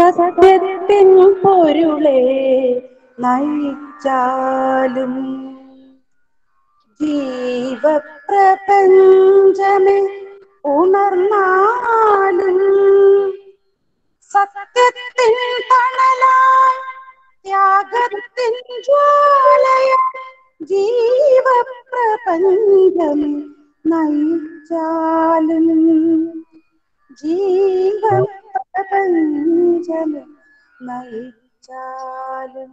സത്യത്തിൻ പൊരുളെ നയിച്ചാലും ജീവപ്രപഞ്ചമേ ഉണർന്നാലും സത്യത്തിൻ തണലായി ത്യാഗത്തിൻ ജ്വാലയ ജീവപ്രപഞ്ചമേ നയിച്ചാലും ജീവപ്രപഞ്ചമേ നയിച്ചാലും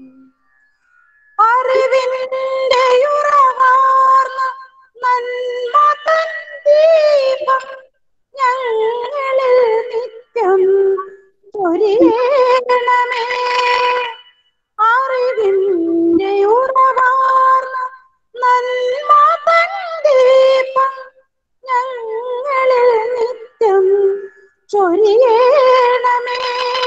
അറിവിന്റെ ഉറവാർന്ന നന്മ തൻ ദീപം ഞങ്ങളിൽ നിത്യം ചൊരിയണമേ അറിവിന്റെ ഉറവാർന്ന നന്മ തൻ ദീപം ഞങ്ങളിൽ നിത്യം ചൊരിയണമേ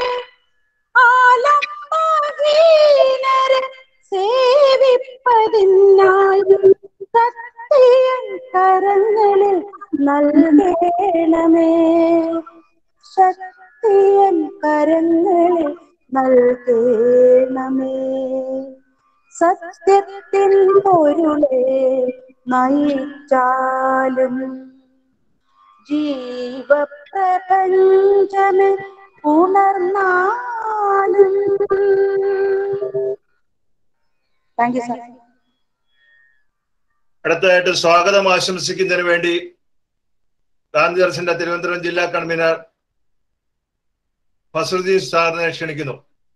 ആലംബഹീനരെ സേവിപ്പതിനായി സത്യം കരങ്ങളിൽ നൽകണമേ ശക്തിയൻ കരങ്ങളിൽ നൽകണമേ സത്യത്തിൻ പൊരുളെ നയിച്ചാലും ജീവപ്രപഞ്ചമേ ഉണർന്നാലും താങ്ക് യു സാർ അടുത്തതായിട്ട് സ്വാഗതം ആശംസിക്കുന്നതിന് വേണ്ടി ഗാന്ധി ദർശന്റെ തിരുവനന്തപുരം ജില്ലാ കൺവീനർ ഫസറുദ്ദീൻ സാറിനെ ക്ഷണിക്കുന്നു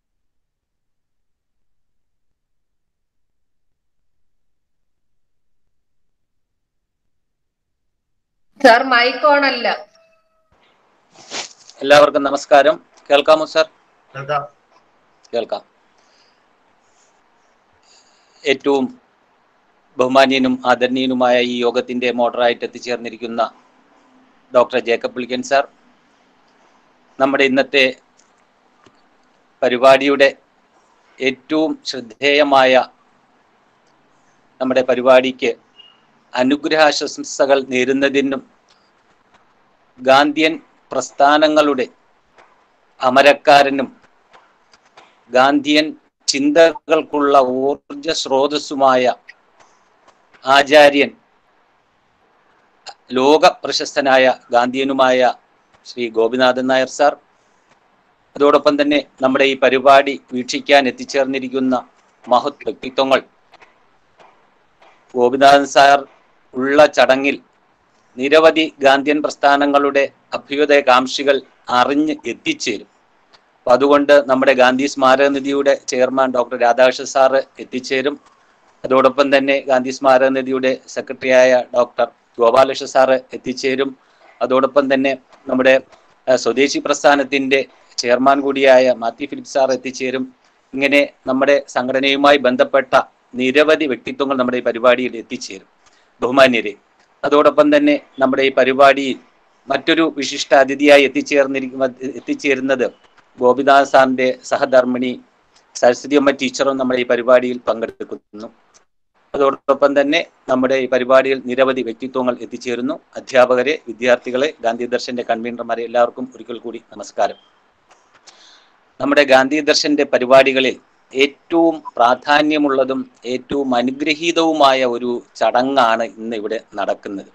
സാർ മൈക്ക് ഓൺ അല്ല എല്ലാവർക്കും നമസ്കാരം കേൾക്കാമോ സാർ കേൾക്കാം കേൾക്കാം ഏറ്റവും ബഹുമാന്യനും ആദരണീയനുമായ ഈ യോഗത്തിന്റെ മോഡറായിട്ട് എത്തിച്ചേർന്നിരിക്കുന്ന ഡോക്ടർ ജേക്കബ് പുളിക്കൻ സാർ നമ്മുടെ ഇന്നത്തെ പരിപാടിയുടെ ഏറ്റവും ശ്രദ്ധേയമായ നമ്മുടെ പരിപാടിക്ക് അനുഗ്രഹാശംസകൾ നേരുന്നതിനും ഗാന്ധിയൻ പ്രസ്ഥാനങ്ങളുടെ അമരക്കാരനും ഗാന്ധിയൻ ചിന്തകൾക്കുള്ള ഊർജ സ്രോതസ്സുമായ ആചാര്യൻ ലോക പ്രശസ്തനായ ഗാന്ധിയനുമായ ശ്രീ ഗോപിനാഥൻ നായർ സാർ അതോടൊപ്പം തന്നെ നമ്മുടെ ഈ പരിപാടി വീക്ഷിക്കാൻ എത്തിച്ചേർന്നിരിക്കുന്ന മഹത് വ്യക്തിത്വങ്ങൾ ഗോപിനാഥൻ സാർ ഉള്ള ചടങ്ങിൽ നിരവധി ഗാന്ധിയൻ പ്രസ്ഥാനങ്ങളുടെ അഭ്യുദയകാംക്ഷികൾ അറിഞ്ഞ് എത്തിച്ചേരും അപ്പൊ അതുകൊണ്ട് നമ്മുടെ ഗാന്ധി സ്മാരക നിധിയുടെ ചെയർമാൻ ഡോക്ടർ രാധാകൃഷ്ണൻ സാറ് എത്തിച്ചേരും അതോടൊപ്പം തന്നെ ഗാന്ധി സ്മാരക നിധിയുടെ സെക്രട്ടറിയായ ഡോക്ടർ ഗോപാലകൃഷ്ണ സാറ് എത്തിച്ചേരും അതോടൊപ്പം തന്നെ നമ്മുടെ അഹ്, സ്വദേശി പ്രസ്ഥാനത്തിന്റെ ചെയർമാൻ കൂടിയായ മാത്യു ഫിലിപ്പ് സാർ എത്തിച്ചേരും ഇങ്ങനെ നമ്മുടെ സംഘടനയുമായി ബന്ധപ്പെട്ട നിരവധി വ്യക്തിത്വങ്ങൾ നമ്മുടെ ഈ പരിപാടിയിൽ എത്തിച്ചേരും ബഹുമാന്യരെ അതോടൊപ്പം തന്നെ നമ്മുടെ ഈ പരിപാടിയിൽ മറ്റൊരു വിശിഷ്ട അതിഥിയായി എത്തിച്ചേർന്നിരിക്കുന്ന എത്തിച്ചേരുന്നത് ഗോപിനാഥ് സാറിന്റെ സഹധർമ്മിണി സരസ്വതി അമ്മ ടീച്ചറും നമ്മുടെ ഈ പരിപാടിയിൽ പങ്കെടുക്കുന്നു അതോടൊപ്പം തന്നെ നമ്മുടെ ഈ പരിപാടിയിൽ നിരവധി വ്യക്തിത്വങ്ങൾ എത്തിച്ചേരുന്നു അധ്യാപകരെ വിദ്യാർത്ഥികളെ ഗാന്ധി ദർശന്റെ കൺവീനർമാരെ എല്ലാവർക്കും ഒരിക്കൽ കൂടി നമസ്കാരം നമ്മുടെ ഗാന്ധി ദർശന്റെ പരിപാടികളിൽ ഏറ്റവും പ്രാധാന്യമുള്ളതും ഏറ്റവും അനുഗ്രഹീതവുമായ ഒരു ചടങ്ങാണ് ഇന്ന് ഇവിടെ നടക്കുന്നത്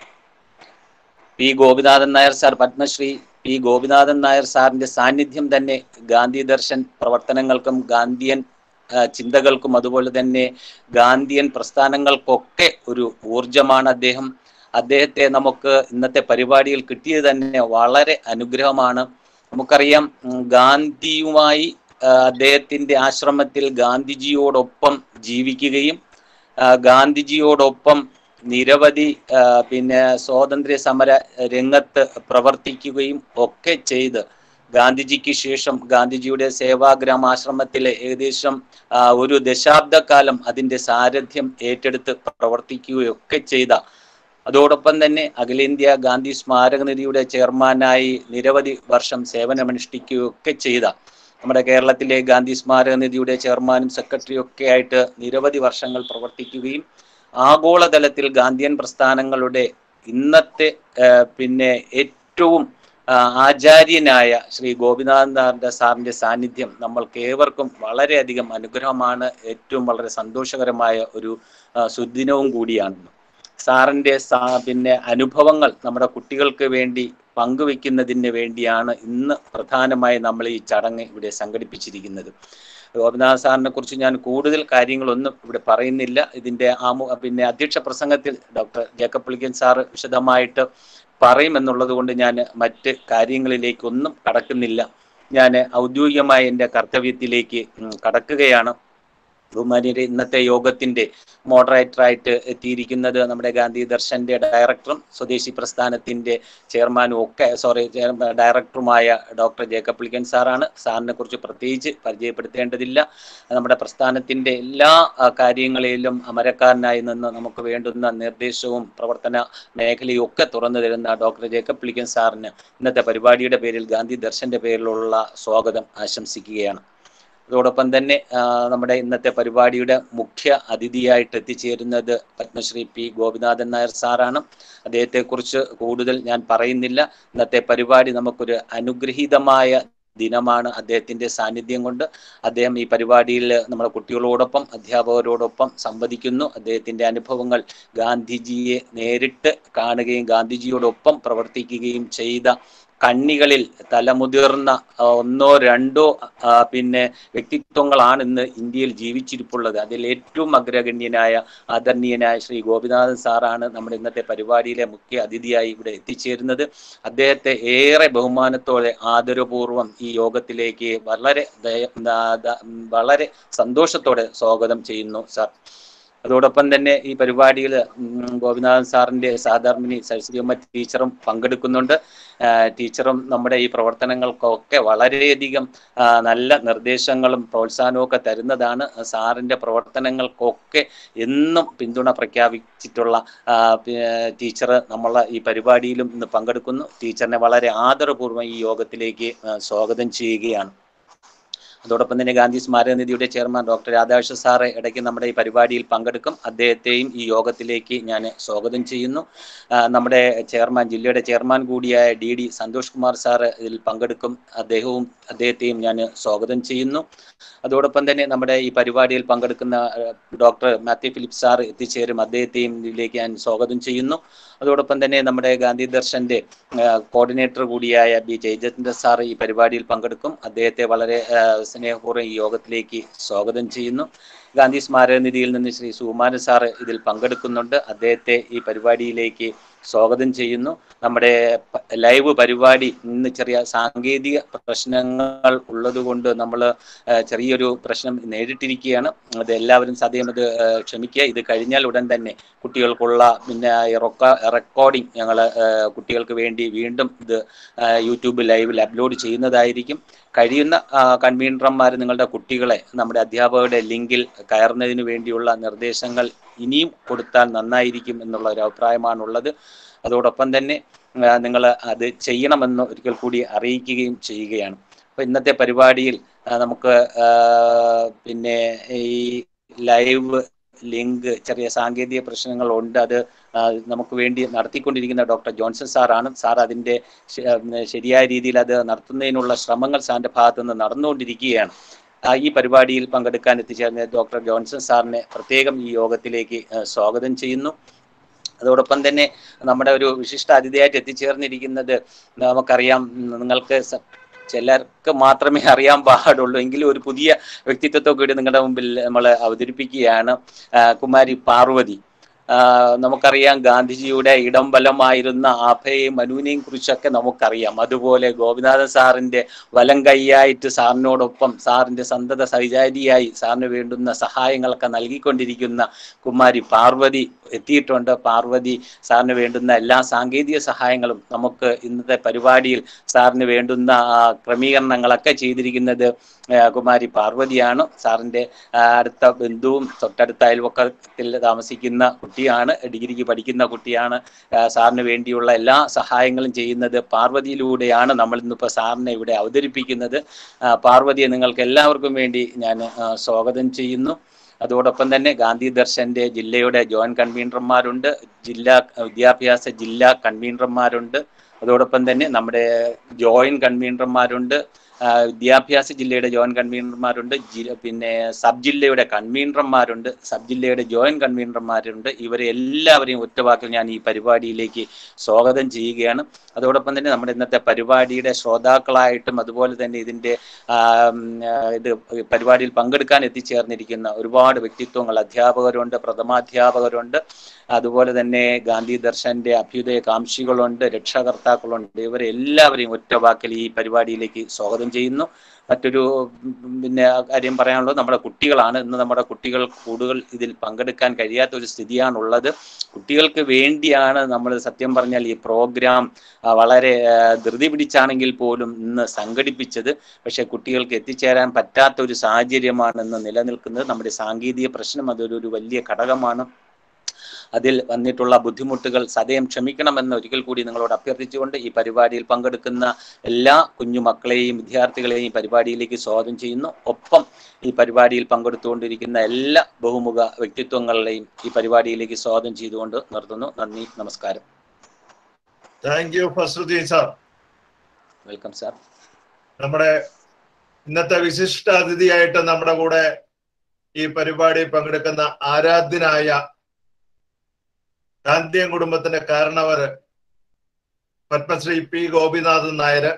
P Gopinathan Nair sir Padmashri P Gopinathan Nair സാറിന്റെ സാന്നിധ്യം തന്നെ ഗാന്ധി ദർശൻ പ്രവർത്തനങ്ങൾക്കും ഗാന്ധിയൻ ആ, ചിന്തകൾക്കും അതുപോലെ തന്നെ ഗാന്ധിയൻ പ്രസ്ഥാനങ്ങൾക്കൊക്കെ ഒരു ഊർജമാണ് അദ്ദേഹം അദ്ദേഹത്തെ നമുക്ക് ഇന്നത്തെ പരിപാടിയിൽ കിട്ടിയത് തന്നെ വളരെ അനുഗ്രഹമാണ് നമുക്കറിയാം ഉം, ഗാന്ധിയുമായി ആ, അദ്ദേഹത്തിന്റെ ആശ്രമത്തിൽ ഗാന്ധിജിയോടൊപ്പം ജീവിക്കുകയും ആ, ഗാന്ധിജിയോടൊപ്പം നിരവധി ആ, പിന്നെ സ്വാതന്ത്ര്യ സമര രംഗത്ത് പ്രവർത്തിക്കുകയും ഒക്കെ ചെയ്ത് ഗാന്ധിജിക്ക് ശേഷം ഗാന്ധിജിയുടെ സേവാഗ്രാമ ആശ്രമത്തിലെ ഏകദേശം ആ, ഒരു ദശാബ്ദക്കാലം അതിന്റെ സാരഥ്യം ഏറ്റെടുത്ത് പ്രവർത്തിക്കുകയൊക്കെ ചെയ്ത അതോടൊപ്പം തന്നെ അഖിലേന്ത്യാ ഗാന്ധി സ്മാരക നിധിയുടെ ചെയർമാനായി നിരവധി വർഷം സേവനമനുഷ്ഠിക്കുകയൊക്കെ ചെയ്ത നമ്മുടെ കേരളത്തിലെ ഗാന്ധി സ്മാരക നിധിയുടെ ചെയർമാനും സെക്രട്ടറിയും ഒക്കെ ആയിട്ട് നിരവധി വർഷങ്ങൾ പ്രവർത്തിക്കുകയും ആഗോളതലത്തിൽ ഗാന്ധിയൻ പ്രസ്ഥാനങ്ങളുടെ ഇന്നത്തെ ആ, പിന്നെ ഏറ്റവും ആ, ആചാര്യനായ ശ്രീ ഗോപിനാഥൻ നായരുടെ സാറിന്റെ സാന്നിധ്യം നമ്മൾക്ക് ഏവർക്കും വളരെയധികം അനുഗ്രഹമാണ് ഏറ്റവും വളരെ സന്തോഷകരമായ ഒരു ആ, സുദിനവും കൂടിയാണ് സാറിന്റെ സാ പിന്നെ അനുഭവങ്ങൾ നമ്മുടെ കുട്ടികൾക്ക് വേണ്ടി പങ്കുവെക്കുന്നതിന് വേണ്ടിയാണ് ഇന്ന് പ്രധാനമായി നമ്മൾ ഈ ചടങ്ങ് ഇവിടെ സംഘടിപ്പിച്ചിരിക്കുന്നത് ഗോപിനാഥ് സാറിനെ കുറിച്ച് ഞാൻ കൂടുതൽ കാര്യങ്ങളൊന്നും ഇവിടെ പറയുന്നില്ല ഇതിന്റെ ആമു പിന്നെ അധ്യക്ഷ പ്രസംഗത്തിൽ ഡോക്ടർ ജേക്കബ് പുളിക്കൻ സാറ് വിശദമായിട്ട് പറയുമെന്നുള്ളത് കൊണ്ട് ഞാൻ മറ്റ് കാര്യങ്ങളിലേക്കൊന്നും കടക്കുന്നില്ല ഞാൻ ഔദ്യോഗികമായ എൻ്റെ കർത്തവ്യത്തിലേക്ക് ഉം, കടക്കുകയാണ് ബഹുമാനിയുടെ ഇന്നത്തെ യോഗത്തിന്റെ മോഡറേറ്ററായിട്ട് എത്തിയിരിക്കുന്നത് നമ്മുടെ ഗാന്ധി ദർശന്റെ ഡയറക്ടറും സ്വദേശി പ്രസ്ഥാനത്തിന്റെ ചെയർമാനും ഒക്കെ സോറി ഡയറക്ടറുമായ ഡോക്ടർ ജേക്കബ് പുളിക്കൻ സാറാണ് സാറിനെ കുറിച്ച് പ്രത്യേകിച്ച് പരിചയപ്പെടുത്തേണ്ടതില്ല നമ്മുടെ പ്രസ്ഥാനത്തിന്റെ എല്ലാ ആ, കാര്യങ്ങളിലും അമരക്കാരനായി നിന്ന് നമുക്ക് വേണ്ടുന്ന നിർദ്ദേശവും പ്രവർത്തന മേഖലയും ഒക്കെ തുറന്നു തരുന്ന ഡോക്ടർ ജേക്കബ് പുളിക്കൻ സാറിന് ഇന്നത്തെ പരിപാടിയുടെ പേരിൽ ഗാന്ധി ദർശന്റെ പേരിലുള്ള സ്വാഗതം ആശംസിക്കുകയാണ് അതോടൊപ്പം തന്നെ ആ, നമ്മുടെ ഇന്നത്തെ പരിപാടിയുടെ മുഖ്യ അതിഥിയായിട്ട് എത്തിച്ചേരുന്നത് പത്മശ്രീ പി ഗോപിനാഥൻ നായർ സാറാണ് അദ്ദേഹത്തെക്കുറിച്ച് കൂടുതൽ ഞാൻ പറയുന്നില്ല ഇന്നത്തെ പരിപാടി നമുക്കൊരു അനുഗ്രഹീതമായ ദിനമാണ് അദ്ദേഹത്തിന്റെ സാന്നിധ്യം കൊണ്ട് അദ്ദേഹം ഈ പരിപാടിയിൽ നമ്മുടെ കുട്ടികളോടൊപ്പം അധ്യാപകരോടൊപ്പം സംവദിക്കുന്നു അദ്ദേഹത്തിന്റെ അനുഭവങ്ങൾ ഗാന്ധിജിയെ നേരിട്ട് കാണുകയും ഗാന്ധിജിയോടൊപ്പം പ്രവർത്തിക്കുകയും ചെയ്ത കണ്ണികളിൽ തലമുതിർന്ന ആ, ഒന്നോ രണ്ടോ ആ, പിന്നെ വ്യക്തിത്വങ്ങളാണ് ഇന്ന് ഇന്ത്യയിൽ ജീവിച്ചിരിപ്പുള്ളത് അതിൽ ഏറ്റവും അഗ്രഗണ്യനായ ആദരണീയനായ ശ്രീ ഗോപിനാഥൻ സാറാണ് നമ്മുടെ ഇന്നത്തെ പരിപാടിയിലെ മുഖ്യ അതിഥിയായി ഇവിടെ എത്തിച്ചേരുന്നത് അദ്ദേഹത്തെ ഏറെ ബഹുമാനത്തോടെ ആദരപൂർവ്വം ഈ യോഗത്തിലേക്ക് വളരെ ദയ- ദ- ദ- വളരെ സന്തോഷത്തോടെ സ്വാഗതം ചെയ്യുന്നു സാർ അതോടൊപ്പം തന്നെ ഈ പരിപാടിയിൽ ഗോപിനാഥൻ സാറിന്റെ സഹധർമ്മിണി സരസ്വതിയമ്മ ടീച്ചറും പങ്കെടുക്കുന്നുണ്ട് ആ, ടീച്ചറും നമ്മുടെ ഈ പ്രവർത്തനങ്ങൾക്കൊക്കെ വളരെയധികം ആ, നല്ല നിർദ്ദേശങ്ങളും പ്രോത്സാഹനവും ഒക്കെ തരുന്നതാണ് സാറിന്റെ പ്രവർത്തനങ്ങൾക്കൊക്കെ എന്നും പിന്തുണ പ്രഖ്യാപിച്ചിട്ടുള്ള ആ, പി- ടീച്ചർ നമ്മളെ ഈ പരിപാടിയിലും ഇന്ന് പങ്കെടുക്കുന്നു ടീച്ചറിനെ വളരെ ആദരപൂർവ്വം ഈ യോഗത്തിലേക്ക് ആ, സ്വാഗതം ചെയ്യുകയാണ് അതോടൊപ്പം തന്നെ ഗാന്ധി സ്മാരകനിധിയുടെ ചെയർമാൻ ഡോക്ടർ രാധാകൃഷ്ണ സാറ് ഇടയ്ക്ക് നമ്മുടെ ഈ പരിപാടിയിൽ പങ്കെടുക്കും അദ്ദേഹത്തെയും ഈ യോഗത്തിലേക്ക് ഞാൻ സ്വാഗതം ചെയ്യുന്നു ആ, നമ്മുടെ ചെയർമാൻ ജില്ലയുടെ ചെയർമാൻ കൂടിയായ D D Santhosh Kumar sir ഇതിൽ പങ്കെടുക്കും അദ്ദേഹവും അദ്ദേഹത്തെയും ഞാൻ സ്വാഗതം ചെയ്യുന്നു അതോടൊപ്പം തന്നെ നമ്മുടെ ഈ പരിപാടിയിൽ പങ്കെടുക്കുന്ന ആ, ഡോക്ടർ മാത്യു ഫിലിപ്പ് സാർ എത്തിച്ചേരും അദ്ദേഹത്തെയും ഇതിലേക്ക് ഞാൻ സ്വാഗതം ചെയ്യുന്നു അതോടൊപ്പം തന്നെ നമ്മുടെ ഗാന്ധി ദർശന്റെ കോർഡിനേറ്റർ കൂടിയായ ബി ജയചന്ദ്ര സാർ ഈ പരിപാടിയിൽ പങ്കെടുക്കും അദ്ദേഹത്തെ വളരെ ആ, സ്നേഹപൂർവ്വം ഈ യോഗത്തിലേക്ക് സ്വാഗതം ചെയ്യുന്നു ഗാന്ധി സ്മാരക നിധിയിൽ നിന്ന് ശ്രീ സുകുമാരൻ സാറ് ഇതിൽ പങ്കെടുക്കുന്നുണ്ട് അദ്ദേഹത്തെ ഈ പരിപാടിയിലേക്ക് സ്വാഗതം ചെയ്യുന്നു നമ്മുടെ പ- ലൈവ് പരിപാടി ഇന്ന് ചെറിയ സാങ്കേതിക പ്രശ്നങ്ങൾ ഉള്ളതുകൊണ്ട് നമ്മൾ ചെറിയൊരു പ്രശ്നം നേരിട്ടിരിക്കുകയാണ് അത് എല്ലാവരും സദ്യം അത് ആ, ക്ഷമിക്കുക ഇത് കഴിഞ്ഞാൽ ഉടൻ തന്നെ കുട്ടികൾക്കുള്ള പിന്നെ ഈ റൊക്ക റെക്കോർഡിംഗ് ഞങ്ങൾ കുട്ടികൾക്ക് വേണ്ടി വീണ്ടും ഇത് ആ, യൂട്യൂബ് ലൈവിൽ അപ്ലോഡ് ചെയ്യുന്നതായിരിക്കും കഴിയുന്ന കൺവീനർമാർ നിങ്ങളുടെ കുട്ടികളെ നമ്മുടെ അധ്യാപകരുടെ ലിങ്കിൽ കയറുന്നതിന് വേണ്ടിയുള്ള നിർദ്ദേശങ്ങൾ ഇനിയും കൊടുത്താൽ നന്നായിരിക്കും എന്നുള്ള ഒരു അഭിപ്രായമാണുള്ളത് അതോടൊപ്പം തന്നെ നിങ്ങൾ അത് ചെയ്യണമെന്ന് ഒരിക്കൽ കൂടി അറിയിക്കുകയും ചെയ്യുകയാണ് അപ്പൊ ഇന്നത്തെ പരിപാടിയിൽ ആ, നമുക്ക് ആ, പിന്നെ ഈ ലൈവ് ലിങ്ക് ചെറിയ സാങ്കേതിക പ്രശ്നങ്ങളുണ്ട് അത് ആ, നമുക്ക് വേണ്ടി നടത്തിക്കൊണ്ടിരിക്കുന്ന ഡോക്ടർ ജോൺസൺ സാറാണ് സാർ അതിന്റെ ശ- ഉം, ശരിയായ രീതിയിൽ അത് നടത്തുന്നതിനുള്ള ശ്രമങ്ങൾ സാറിന്റെ ഭാഗത്തു നിന്ന് നടന്നുകൊണ്ടിരിക്കുകയാണ് ആ, ഈ പരിപാടിയിൽ പങ്കെടുക്കാൻ എത്തിച്ചേർന്ന ഡോക്ടർ ജോൺസൺ സാറിനെ പ്രത്യേകം ഈ യോഗത്തിലേക്ക് ആ, സ്വാഗതം ചെയ്യുന്നു അതോടൊപ്പം തന്നെ നമ്മുടെ ഒരു വിശിഷ്ട അതിഥിയായിട്ട് എത്തിച്ചേർന്നിരിക്കുന്നത് നമുക്കറിയാം ഉം, നിങ്ങൾക്ക് സ- ചിലർക്ക് മാത്രമേ അറിയാൻ പാടുള്ളൂ എങ്കിലും ഒരു പുതിയ വ്യക്തിത്വത്തെ കൂടി നിങ്ങളുടെ മുമ്പിൽ നമ്മൾ അവതരിപ്പിക്കുകയാണ് ആ, കുമാരി പാർവതി ആ, നമുക്കറിയാം ഗാന്ധിജിയുടെ ഇടംബലമായിരുന്ന ആഭയെയും മനുവിനെയും കുറിച്ചൊക്കെ നമുക്കറിയാം അതുപോലെ ഗോപിനാഥൻ സാറിന്റെ വലം കൈയായിട്ട് സാറിനോടൊപ്പം സാറിന്റെ സന്തത സഹചാരിയായി സാറിന് വേണ്ടുന്ന സഹായങ്ങളൊക്കെ നൽകിക്കൊണ്ടിരിക്കുന്ന കുമാരി പാർവതി എത്തിയിട്ടുണ്ട് പാർവതി സാറിന് വേണ്ടുന്ന എല്ലാ സാങ്കേതിക സഹായങ്ങളും നമുക്ക് ഇന്നത്തെ പരിപാടിയിൽ സാറിന് വേണ്ടുന്ന ആ, ക്രമീകരണങ്ങളൊക്കെ ചെയ്തിരിക്കുന്നത് ആ, കുമാരി പാർവതിയാണ് സാറിന്റെ ആ, അടുത്ത ബന്ധുവും തൊട്ടടുത്ത അയൽവക്കത്തിൽ താമസിക്കുന്ന കുട്ടിയാണ് ഡിഗ്രിക്ക് പഠിക്കുന്ന കുട്ടിയാണ് ആ, സാറിന് വേണ്ടിയുള്ള എല്ലാ സഹായങ്ങളും ചെയ്യുന്നത് പാർവതിയിലൂടെയാണ് നമ്മൾ ഇന്നിപ്പോൾ സാറിനെ ഇവിടെ അവതരിപ്പിക്കുന്നത് ആ, പാർവതിയെ നിങ്ങൾക്ക് എല്ലാവർക്കും വേണ്ടി ഞാൻ ആ, സ്വാഗതം ചെയ്യുന്നു അതോടൊപ്പം തന്നെ ഗാന്ധി ദർശന്റെ ജില്ലയുടെ ജോയിന്റ് കൺവീനർമാരുണ്ട് ജില്ലാ വിദ്യാഭ്യാസ ജില്ലാ കൺവീനർമാരുണ്ട് അതോടൊപ്പം തന്നെ നമ്മുടെ ജോയിന്റ് കൺവീനർമാരുണ്ട് ആ, വിദ്യാഭ്യാസ ജില്ലയുടെ ജോയിന്റ് കൺവീനർമാരുണ്ട് ജി- പിന്നെ സബ് ജില്ലയുടെ കൺവീനർമാരുണ്ട് സബ് ജില്ലയുടെ ജോയിന്റ് കൺവീനർമാരുണ്ട് ഇവരെ എല്ലാവരെയും ഒറ്റവാക്കിൽ ഞാൻ ഈ പരിപാടിയിലേക്ക് സ്വാഗതം ചെയ്യുകയാണ് അതോടൊപ്പം തന്നെ നമ്മുടെ ഇന്നത്തെ പരിപാടിയുടെ ശ്രോതാക്കളായിട്ടും അതുപോലെ തന്നെ ഇതിന്റെ ആ, ഉം, ആ, ഇത് പരിപാടിയിൽ പങ്കെടുക്കാൻ എത്തിച്ചേർന്നിരിക്കുന്ന ഒരുപാട് വ്യക്തിത്വങ്ങൾ അധ്യാപകരുണ്ട് പ്രഥമാധ്യാപകരുണ്ട് അതുപോലെ തന്നെ ഗാന്ധി ദർശന്റെ അഭ്യുദയ കാംക്ഷികളുണ്ട് രക്ഷാകർത്താക്കളുണ്ട് ഇവരെ എല്ലാവരെയും ഒറ്റ വാക്കിൽ ഈ പരിപാടിയിലേക്ക് സ്വാഗതം ചെയ്യുന്നു മറ്റൊരു ഉം, പിന്നെ കാര്യം പറയാനുള്ളത് നമ്മുടെ കുട്ടികളാണ് ഇന്ന് നമ്മുടെ കുട്ടികൾ കൂടുതൽ ഇതിൽ പങ്കെടുക്കാൻ കഴിയാത്ത ഒരു സ്ഥിതിയാണുള്ളത് കുട്ടികൾക്ക് വേണ്ടിയാണ് നമ്മൾ സത്യം പറഞ്ഞാൽ ഈ പ്രോഗ്രാം ആ, വളരെ ആ, ധൃതി പിടിച്ചാണെങ്കിൽ പോലും ഇന്ന് സംഘടിപ്പിച്ചത് പക്ഷേ കുട്ടികൾക്ക് എത്തിച്ചേരാൻ പറ്റാത്ത ഒരു സാഹചര്യമാണ് ഇന്ന് നിലനിൽക്കുന്നത് നമ്മുടെ സാങ്കേതിക പ്രശ്നം അതൊരു ഒരു വലിയ ഘടകമാണ് അതിൽ വന്നിട്ടുള്ള ബുദ്ധിമുട്ടുകൾ സദയം ക്ഷമിക്കണമെന്ന് ഒരിക്കൽ കൂടി നിങ്ങളോട് അഭ്യർത്ഥിച്ചുകൊണ്ട് ഈ പരിപാടിയിൽ പങ്കെടുക്കുന്ന എല്ലാ കുഞ്ഞുമക്കളെയും വിദ്യാർത്ഥികളെയും ഈ പരിപാടിയിലേക്ക് സ്വാഗതം ചെയ്യുന്നു ഒപ്പം ഈ പരിപാടിയിൽ പങ്കെടുത്തുകൊണ്ടിരിക്കുന്ന എല്ലാ ബഹുമുഖ വ്യക്തിത്വങ്ങളെയും ഈ പരിപാടിയിലേക്ക് സ്വാഗതം ചെയ്തുകൊണ്ട് നിർത്തുന്നു നന്ദി നമസ്കാരം thank you Fasruddin sir welcome sir നമ്മുടെ ഇന്നത്തെ വിശിഷ്ട അതിഥിയായിട്ട് നമ്മുടെ കൂടെ ഈ പരിപാടി പങ്കെടുക്കുന്ന ആരാധ്യനായ ഗാന്ധിയൻ കുടുംബത്തിന്റെ കാരണവര് പത്മശ്രീ പി ഗോപിനാഥൻ നായര്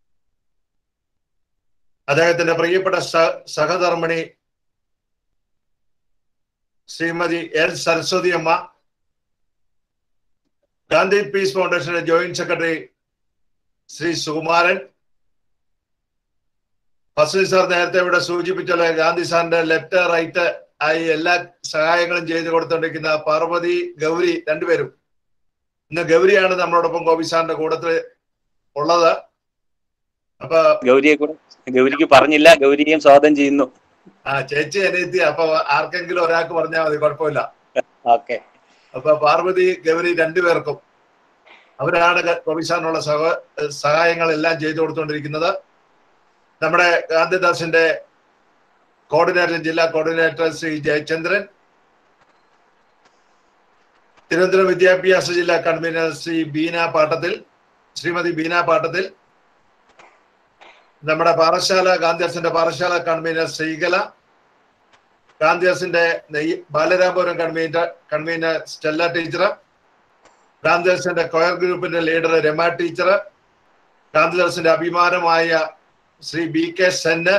അദ്ദേഹത്തിന്റെ പ്രിയപ്പെട്ട സ- സഹധർമ്മിണി ശ്രീമതി എൽ സരസ്വതി അമ്മ ഗാന്ധി പീസ് ഫൗണ്ടേഷന്റെ joint secretary Shri Sukumaran Fasal sir നേരത്തെ ഇവിടെ സൂചിപ്പിച്ചല്ലോ ഗാന്ധി സാറിന്റെ ലെഫ്റ്റ് റൈറ്റ് ആയി എല്ലാ സഹായങ്ങളും ചെയ്തു കൊടുത്തോണ്ടിരിക്കുന്ന പാർവതി ഗൗരി രണ്ടുപേരും ഇന്ന് ഗൗരിയാണ് നമ്മളോടൊപ്പം ഗോപി സാറിന്റെ കൂട്ടത്തിൽ ഉള്ളത് അപ്പൊ ഗൗരിയെ കൂടെ ഗൗരിക്ക് പറഞ്ഞില്ല ഗൗരിയെയും സ്വാഗതം ചെയ്യുന്നു ആ ചേച്ചി അനിയത്തി അപ്പൊ ആർക്കെങ്കിലും ഒരാൾക്ക് പറഞ്ഞാൽ മതി കുഴപ്പമില്ല ഓക്കെ അപ്പൊ പാർവതി ഗൗരി രണ്ടുപേർക്കും അവരാണ് ഗ- ഗോപി സാറിനുള്ള സഹ സഹായങ്ങളെല്ലാം ചെയ്തു കൊടുത്തുകൊണ്ടിരിക്കുന്നത് നമ്മുടെ ഗാന്ധിദാസിന്റെ കോർഡിനേറ്റർ ജില്ലാ കോർഡിനേറ്റർ ശ്രീ ജയചന്ദ്രൻ തിരുവനന്തപുരം വിദ്യാഭ്യാസ ജില്ലാ കൺവീനർ ശ്രീ ബീന പാട്ടത്തിൽ ശ്രീമതി ബീന പാട്ടത്തിൽ നമ്മുടെ പാറശാല ഗാന്ധിദാസിന്റെ പാറശാല കൺവീനർ ശ്രീകല ഗാന്ധിദാസിന്റെ നെയ്യ്- Balaramapuram convener convener Stella teacher ഗാന്ധിദാസിന്റെ കൊയർ ഗ്രൂപ്പിന്റെ ലീഡർ രമ ടീച്ചർ ഗാന്ധിദാസിന്റെ അഭിമാനമായ ശ്രീ ബി കെ സെന്ന്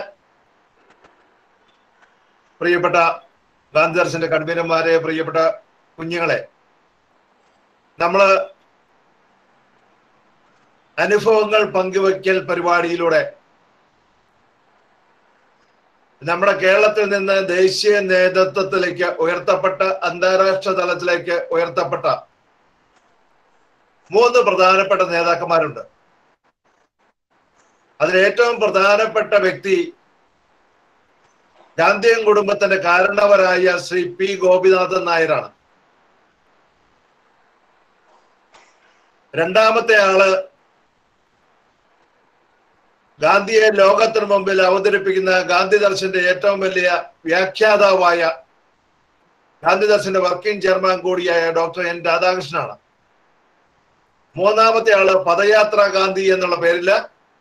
പ്രിയപ്പെട്ട ഗാന്ധിദാസിന്റെ കൺവീനർമാരെ പ്രിയപ്പെട്ട കുഞ്ഞുങ്ങളെ നമ്മള് അനുഭവങ്ങൾ പങ്കുവയ്ക്കൽ പരിപാടിയിലൂടെ നമ്മുടെ കേരളത്തിൽ നിന്ന് ദേശീയ നേതൃത്വത്തിലേക്ക് ഉയർത്തപ്പെട്ട അന്താരാഷ്ട്ര തലത്തിലേക്ക് ഉയർത്തപ്പെട്ട മൂന്ന് പ്രധാനപ്പെട്ട നേതാക്കന്മാരുണ്ട് അതിൽ ഏറ്റവും പ്രധാനപ്പെട്ട വ്യക്തി ഗാന്ധിയൻ കുടുംബത്തിന്റെ കാരണവരായ ശ്രീ പി ഗോപിനാഥൻ നായരാണ് രണ്ടാമത്തെ ആള് ഗാന്ധിയെ ലോകത്തിന് മുമ്പിൽ അവതരിപ്പിക്കുന്ന ഗാന്ധി ദർശന്റെ ഏറ്റവും വലിയ വ്യാഖ്യാതാവായ ഗാന്ധി ദർശന്റെ വർക്കിംഗ് ചെയർമാൻ കൂടിയായ ഡോക്ടർ എൻ രാധാകൃഷ്ണനാണ് മൂന്നാമത്തെ ആള് പദയാത്ര ഗാന്ധി എന്നുള്ള പേരില്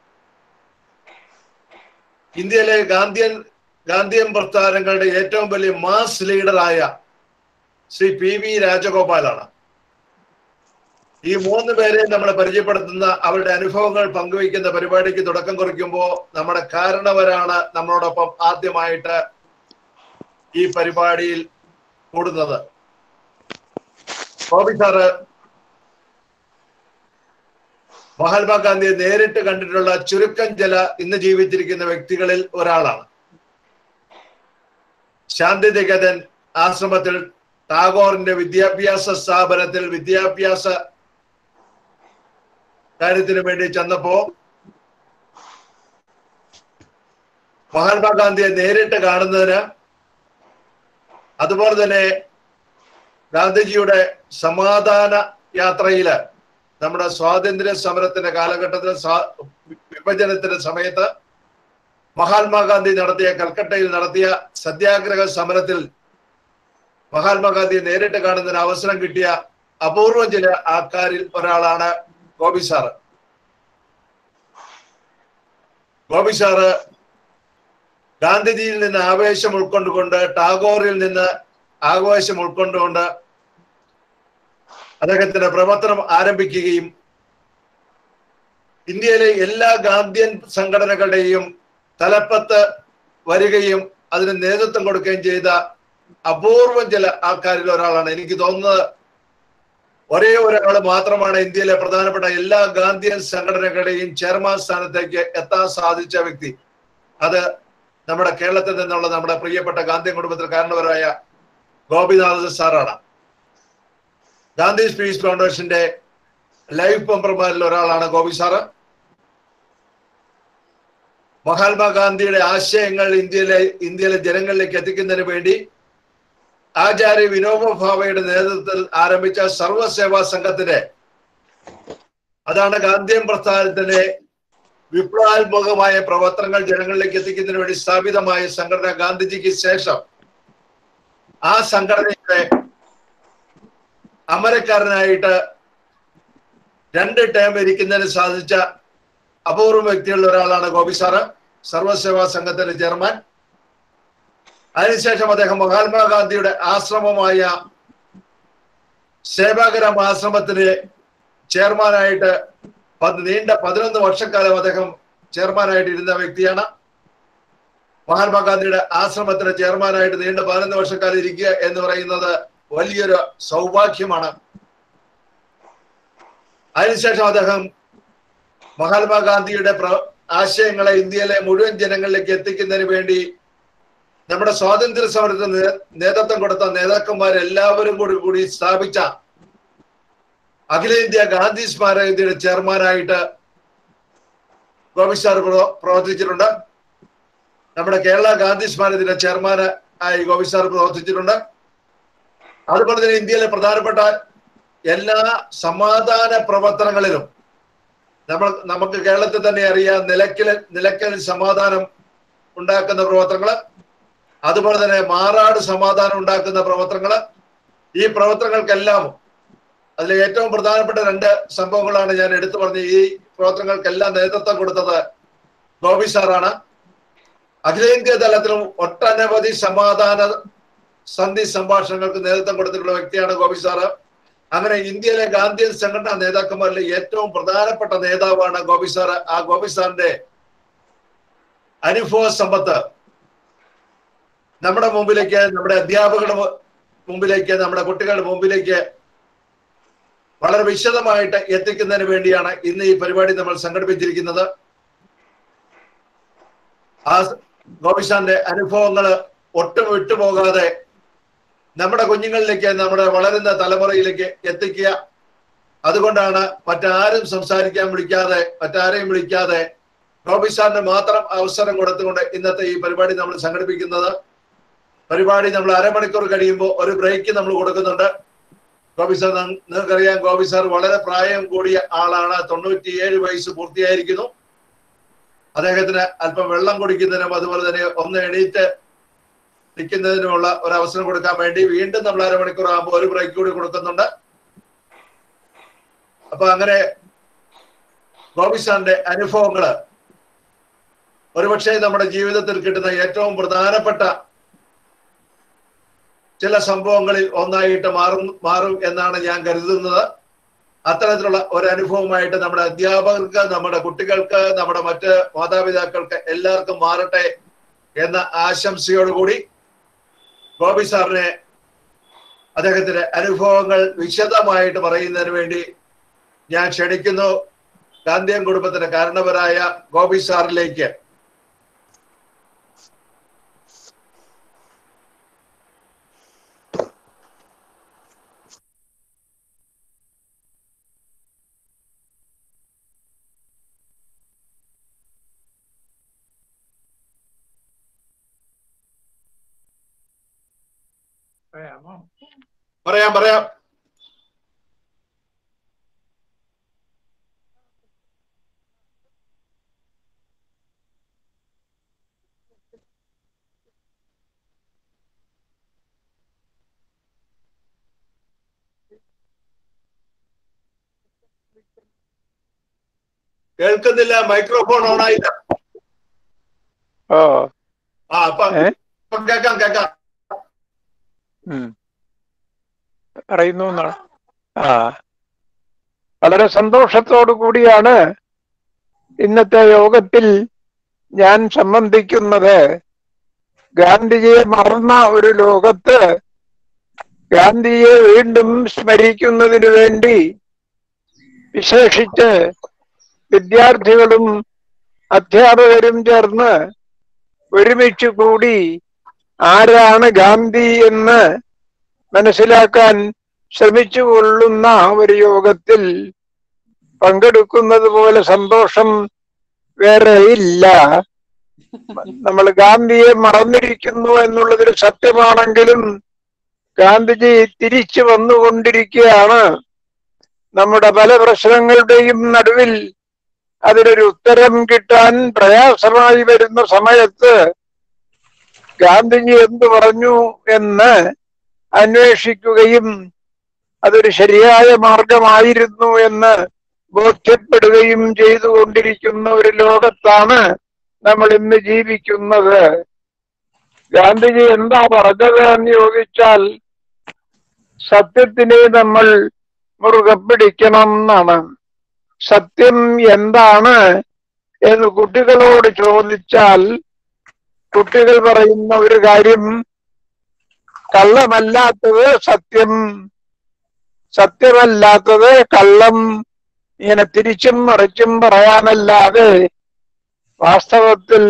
ഇന്ത്യയിലെ ഗാന്ധിയൻ ഗാന്ധിയൻ പ്രസ്ഥാനങ്ങളുടെ ഏറ്റവും വലിയ മാസ് ലീഡറായ ശ്രീ പി വി രാജഗോപാലാണ് ഈ മൂന്ന് പേരെ നമ്മൾ പരിചയപ്പെടുത്തുന്ന അവരുടെ അനുഭവങ്ങൾ പങ്കുവയ്ക്കുന്ന പരിപാടിക്ക് തുടക്കം കുറിക്കുമ്പോൾ നമ്മുടെ കാരണവരാണ് നമ്മളോടൊപ്പം ആദ്യമായിട്ട് ഈ പരിപാടിയിൽ കൂടുന്നത് ഗോപി സാറ് മഹാത്മാഗാന്ധിയെ നേരിട്ട് കണ്ടിട്ടുള്ള ചുരുക്കം ചില ഇന്ന് ജീവിച്ചിരിക്കുന്ന വ്യക്തികളിൽ ഒരാളാണ് ശാന്തിനികേതൻ ആശ്രമത്തിൽ ടാഗോറിന്റെ വിദ്യാഭ്യാസ സ്ഥാപനത്തിൽ വിദ്യാഭ്യാസ കാര്യത്തിന് വേണ്ടി ചെന്നപ്പോ മഹാത്മാഗാന്ധിയെ നേരിട്ട് കാണുന്നതിന് അതുപോലെ തന്നെ ഗാന്ധിജിയുടെ സമാധാന യാത്രയില് നമ്മുടെ സ്വാതന്ത്ര്യ സമരത്തിന്റെ കാലഘട്ടത്തിൽ സ്വാ- വിഭജനത്തിന്റെ സമയത്ത് മഹാത്മാഗാന്ധി നടത്തിയ കൽക്കട്ടയിൽ നടത്തിയ സത്യാഗ്രഹ സമരത്തിൽ മഹാത്മാഗാന്ധിയെ നേരിട്ട് കാണുന്നതിന് അവസരം കിട്ടിയ അപൂർവം ചില ആൾക്കാരിൽ ഒരാളാണ് ഗോപി സാറ് ഗോപി സാറ് ഗാന്ധിജിയിൽ നിന്ന് ആവേശം ഉൾക്കൊണ്ടുകൊണ്ട് ടാഗോറിൽ നിന്ന് ആവേശം ഉൾക്കൊണ്ടുകൊണ്ട് അദ്ദേഹത്തിന്റെ പ്രവർത്തനം ആരംഭിക്കുകയും ഇന്ത്യയിലെ എല്ലാ ഗാന്ധിയൻ സംഘടനകളുടെയും തലപ്പത്ത് വരികയും അതിന് നേതൃത്വം കൊടുക്കുകയും ചെയ്ത അപൂർവം ചില ആൾക്കാരിൽ ഒരാളാണ് എനിക്ക് തോന്നുന്നത് ഒരേ ഒരാൾ മാത്രമാണ് ഇന്ത്യയിലെ പ്രധാനപ്പെട്ട എല്ലാ ഗാന്ധിയൻ സംഘടനകളുടെയും ചെയർമാൻ സ്ഥാനത്തേക്ക് എത്താൻ സാധിച്ച വ്യക്തി അത് നമ്മുടെ കേരളത്തിൽ നിന്നുള്ള നമ്മുടെ പ്രിയപ്പെട്ട ഗാന്ധി കുടുംബത്തിൽ കാരണവരായ ഗോപിനാഥ് സാറാണ് ഗാന്ധി പീസ് ഫൗണ്ടേഷന്റെ ലൈഫ് മെമ്പർമാരിൽ ഒരാളാണ് ഗോപി സാറ് മഹാത്മാഗാന്ധിയുടെ ആശയങ്ങൾ ഇന്ത്യയിലെ ഇന്ത്യയിലെ ജനങ്ങളിലേക്ക് എത്തിക്കുന്നതിന് വേണ്ടി ആചാര്യ വിനോബ ഭാവയുടെ നേതൃത്വത്തിൽ ആരംഭിച്ച സർവസേവാ സംഘത്തിന്റെ അതാണ് ഗാന്ധിയൻ പ്രസ്ഥാനത്തിന്റെ വിപ്ലവാത്മകമായ പ്രവർത്തനങ്ങൾ ജനങ്ങളിലേക്ക് എത്തിക്കുന്നതിന് വേണ്ടി സ്ഥാപിതമായ സംഘടന ഗാന്ധിജിക്ക് ശേഷം ആ സംഘടനയുടെ അമരക്കാരനായിട്ട് രണ്ട് ടേം ഇരിക്കുന്നതിന് സാധിച്ച അപൂർവ വ്യക്തികളിൽ ഒരാളാണ് ഗോപി സാറ് സർവസേവാ സംഘത്തിന്റെ ചെയർമാൻ അതിനുശേഷം അദ്ദേഹം മഹാത്മാഗാന്ധിയുടെ ആശ്രമമായ സേവാഗ്രാം ആശ്രമത്തിന് ചെയർമാനായിട്ട് പത് നീണ്ട പതിനൊന്ന് വർഷക്കാലം അദ്ദേഹം ചെയർമാനായിട്ട് ഇരുന്ന വ്യക്തിയാണ് മഹാത്മാഗാന്ധിയുടെ ആശ്രമത്തിന് ചെയർമാനായിട്ട് നീണ്ട പതിനൊന്ന് വർഷക്കാലം ഇരിക്കുക എന്ന് പറയുന്നത് വലിയൊരു സൗഭാഗ്യമാണ് അതിനുശേഷം അദ്ദേഹം മഹാത്മാഗാന്ധിയുടെ പ്ര ആശയങ്ങളെ ഇന്ത്യയിലെ മുഴുവൻ ജനങ്ങളിലേക്ക് എത്തിക്കുന്നതിന് വേണ്ടി നമ്മുടെ സ്വാതന്ത്ര്യ സമരത്തിന് നേ- നേതൃത്വം കൊടുത്ത നേതാക്കന്മാരെല്ലാവരും കൂടി കൂടി സ്ഥാപിച്ച അഖിലേന്ത്യാ ഗാന്ധി സ്മാരകത്തിന്റെ ചെയർമാനായിട്ട് ഗോപി സാർ പ്രവ- പ്രവർത്തിച്ചിട്ടുണ്ട് നമ്മുടെ കേരള ഗാന്ധി സ്മാരകത്തിന്റെ ചെയർമാൻ ആയി ഗോപി സാർ പ്രവർത്തിച്ചിട്ടുണ്ട് അതുപോലെ തന്നെ ഇന്ത്യയിലെ പ്രധാനപ്പെട്ട എല്ലാ സമാധാന പ്രവർത്തനങ്ങളിലും നമ്മൾ നമുക്ക് കേരളത്തിൽ തന്നെ അറിയാം നിലയ്ക്കൽ നിലയ്ക്കൽ സമാധാനം ഉണ്ടാക്കുന്ന പ്രവർത്തനങ്ങള് അതുപോലെ തന്നെ മാറാട് സമാധാനം ഉണ്ടാക്കുന്ന പ്രവർത്തനങ്ങള് ഈ പ്രവർത്തനങ്ങൾക്കെല്ലാം അതിലെ ഏറ്റവും പ്രധാനപ്പെട്ട രണ്ട് സംഭവങ്ങളാണ് ഞാൻ എടുത്തു പറഞ്ഞ ഈ പ്രവർത്തനങ്ങൾക്കെല്ലാം നേതൃത്വം കൊടുത്തത് ഗോപി സാറാണ് അഖിലേന്ത്യാ തലത്തിലും ഒട്ടനവധി സമാധാന സന്ധി സംഭാഷണങ്ങൾക്ക് നേതൃത്വം കൊടുത്തിട്ടുള്ള വ്യക്തിയാണ് ഗോപി സാറ് അങ്ങനെ ഇന്ത്യയിലെ ഗാന്ധിയൻ സംഘടനാ നേതാക്കന്മാരിലെ ഏറ്റവും പ്രധാനപ്പെട്ട നേതാവാണ് ഗോപി സാറ് ആ ഗോപി സാറിന്റെ അനുഭവ സമ്പത്ത് നമ്മുടെ മുമ്പിലേക്ക് നമ്മുടെ അധ്യാപകരുടെ മു- മുമ്പിലേക്ക് നമ്മുടെ കുട്ടികളുടെ മുമ്പിലേക്ക് വളരെ വിശദമായിട്ട് എത്തിക്കുന്നതിന് വേണ്ടിയാണ് ഇന്ന് ഈ പരിപാടി നമ്മൾ സംഘടിപ്പിച്ചിരിക്കുന്നത് ആ ഗോപിസാന്റെ അനുഭവങ്ങള് ഒട്ടും വിട്ടുപോകാതെ നമ്മുടെ കുഞ്ഞുങ്ങളിലേക്ക് നമ്മുടെ വളരുന്ന തലമുറയിലേക്ക് എത്തിക്കുക അതുകൊണ്ടാണ് മറ്റാരും സംസാരിക്കാൻ വിളിക്കാതെ മറ്റാരെയും വിളിക്കാതെ ഗോപി സാറിന് മാത്രം അവസരം കൊടുത്തുകൊണ്ട് ഇന്നത്തെ ഈ പരിപാടി നമ്മൾ സംഘടിപ്പിക്കുന്നത് പരിപാടി നമ്മൾ അരമണിക്കൂർ കഴിയുമ്പോൾ ഒരു ബ്രേക്ക് നമ്മൾ കൊടുക്കുന്നുണ്ട് ഗോപി സാർ ന- നിങ്ങൾക്കറിയാം ഗോപി സാർ വളരെ പ്രായം കൂടിയ ആളാണ് തൊണ്ണൂറ്റിയേഴ് വയസ്സ് പൂർത്തിയായിരിക്കുന്നു അദ്ദേഹത്തിന് അല്പം വെള്ളം കുടിക്കുന്നതിനും അതുപോലെ തന്നെ ഒന്ന് എണീറ്റ് നിൽക്കുന്നതിനുമുള്ള ഒരു അവസരം കൊടുക്കാൻ വേണ്ടി വീണ്ടും നമ്മൾ അരമണിക്കൂർ ആകുമ്പോൾ ഒരു ബ്രേക്ക് കൂടി കൊടുക്കുന്നുണ്ട് അപ്പൊ അങ്ങനെ ഗോപി സാറിന്റെ അനുഭവങ്ങള് ഒരുപക്ഷെ നമ്മുടെ ജീവിതത്തിൽ കിട്ടുന്ന ഏറ്റവും പ്രധാനപ്പെട്ട ചില സംഭവങ്ങളിൽ ഒന്നായിട്ട് മാറും മാറും എന്നാണ് ഞാൻ കരുതുന്നത് അത്തരത്തിലുള്ള ഒരു അനുഭവമായിട്ട് നമ്മുടെ അധ്യാപകർക്ക് നമ്മുടെ കുട്ടികൾക്ക് നമ്മുടെ മറ്റ് മാതാപിതാക്കൾക്ക് എല്ലാവർക്കും മാറട്ടെ എന്ന ആശംസയോടുകൂടി ഗോപി സാറിനെ അദ്ദേഹത്തിന്റെ അനുഭവങ്ങൾ വിശദമായിട്ട് പറയുന്നതിന് വേണ്ടി ഞാൻ ക്ഷണിക്കുന്നു ഗാന്ധിയൻ കുടുംബത്തിന്റെ കാരണവരായ ഗോപി സാറിലേക്ക് പറയാം പറയാം കേൾക്കുന്നില്ല മൈക്രോഫോൺ ഓൺ ആയില്ല ഓ ആ അപ്പൊ ഏ? ഇപ്പൊ കേക്കാം കേക്കാം ഉം. പറയുന്നു എന്നാണ് ആ വളരെ സന്തോഷത്തോടു കൂടിയാണ് ഇന്നത്തെ യോഗത്തിൽ ഞാൻ സംബന്ധിക്കുന്നത് ഗാന്ധിജിയെ മറന്ന ഒരു ലോകത്ത് ഗാന്ധിയെ വീണ്ടും സ്മരിക്കുന്നതിനു വേണ്ടി വിശേഷിച്ച് വിദ്യാർത്ഥികളും അധ്യാപകരും ചേർന്ന് ഒരുമിച്ച് കൂടി ആരാണ് ഗാന്ധി എന്ന് മനസ്സിലാക്കാൻ ശ്രമിച്ചു കൊള്ളുന്ന ഒരു യോഗത്തിൽ പങ്കെടുക്കുന്നത് പോലെ സന്തോഷം വേറെ ഇല്ല നമ്മൾ ഗാന്ധിയെ മറന്നിരിക്കുന്നു എന്നുള്ളതൊരു സത്യമാണെങ്കിലും ഗാന്ധിജി തിരിച്ചു വന്നുകൊണ്ടിരിക്കുകയാണ് നമ്മുടെ പല പ്രശ്നങ്ങളുടെയും നടുവിൽ അതിനൊരു ഉത്തരം കിട്ടാൻ പ്രയാസമായി വരുന്ന സമയത്ത് ഗാന്ധിജി എന്തു പറഞ്ഞു എന്ന് അന്വേഷിക്കുകയും അതൊരു ശരിയായ മാർഗമായിരുന്നു എന്ന് ബോധ്യപ്പെടുകയും ചെയ്തുകൊണ്ടിരിക്കുന്ന ഒരു ലോകത്താണ് നമ്മൾ ഇന്ന് ജീവിക്കുന്നത് ഗാന്ധിജി എന്താ പറഞ്ഞത് എന്ന് ചോദിച്ചാൽ സത്യത്തിനെ നമ്മൾ മുറുകെ പിടിക്കണം എന്നാണ് സത്യം എന്താണ് എന്ന് കുട്ടികളോട് ചോദിച്ചാൽ കുട്ടികൾ പറയുന്ന ഒരു കാര്യം കള്ളമല്ലാത്തത് സത്യം സത്യമല്ലാത്തത് കള്ളം ഇങ്ങനെ തിരിച്ചും മറിച്ചും പറയാനല്ലാതെ വാസ്തവത്തിൽ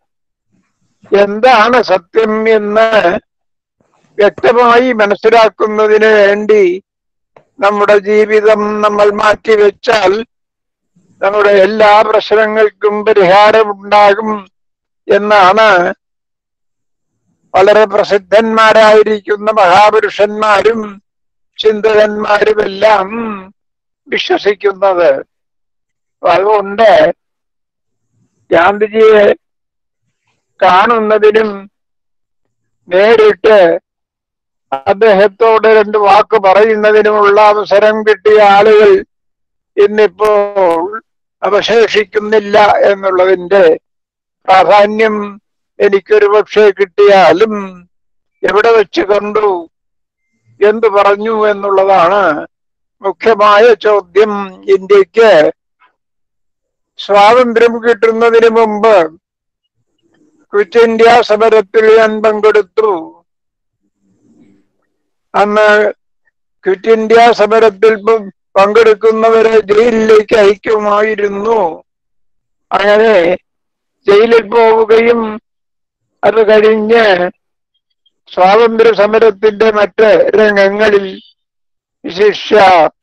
എന്താണ് സത്യം എന്ന് വ്യക്തമായി മനസ്സിലാക്കുന്നതിന് വേണ്ടി നമ്മുടെ ജീവിതം നമ്മൾ മാറ്റിവെച്ചാൽ നമ്മുടെ എല്ലാ പ്രശ്നങ്ങൾക്കും പരിഹാരമുണ്ടാകും എന്നാണ് വളരെ പ്രസിദ്ധന്മാരായിരിക്കുന്ന മഹാപുരുഷന്മാരും ചിന്തകന്മാരുമെല്ലാം വിശ്വസിക്കുന്നത് അപ്പൊ അതുകൊണ്ട് ഗാന്ധിജിയെ കാണുന്നതിനും നേരിട്ട് അദ്ദേഹത്തോട് രണ്ട് വാക്ക് പറയുന്നതിനുമുള്ള അവസരം കിട്ടിയ ആളുകൾ ഇന്നിപ്പോൾ അവശേഷിക്കുന്നില്ല എന്നുള്ളതിന്റെ പ്രാധാന്യം എനിക്കൊരു പക്ഷേ കിട്ടിയാലും എവിടെ വെച്ച് കണ്ടു എന്തു പറഞ്ഞു എന്നുള്ളതാണ് മുഖ്യമായ ചോദ്യം ഇന്ത്യക്ക് സ്വാതന്ത്ര്യം കിട്ടുന്നതിന് മുമ്പ് ക്വിറ്റ് ഇന്ത്യ സമരത്തിൽ ഞാൻ പങ്കെടുത്തു അന്ന് ക്വിറ്റ് ഇന്ത്യ സമരത്തിൽ പ- പങ്കെടുക്കുന്നവരെ ജയിലിലേക്ക് അയക്കുമായിരുന്നു അങ്ങനെ ജയിലിൽ പോവുകയും അത് കഴിഞ്ഞ് സ്വാതന്ത്ര്യ സമരത്തിന്റെ മറ്റ് രംഗങ്ങളിൽ വിശിഷ്യ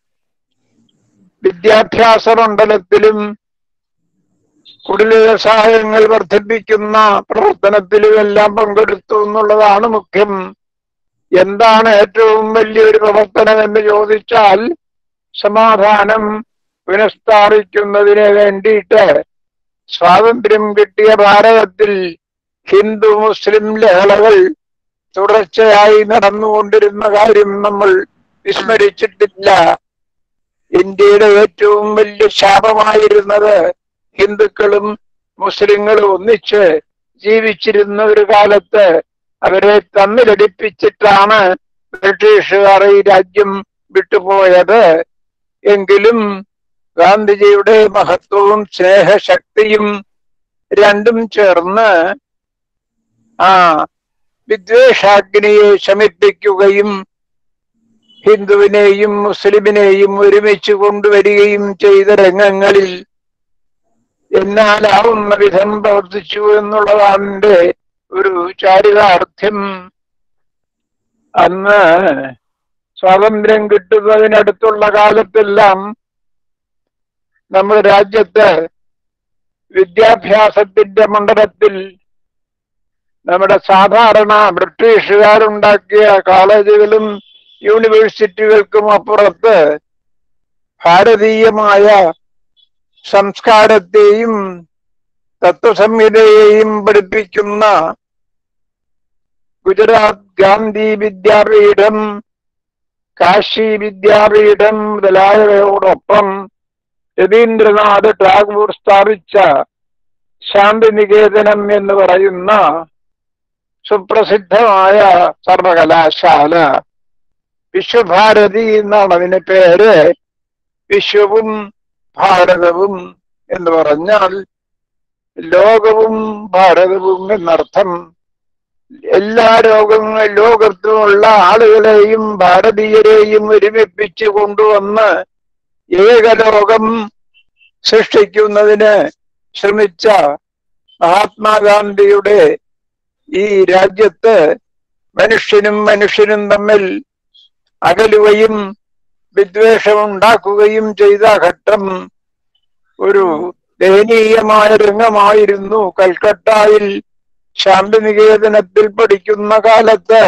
വിദ്യാഭ്യാസ മണ്ഡലത്തിലും കുടിൽ വ്യവസായങ്ങൾ വർദ്ധിപ്പിക്കുന്ന പ്രവർത്തനത്തിലുമെല്ലാം പങ്കെടുത്തു എന്നുള്ളതാണ് മുഖ്യം എന്താണ് ഏറ്റവും വലിയൊരു പ്രവർത്തനം എന്ന് ചോദിച്ചാൽ സമാധാനം പുനഃസ്ഥാപിക്കുന്നതിന് വേണ്ടിയിട്ട് സ്വാതന്ത്ര്യം കിട്ടിയ ഭാരതത്തിൽ ഹിന്ദു മുസ്ലിം ലഹളകൾ തുടർച്ചയായി നടന്നുകൊണ്ടിരുന്ന കാര്യം നമ്മൾ വിസ്മരിച്ചിട്ടില്ല ഇന്ത്യയുടെ ഏറ്റവും വലിയ ശാപമായിരുന്നത് ഹിന്ദുക്കളും മുസ്ലിങ്ങളും ഒന്നിച്ച് ജീവിച്ചിരുന്ന ഒരു കാലത്ത് അവരെ തമ്മിലടിപ്പിച്ചിട്ടാണ് ബ്രിട്ടീഷുകാർ ഈ രാജ്യം വിട്ടുപോയത് എങ്കിലും ഗാന്ധിജിയുടെ മഹത്വവും സ്നേഹശക്തിയും രണ്ടും ചേർന്ന് ആ വിദ്വേഷാഗ്നിയെ ശമിപ്പിക്കുകയും ഹിന്ദുവിനെയും മുസ്ലിമിനെയും ഒരുമിച്ച് കൊണ്ടുവരികയും ചെയ്ത രംഗങ്ങളിൽ എന്നാലാവുന്ന വിധം പ്രവർത്തിച്ചു എന്നുള്ളതാണ് എന്റെ ഒരു ചാരിതാർത്ഥ്യം അന്ന് സ്വാതന്ത്ര്യം കിട്ടുന്നതിനടുത്തുള്ള കാലത്തെല്ലാം നമ്മുടെ രാജ്യത്ത് വിദ്യാഭ്യാസത്തിന്റെ മണ്ഡലത്തിൽ നമ്മുടെ സാധാരണ ബ്രിട്ടീഷുകാരുണ്ടാക്കിയ കോളേജുകളും യൂണിവേഴ്സിറ്റികൾക്കും അപ്പുറത്ത് ഭാരതീയമായ സംസ്കാരത്തെയും തത്വസംഹിതയെയും പഠിപ്പിക്കുന്ന ഗുജറാത്ത് ഗാന്ധി വിദ്യാപീഠം കാശി വിദ്യാപീഠം മുതലായവയോടൊപ്പം രവീന്ദ്രനാഥ് ടാഗോർ സ്ഥാപിച്ച ശാന്തിനികേതനം എന്ന് പറയുന്ന സുപ്രസിദ്ധമായ സർവകലാശാല വിശ്വഭാരതി എന്നാണ് അതിന് പേര് വിശ്വവും ഭാരതവും എന്ന് പറഞ്ഞാൽ ലോകവും ഭാരതവും എന്നർത്ഥം എല്ലാ ലോകങ്ങൾ ലോകത്തുമുള്ള ആളുകളെയും ഭാരതീയരെയും ഒരുമിപ്പിച്ചു കൊണ്ടുവന്ന് ഏകലോകം സൃഷ്ടിക്കുന്നതിന് ശ്രമിച്ച മഹാത്മാഗാന്ധിയുടെ ഈ രാജ്യത്ത് മനുഷ്യനും മനുഷ്യനും തമ്മിൽ അകലുകയും വിദ്വേഷമുണ്ടാക്കുകയും ചെയ്ത ഘട്ടം ഒരു ദയനീയമായ രംഗമായിരുന്നു കൽക്കട്ടയിൽ ശാന്തിനികേതനത്തിൽ പഠിക്കുന്ന കാലത്ത്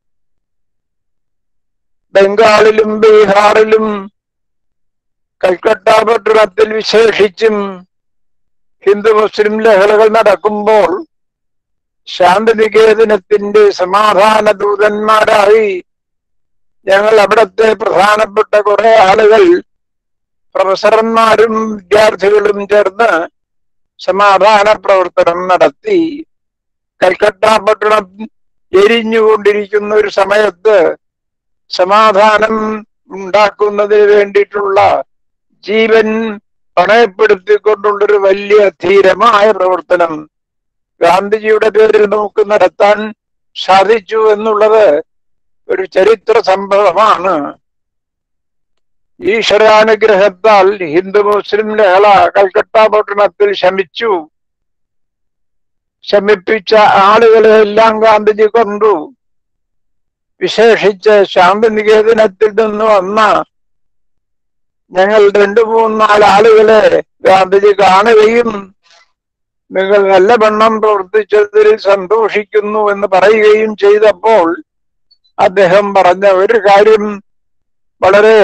ബംഗാളിലും ബീഹാറിലും കൽക്കട്ട പട്ടണത്തിൽ വിശേഷിച്ചും ഹിന്ദു മുസ്ലിം ലഹളകൾ നടക്കുമ്പോൾ ശാന്തിനികേതനത്തിന്റെ സമാധാന ദൂതന്മാരായി ഞങ്ങൾ അവിടുത്തെ പ്രധാനപ്പെട്ട കുറെ ആളുകൾ പ്രൊഫസർമാരും വിദ്യാർത്ഥികളും ചേർന്ന് സമാധാന പ്രവർത്തനം നടത്തി കൽക്കട്ട പട്ടണം എരിഞ്ഞുകൊണ്ടിരിക്കുന്ന ഒരു സമയത്ത് സമാധാനം ഉണ്ടാക്കുന്നതിന് വേണ്ടിയിട്ടുള്ള ജീവൻ പണയപ്പെടുത്തിക്കൊണ്ടുള്ളൊരു വലിയ ധീരമായ പ്രവർത്തനം ഗാന്ധിജിയുടെ പേരിൽ നമുക്ക് നടത്താൻ സാധിച്ചു എന്നുള്ളത് ഒരു ചരിത്ര സംഭവമാണ് ഈശ്വരാനുഗ്രഹത്താൽ ഹിന്ദു മുസ്ലിം ലഹള കൽക്കട്ട പട്ടണത്തിൽ ശമിച്ചു ശമിപ്പിച്ച ആളുകളെ എല്ലാം ഗാന്ധിജി കൊണ്ടു വിശേഷിച്ച് ശാന്തിനികേതനത്തിൽ നിന്ന് വന്ന ഞങ്ങൾ രണ്ടു മൂന്നാല് ആളുകളെ ഗാന്ധിജി കാണുകയും നിങ്ങൾ നല്ല വണ്ണം പ്രവർത്തിച്ചതിൽ സന്തോഷിക്കുന്നു എന്ന് പറയുകയും ചെയ്തപ്പോൾ അദ്ദേഹം പറഞ്ഞ ഒരു കാര്യം വളരെ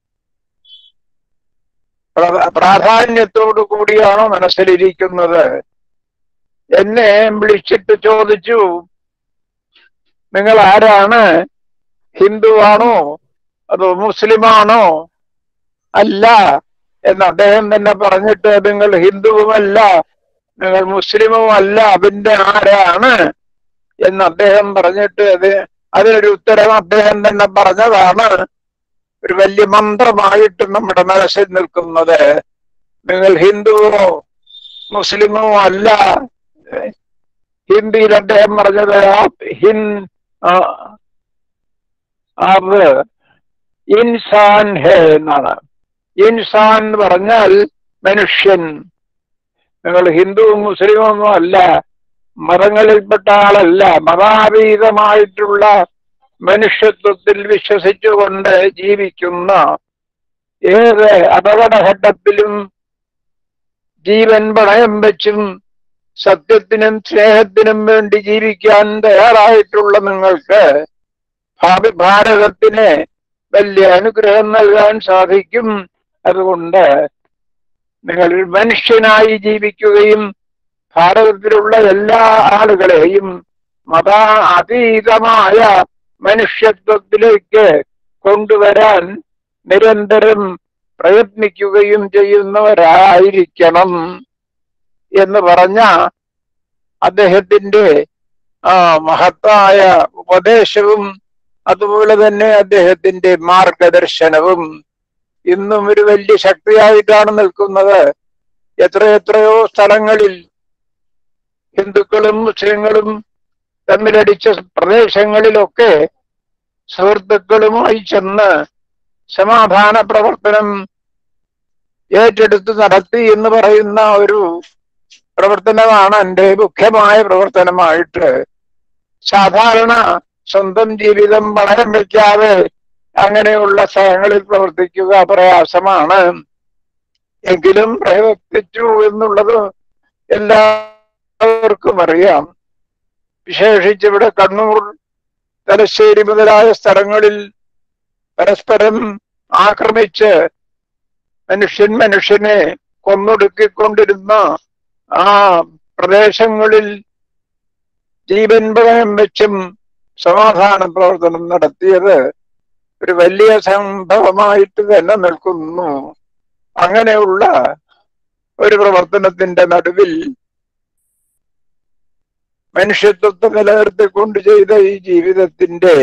പ്ര- പ്രാധാന്യത്തോടു കൂടിയാണ് മനസ്സിലിരിക്കുന്നത് എന്നെ വിളിച്ചിട്ട് ചോദിച്ചു നിങ്ങൾ ആരാണ് ഹിന്ദുവാണോ അതോ മുസ്ലിമാണോ അല്ല എന്ന് അദ്ദേഹം തന്നെ പറഞ്ഞിട്ട് നിങ്ങൾ ഹിന്ദുവുമല്ല നിങ്ങൾ മുസ്ലിമും അല്ല പിന്നെ ആരാണ് എന്ന് അദ്ദേഹം പറഞ്ഞിട്ട് അത് അതിനൊരു ഉത്തരം അദ്ദേഹം തന്നെ പറഞ്ഞതാണ് ഒരു വലിയ മന്ത്രമായിട്ട് നമ്മുടെ മനസ്സിൽ നിൽക്കുന്നത് നിങ്ങൾ ഹിന്ദുവോ മുസ്ലിമോ അല്ല ഹിന്ദിയിൽ അദ്ദേഹം പറഞ്ഞത് ആപ് ഹിൻ ആ, ആപ് ഇൻസാൻ ഹേ എന്നാണ് ഇൻസാൻ എന്ന് പറഞ്ഞാൽ മനുഷ്യൻ നിങ്ങൾ ഹിന്ദുവും മുസ്ലിമും ഒന്നും അല്ല മതങ്ങളിൽപ്പെട്ട ആളല്ല മതാതീതമായിട്ടുള്ള മനുഷ്യത്വത്തിൽ വിശ്വസിച്ചുകൊണ്ട് ജീവിക്കുന്ന ഏത് അപകടഘട്ടത്തിലും ജീവൻ പണയം വെച്ചും സത്യത്തിനും സ്നേഹത്തിനും വേണ്ടി ജീവിക്കാൻ തയ്യാറായിട്ടുള്ള നിങ്ങൾക്ക് ഭാവി ഭാരതത്തിന് വലിയ അനുഗ്രഹം നൽകാൻ സാധിക്കും അതുകൊണ്ട് നിങ്ങൾ ഒരു മനുഷ്യനായി ജീവിക്കുകയും ഭാരതത്തിലുള്ള എല്ലാ ആളുകളെയും മത അതീതമായ മനുഷ്യത്വത്തിലേക്ക് കൊണ്ടുവരാൻ നിരന്തരം പ്രയത്നിക്കുകയും ചെയ്യുന്നവരായിരിക്കണം എന്ന് പറഞ്ഞ അദ്ദേഹത്തിന്റെ ആ മഹത്തായ ഉപദേശവും അതുപോലെ തന്നെ അദ്ദേഹത്തിന്റെ മാർഗദർശനവും ഇന്നും ഒരു വലിയ ശക്തിയായിട്ടാണ് നിൽക്കുന്നത് എത്രയെത്രയോ സ്ഥലങ്ങളിൽ ഹിന്ദുക്കളും മുസ്ലിങ്ങളും തമ്മിലടിച്ച പ്രദേശങ്ങളിലൊക്കെ സുഹൃത്തുക്കളുമായി ചെന്ന് സമാധാന പ്രവർത്തനം ഏറ്റെടുത്ത് നടത്തി എന്ന് പറയുന്ന ഒരു പ്രവർത്തനമാണ് എൻ്റെ മുഖ്യമായ പ്രവർത്തനമായിട്ട് സാധാരണ സ്വന്തം ജീവിതം പണയം വെക്കാതെ അങ്ങനെയുള്ള സ്ഥലങ്ങളിൽ പ്രവർത്തിക്കുക പ്രയാസമാണ് എങ്കിലും പ്രവർത്തിച്ചു എന്നുള്ളത് എല്ലാവർക്കും അറിയാം വിശേഷിച്ച് ഇവിടെ കണ്ണൂർ തലശ്ശേരി മുതലായ സ്ഥലങ്ങളിൽ പരസ്പരം ആക്രമിച്ച് മനുഷ്യൻ മനുഷ്യനെ കൊന്നൊടുക്കിക്കൊണ്ടിരുന്ന ആ പ്രദേശങ്ങളിൽ ജീവൻ പണയം വെച്ചും സമാധാന പ്രവർത്തനം നടത്തിയത് ഒരു വലിയ സംഭവമായിട്ട് തന്നെ നിൽക്കുന്നു അങ്ങനെയുള്ള ഒരു പ്രവർത്തനത്തിന്റെ നടുവിൽ മനുഷ്യത്വത്തെ നിലനിർത്തിക്കൊണ്ട് ചെയ്ത ഈ ജീവിതത്തിന്റെ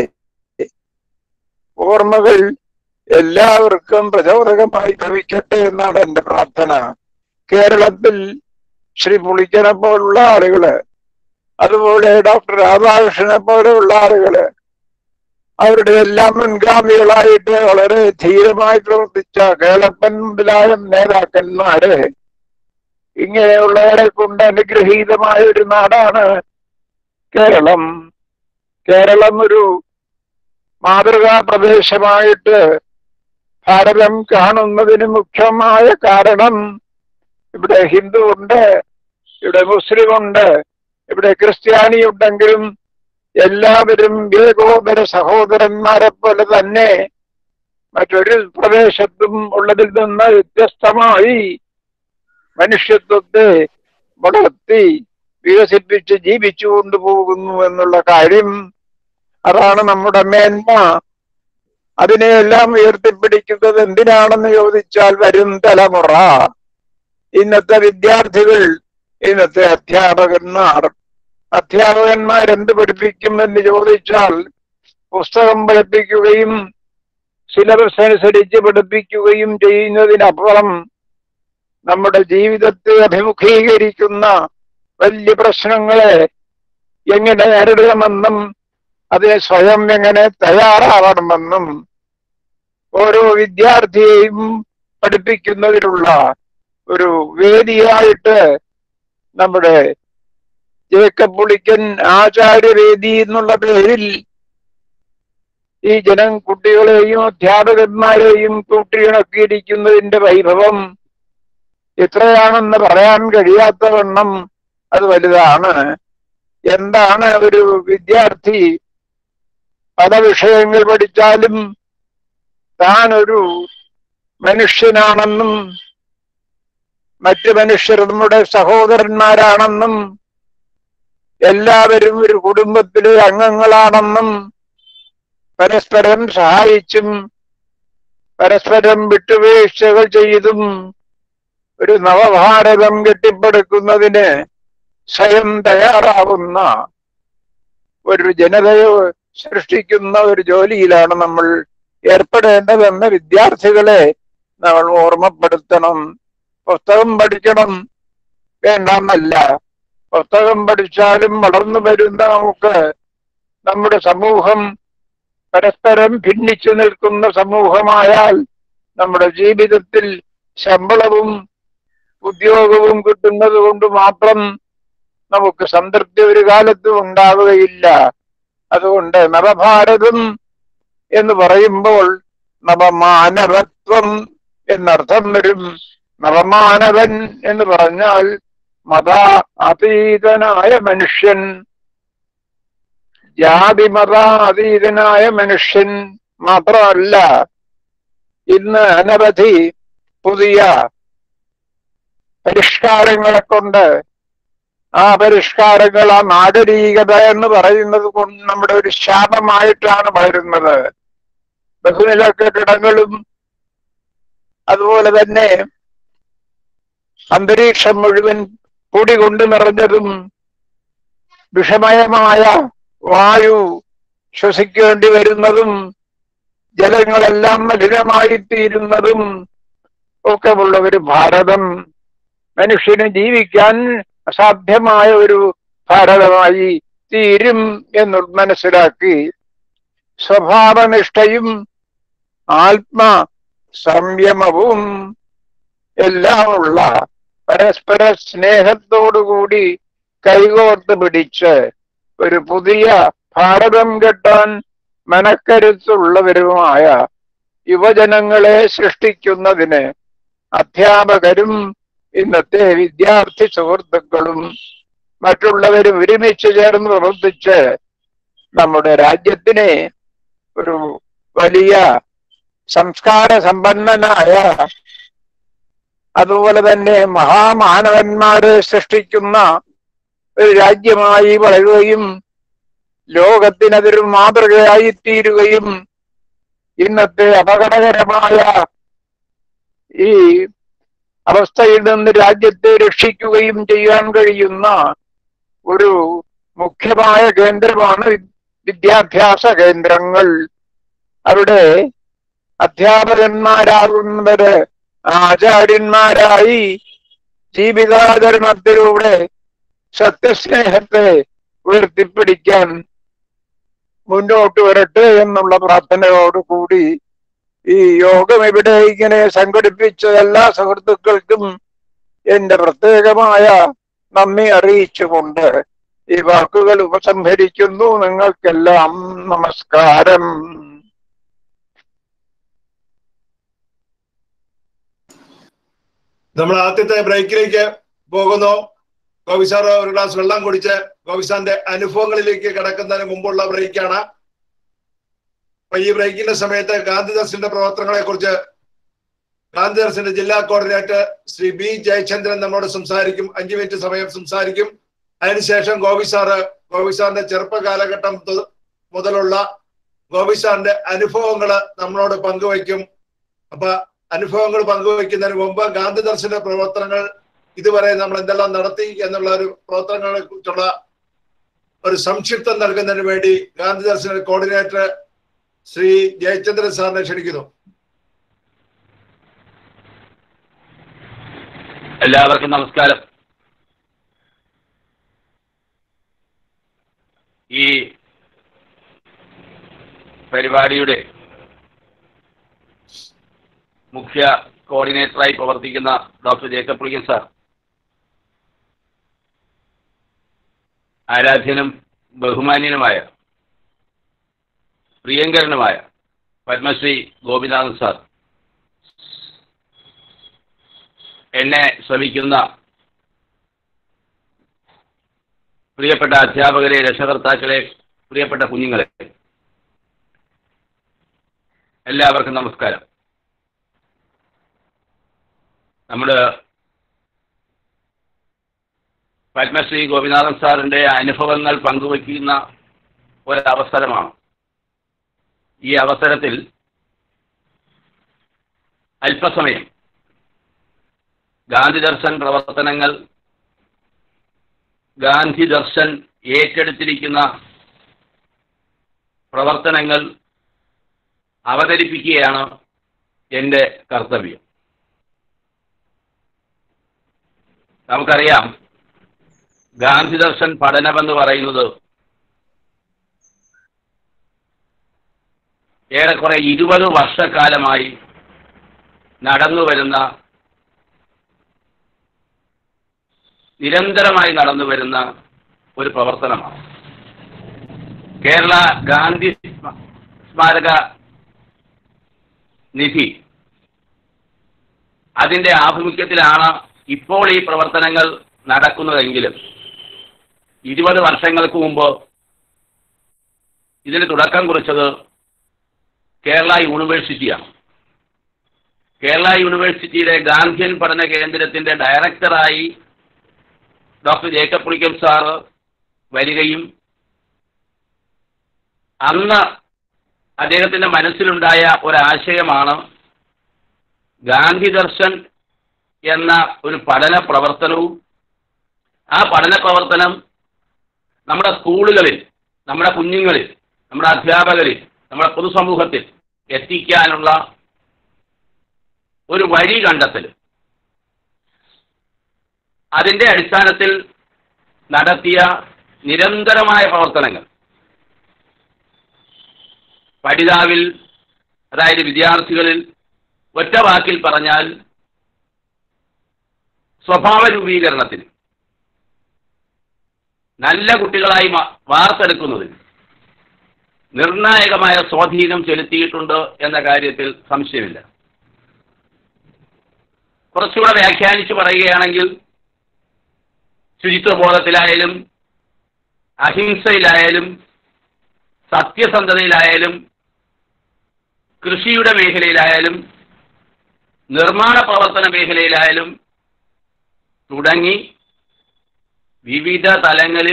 ഓർമ്മകൾ എല്ലാവർക്കും പ്രചോദകമായി ഭവിക്കട്ടെ എന്നാണ് എന്റെ പ്രാർത്ഥന കേരളത്തിൽ ശ്രീ പുളിക്കനെ പോലുള്ള ആളുകള് അതുപോലെ ഡോക്ടർ രാധാകൃഷ്ണനെ പോലെയുള്ള ആളുകള് അവരുടെ എല്ലാം മുൻഗാമികളായിട്ട് വളരെ ധീരമായി പ്രവർത്തിച്ച കേളപ്പൻ മുതലായ നേതാക്കന്മാര് ഇങ്ങനെയുള്ളവരെ കൊണ്ട് അനുഗ്രഹീതമായ ഒരു നാടാണ് കേരളം കേരളം ഒരു മാതൃകാ പ്രദേശമായിട്ട് ഭാരതം കാണുന്നതിന് മുഖ്യമായ കാരണം ഇവിടെ ഹിന്ദു ഉണ്ട് ഇവിടെ മുസ്ലിം ഉണ്ട് ഇവിടെ ക്രിസ്ത്യാനി ഉണ്ടെങ്കിലും എല്ലാവരും ഏകോദര സഹോദരന്മാരെ പോലെ തന്നെ മറ്റൊരു പ്രദേശത്തും ഉള്ളതിൽ നിന്ന് വ്യത്യസ്തമായി മനുഷ്യത്വത്തെ വളർത്തി വികസിപ്പിച്ച് ജീവിച്ചു കൊണ്ടുപോകുന്നു എന്നുള്ള കാര്യം അതാണ് നമ്മുടെ മേന്മ അതിനെയെല്ലാം ഉയർത്തിപ്പിടിക്കുന്നത് എന്തിനാണെന്ന് ചോദിച്ചാൽ വരും തലമുറ ഇന്നത്തെ വിദ്യാർത്ഥികൾ ഇന്നത്തെ അധ്യാപകന്മാർ അധ്യാപകന്മാർ എന്ത് പഠിപ്പിക്കും എന്ന് ചോദിച്ചാൽ പുസ്തകം പഠിപ്പിക്കുകയും സിലബസ് അനുസരിച്ച് പഠിപ്പിക്കുകയും ചെയ്യുന്നതിനപ്പുറം നമ്മുടെ ജീവിതത്തെ അഭിമുഖീകരിക്കുന്ന വലിയ പ്രശ്നങ്ങളെ എങ്ങനെ നേരിടണമെന്നും അതിന് സ്വയം എങ്ങനെ തയ്യാറാവണമെന്നും ഓരോ വിദ്യാർത്ഥിയെയും പഠിപ്പിക്കുന്നതിനുള്ള ഒരു വേദിയായിട്ട് നമ്മുടെ ജേക്കബ് പുളിക്കൻ ആചാര്യവേദി എന്നുള്ള പേരിൽ ഈ ജനം കുട്ടികളെയും അധ്യാപകന്മാരെയും കൂട്ടിയിണക്കിയിരിക്കുന്നതിന്റെ വൈഭവം എത്രയാണെന്ന് പറയാൻ കഴിയാത്ത വണ്ണം അത് വലുതാണ് എന്താണ് ഒരു വിദ്യാർത്ഥി പല വിഷയങ്ങൾ പഠിച്ചാലും താൻ ഒരു മനുഷ്യനാണെന്നും മറ്റു മനുഷ്യർ നമ്മുടെ സഹോദരന്മാരാണെന്നും എല്ലാവരും ഒരു കുടുംബത്തിലെ അംഗങ്ങളാണെന്നും പരസ്പരം സഹായിച്ചും പരസ്പരം വിട്ടുവീഴ്ചകൾ ചെയ്തും ഒരു നവഭാരതം കെട്ടിപ്പടുക്കുന്നതിന് സ്വയം തയ്യാറാവുന്ന ഒരു ജനതയെ സൃഷ്ടിക്കുന്ന ഒരു ജോലിയിലാണ് നമ്മൾ ഏർപ്പെടേണ്ടതെന്ന് വിദ്യാർത്ഥികളെ നമ്മൾ ഓർമ്മപ്പെടുത്തണം പുസ്തകം പഠിക്കണം വേണ്ടെന്നല്ല പുസ്തകം പഠിച്ചാലും വളർന്നു വരുന്ന നമുക്ക് നമ്മുടെ സമൂഹം പരസ്പരം ഭിന്നിച്ചു നിൽക്കുന്ന സമൂഹമായാൽ നമ്മുടെ ജീവിതത്തിൽ ശമ്പളവും ഉദ്യോഗവും കിട്ടുന്നത് കൊണ്ട് മാത്രം നമുക്ക് സംതൃപ്തി ഒരു കാലത്തും ഉണ്ടാവുകയില്ല അതുകൊണ്ട് നവഭാരതം എന്ന് പറയുമ്പോൾ നവമാനവത്വം എന്നർത്ഥം വരും നവമാനവൻ എന്ന് പറഞ്ഞാൽ മത അതീതനായ മനുഷ്യൻ ജാതി മത അതീതനായ മനുഷ്യൻ മാത്രമല്ല ഇന്ന് അനവധി പുതിയ പരിഷ്കാരങ്ങളെ കൊണ്ട് ആ പരിഷ്കാരങ്ങൾ ആ നാഗരീകത എന്ന് പറയുന്നത് കൊണ്ട് നമ്മുടെ ഒരു ശാപമായിട്ടാണ് വളരുന്നത് ബഹുനില കെട്ടിടങ്ങളും അതുപോലെ തന്നെ അന്തരീക്ഷം മുഴുവൻ പൊടി കൊണ്ട് നിറഞ്ഞതും വിഷമയമായ വായു ശ്വസിക്കേണ്ടി വരുന്നതും ജലങ്ങളെല്ലാം മലിനമായിത്തീരുന്നതും ഒക്കെ ഉള്ള ഒരു ഭാരതം മനുഷ്യന് ജീവിക്കാൻ അസാധ്യമായ ഒരു ഭാരതമായി തീരും എന്ന് മനസ്സിലാക്കി സ്വഭാവനിഷ്ഠയും ആത്മ സംയമവും എല്ലാമുള്ള പരസ്പര സ്നേഹത്തോടുകൂടി കൈകോർത്ത് പിടിച്ച് ഒരു പുതിയ ഭാരതം കെട്ടാൻ മനക്കരുത്തുള്ളവരുമായ യുവജനങ്ങളെ സൃഷ്ടിക്കുന്നതിന് അധ്യാപകരും ഇന്നത്തെ വിദ്യാർത്ഥി സുഹൃത്തുക്കളും മറ്റുള്ളവരും ഒരുമിച്ച് ചേർന്ന് പ്രവർത്തിച്ച് നമ്മുടെ രാജ്യത്തിനെ ഒരു വലിയ സംസ്കാര സമ്പന്നനായ അതുപോലെ തന്നെ മഹാമാനവന്മാരെ സൃഷ്ടിക്കുന്ന ഒരു രാജ്യമായി വളരുകയും ലോകത്തിനതൊരു മാതൃകയായി തീരുകയും ഇന്നത്തെ അപകടകരമായ ഈ അവസ്ഥയിൽ നിന്ന് രാജ്യത്തെ രക്ഷിക്കുകയും ചെയ്യാൻ കഴിയുന്ന ഒരു മുഖ്യമായ കേന്ദ്രമാണ് വി- വിദ്യാഭ്യാസ കേന്ദ്രങ്ങൾ അവിടെ അധ്യാപകന്മാരാകുന്നവര് ആചാര്യന്മാരായി ജീവിതാചരണത്തിലൂടെ സത്യസ്നേഹത്തെ ഉയർത്തിപ്പിടിക്കാൻ മുന്നോട്ട് വരട്ടെ എന്നുള്ള പ്രാർത്ഥനയോടുകൂടി ഈ യോഗം ഇവിടെ ഇങ്ങനെ സംഘടിപ്പിച്ച എല്ലാ സുഹൃത്തുക്കൾക്കും എന്റെ പ്രത്യേകമായ നന്ദി അറിയിച്ചുകൊണ്ട് ഈ വാക്കുകൾ ഉപസംഹരിക്കുന്നു നിങ്ങൾക്കെല്ലാം നമസ്കാരം നമ്മൾ ആദ്യത്തെ ബ്രേക്കിലേക്ക് പോകുന്നു ഗോപി സാർ ഒരു ഗ്ലാസ് വെള്ളം കുടിച്ച് ഗോപി സാറിന്റെ അനുഭവങ്ങളിലേക്ക് കിടക്കുന്നതിന് മുമ്പുള്ള ബ്രേക്കാണ് അപ്പൊ ഈ ബ്രേക്കിന്റെ സമയത്ത് ഗാന്ധിദർശന്റെ പ്രവർത്തനങ്ങളെ കുറിച്ച് ഗാന്ധിദർശന്റെ ജില്ലാ കോർഡിനേറ്റർ ശ്രീ ബി ജയചന്ദ്രൻ നമ്മോട് സംസാരിക്കും അഞ്ചു മിനിറ്റ് സമയം സംസാരിക്കും അതിനുശേഷം ഗോപി സാറ് ഗോപി സാറിന്റെ ചെറുപ്പ കാലഘട്ടം തു- മുതലുള്ള ഗോപി സാറിന്റെ അനുഭവങ്ങൾ നമ്മളോട് പങ്കുവയ്ക്കും അപ്പൊ അനുഭവങ്ങൾ പങ്കുവയ്ക്കുന്നതിന് മുമ്പ് ഗാന്ധി ദർശന പ്രവർത്തനങ്ങൾ ഇതുവരെ നമ്മൾ എന്തെല്ലാം നടത്തി എന്നുള്ള ഒരു പ്രവർത്തനങ്ങളെ കുറിച്ചുള്ള ഒരു സംക്ഷിപ്തം നൽകുന്നതിന് വേണ്ടി ഗാന്ധി ദർശന കോർഡിനേറ്റർ ശ്രീ ജയചന്ദ്രൻ സാറിനെ ക്ഷണിക്കുന്നു എല്ലാവർക്കും നമസ്കാരം ഈ പരിപാടിയുടെ മുഖ്യ കോർഡിനേറ്ററായി പ്രവർത്തിക്കുന്ന ഡോക്ടർ ജേക്കബ് പുളിക്കൻ സാർ ആരാധ്യനും ബഹുമാന്യനുമായ പ്രിയങ്കരനുമായ പത്മശ്രീ ഗോപിനാഥൻ സാർ എന്നെ ശ്രമിക്കുന്ന പ്രിയപ്പെട്ട അധ്യാപകരെ രക്ഷകർത്താക്കളെ പ്രിയപ്പെട്ട കുഞ്ഞുങ്ങളെ എല്ലാവർക്കും നമസ്കാരം നമ്മുടെ പത്മശ്രീ ഗോപിനാഥൻ സാറിന്റെ അനുഭവങ്ങൾ പങ്കുവയ്ക്കുന്ന ഒരവസരമാണ് ഈ അവസരത്തിൽ അല്പസമയം ഗാന്ധി ദർശൻ പ്രവർത്തനങ്ങൾ ഗാന്ധി ദർശൻ ഏറ്റെടുത്തിരിക്കുന്ന പ്രവർത്തനങ്ങൾ അവതരിപ്പിക്കുകയാണ് എൻ്റെ കർത്തവ്യം നമുക്കറിയാം ഗാന്ധി ദർശൻ പഠനമെന്ന് പറയുന്നത് ഏറെക്കുറെ ഇരുപത് വർഷക്കാലമായി നടന്നു വരുന്ന നിരന്തരമായി നടന്നു വരുന്ന ഒരു പ്രവർത്തനമാണ് കേരള ഗാന്ധി സ്മ- സ്മാരക നിധി അതിന്റെ ആഭിമുഖ്യത്തിലാണ് ഇപ്പോൾ ഈ പ്രവർത്തനങ്ങൾ നടക്കുന്നതെങ്കിലും ഇരുപത് വർഷങ്ങൾക്ക് മുമ്പ് ഇതിന് തുടക്കം കുറിച്ചത് കേരള യൂണിവേഴ്സിറ്റിയാണ് കേരള യൂണിവേഴ്സിറ്റിയുടെ ഗാന്ധിയൻ പഠന കേന്ദ്രത്തിന്റെ ഡയറക്ടറായി ഡോക്ടർ ജേക്കബ് പുളിക്കൽ സാറ് വരികയും അന്ന് അദ്ദേഹത്തിന്റെ മനസ്സിലുണ്ടായ ഒരാശയമാണ് ഗാന്ധി ദർശൻ എന്ന ഒരു പഠന പ്രവർത്തനവും ആ പഠന പ്രവർത്തനം നമ്മുടെ സ്കൂളുകളിൽ നമ്മുടെ കുഞ്ഞുങ്ങളിൽ നമ്മുടെ അധ്യാപകരിൽ നമ്മുടെ പൊതുസമൂഹത്തിൽ എത്തിക്കാനുള്ള ഒരു വഴി കണ്ടെത്തൽ അതിന്റെ അടിസ്ഥാനത്തിൽ നടത്തിയ നിരന്തരമായ പ്രവർത്തനങ്ങൾ പഠിതാവിൽ അതായത് വിദ്യാർത്ഥികളിൽ ഒറ്റ വാക്കിൽ പറഞ്ഞാൽ സ്വഭാവ രൂപീകരണത്തിന് നല്ല കുട്ടികളായി മാ- വാർത്തെടുക്കുന്നതിന് നിർണായകമായ സ്വാധീനം ചെലുത്തിയിട്ടുണ്ട് എന്ന കാര്യത്തിൽ സംശയമില്ല കുറച്ചുകൂടെ വ്യാഖ്യാനിച്ച് പറയുകയാണെങ്കിൽ ശുചിത്വബോധത്തിലായാലും അഹിംസയിലായാലും സത്യസന്ധതയിലായാലും കൃഷിയുടെ മേഖലയിലായാലും നിർമ്മാണ പ്രവർത്തന മേഖലയിലായാലും തുടങ്ങി വിവിധ തലങ്ങളിൽ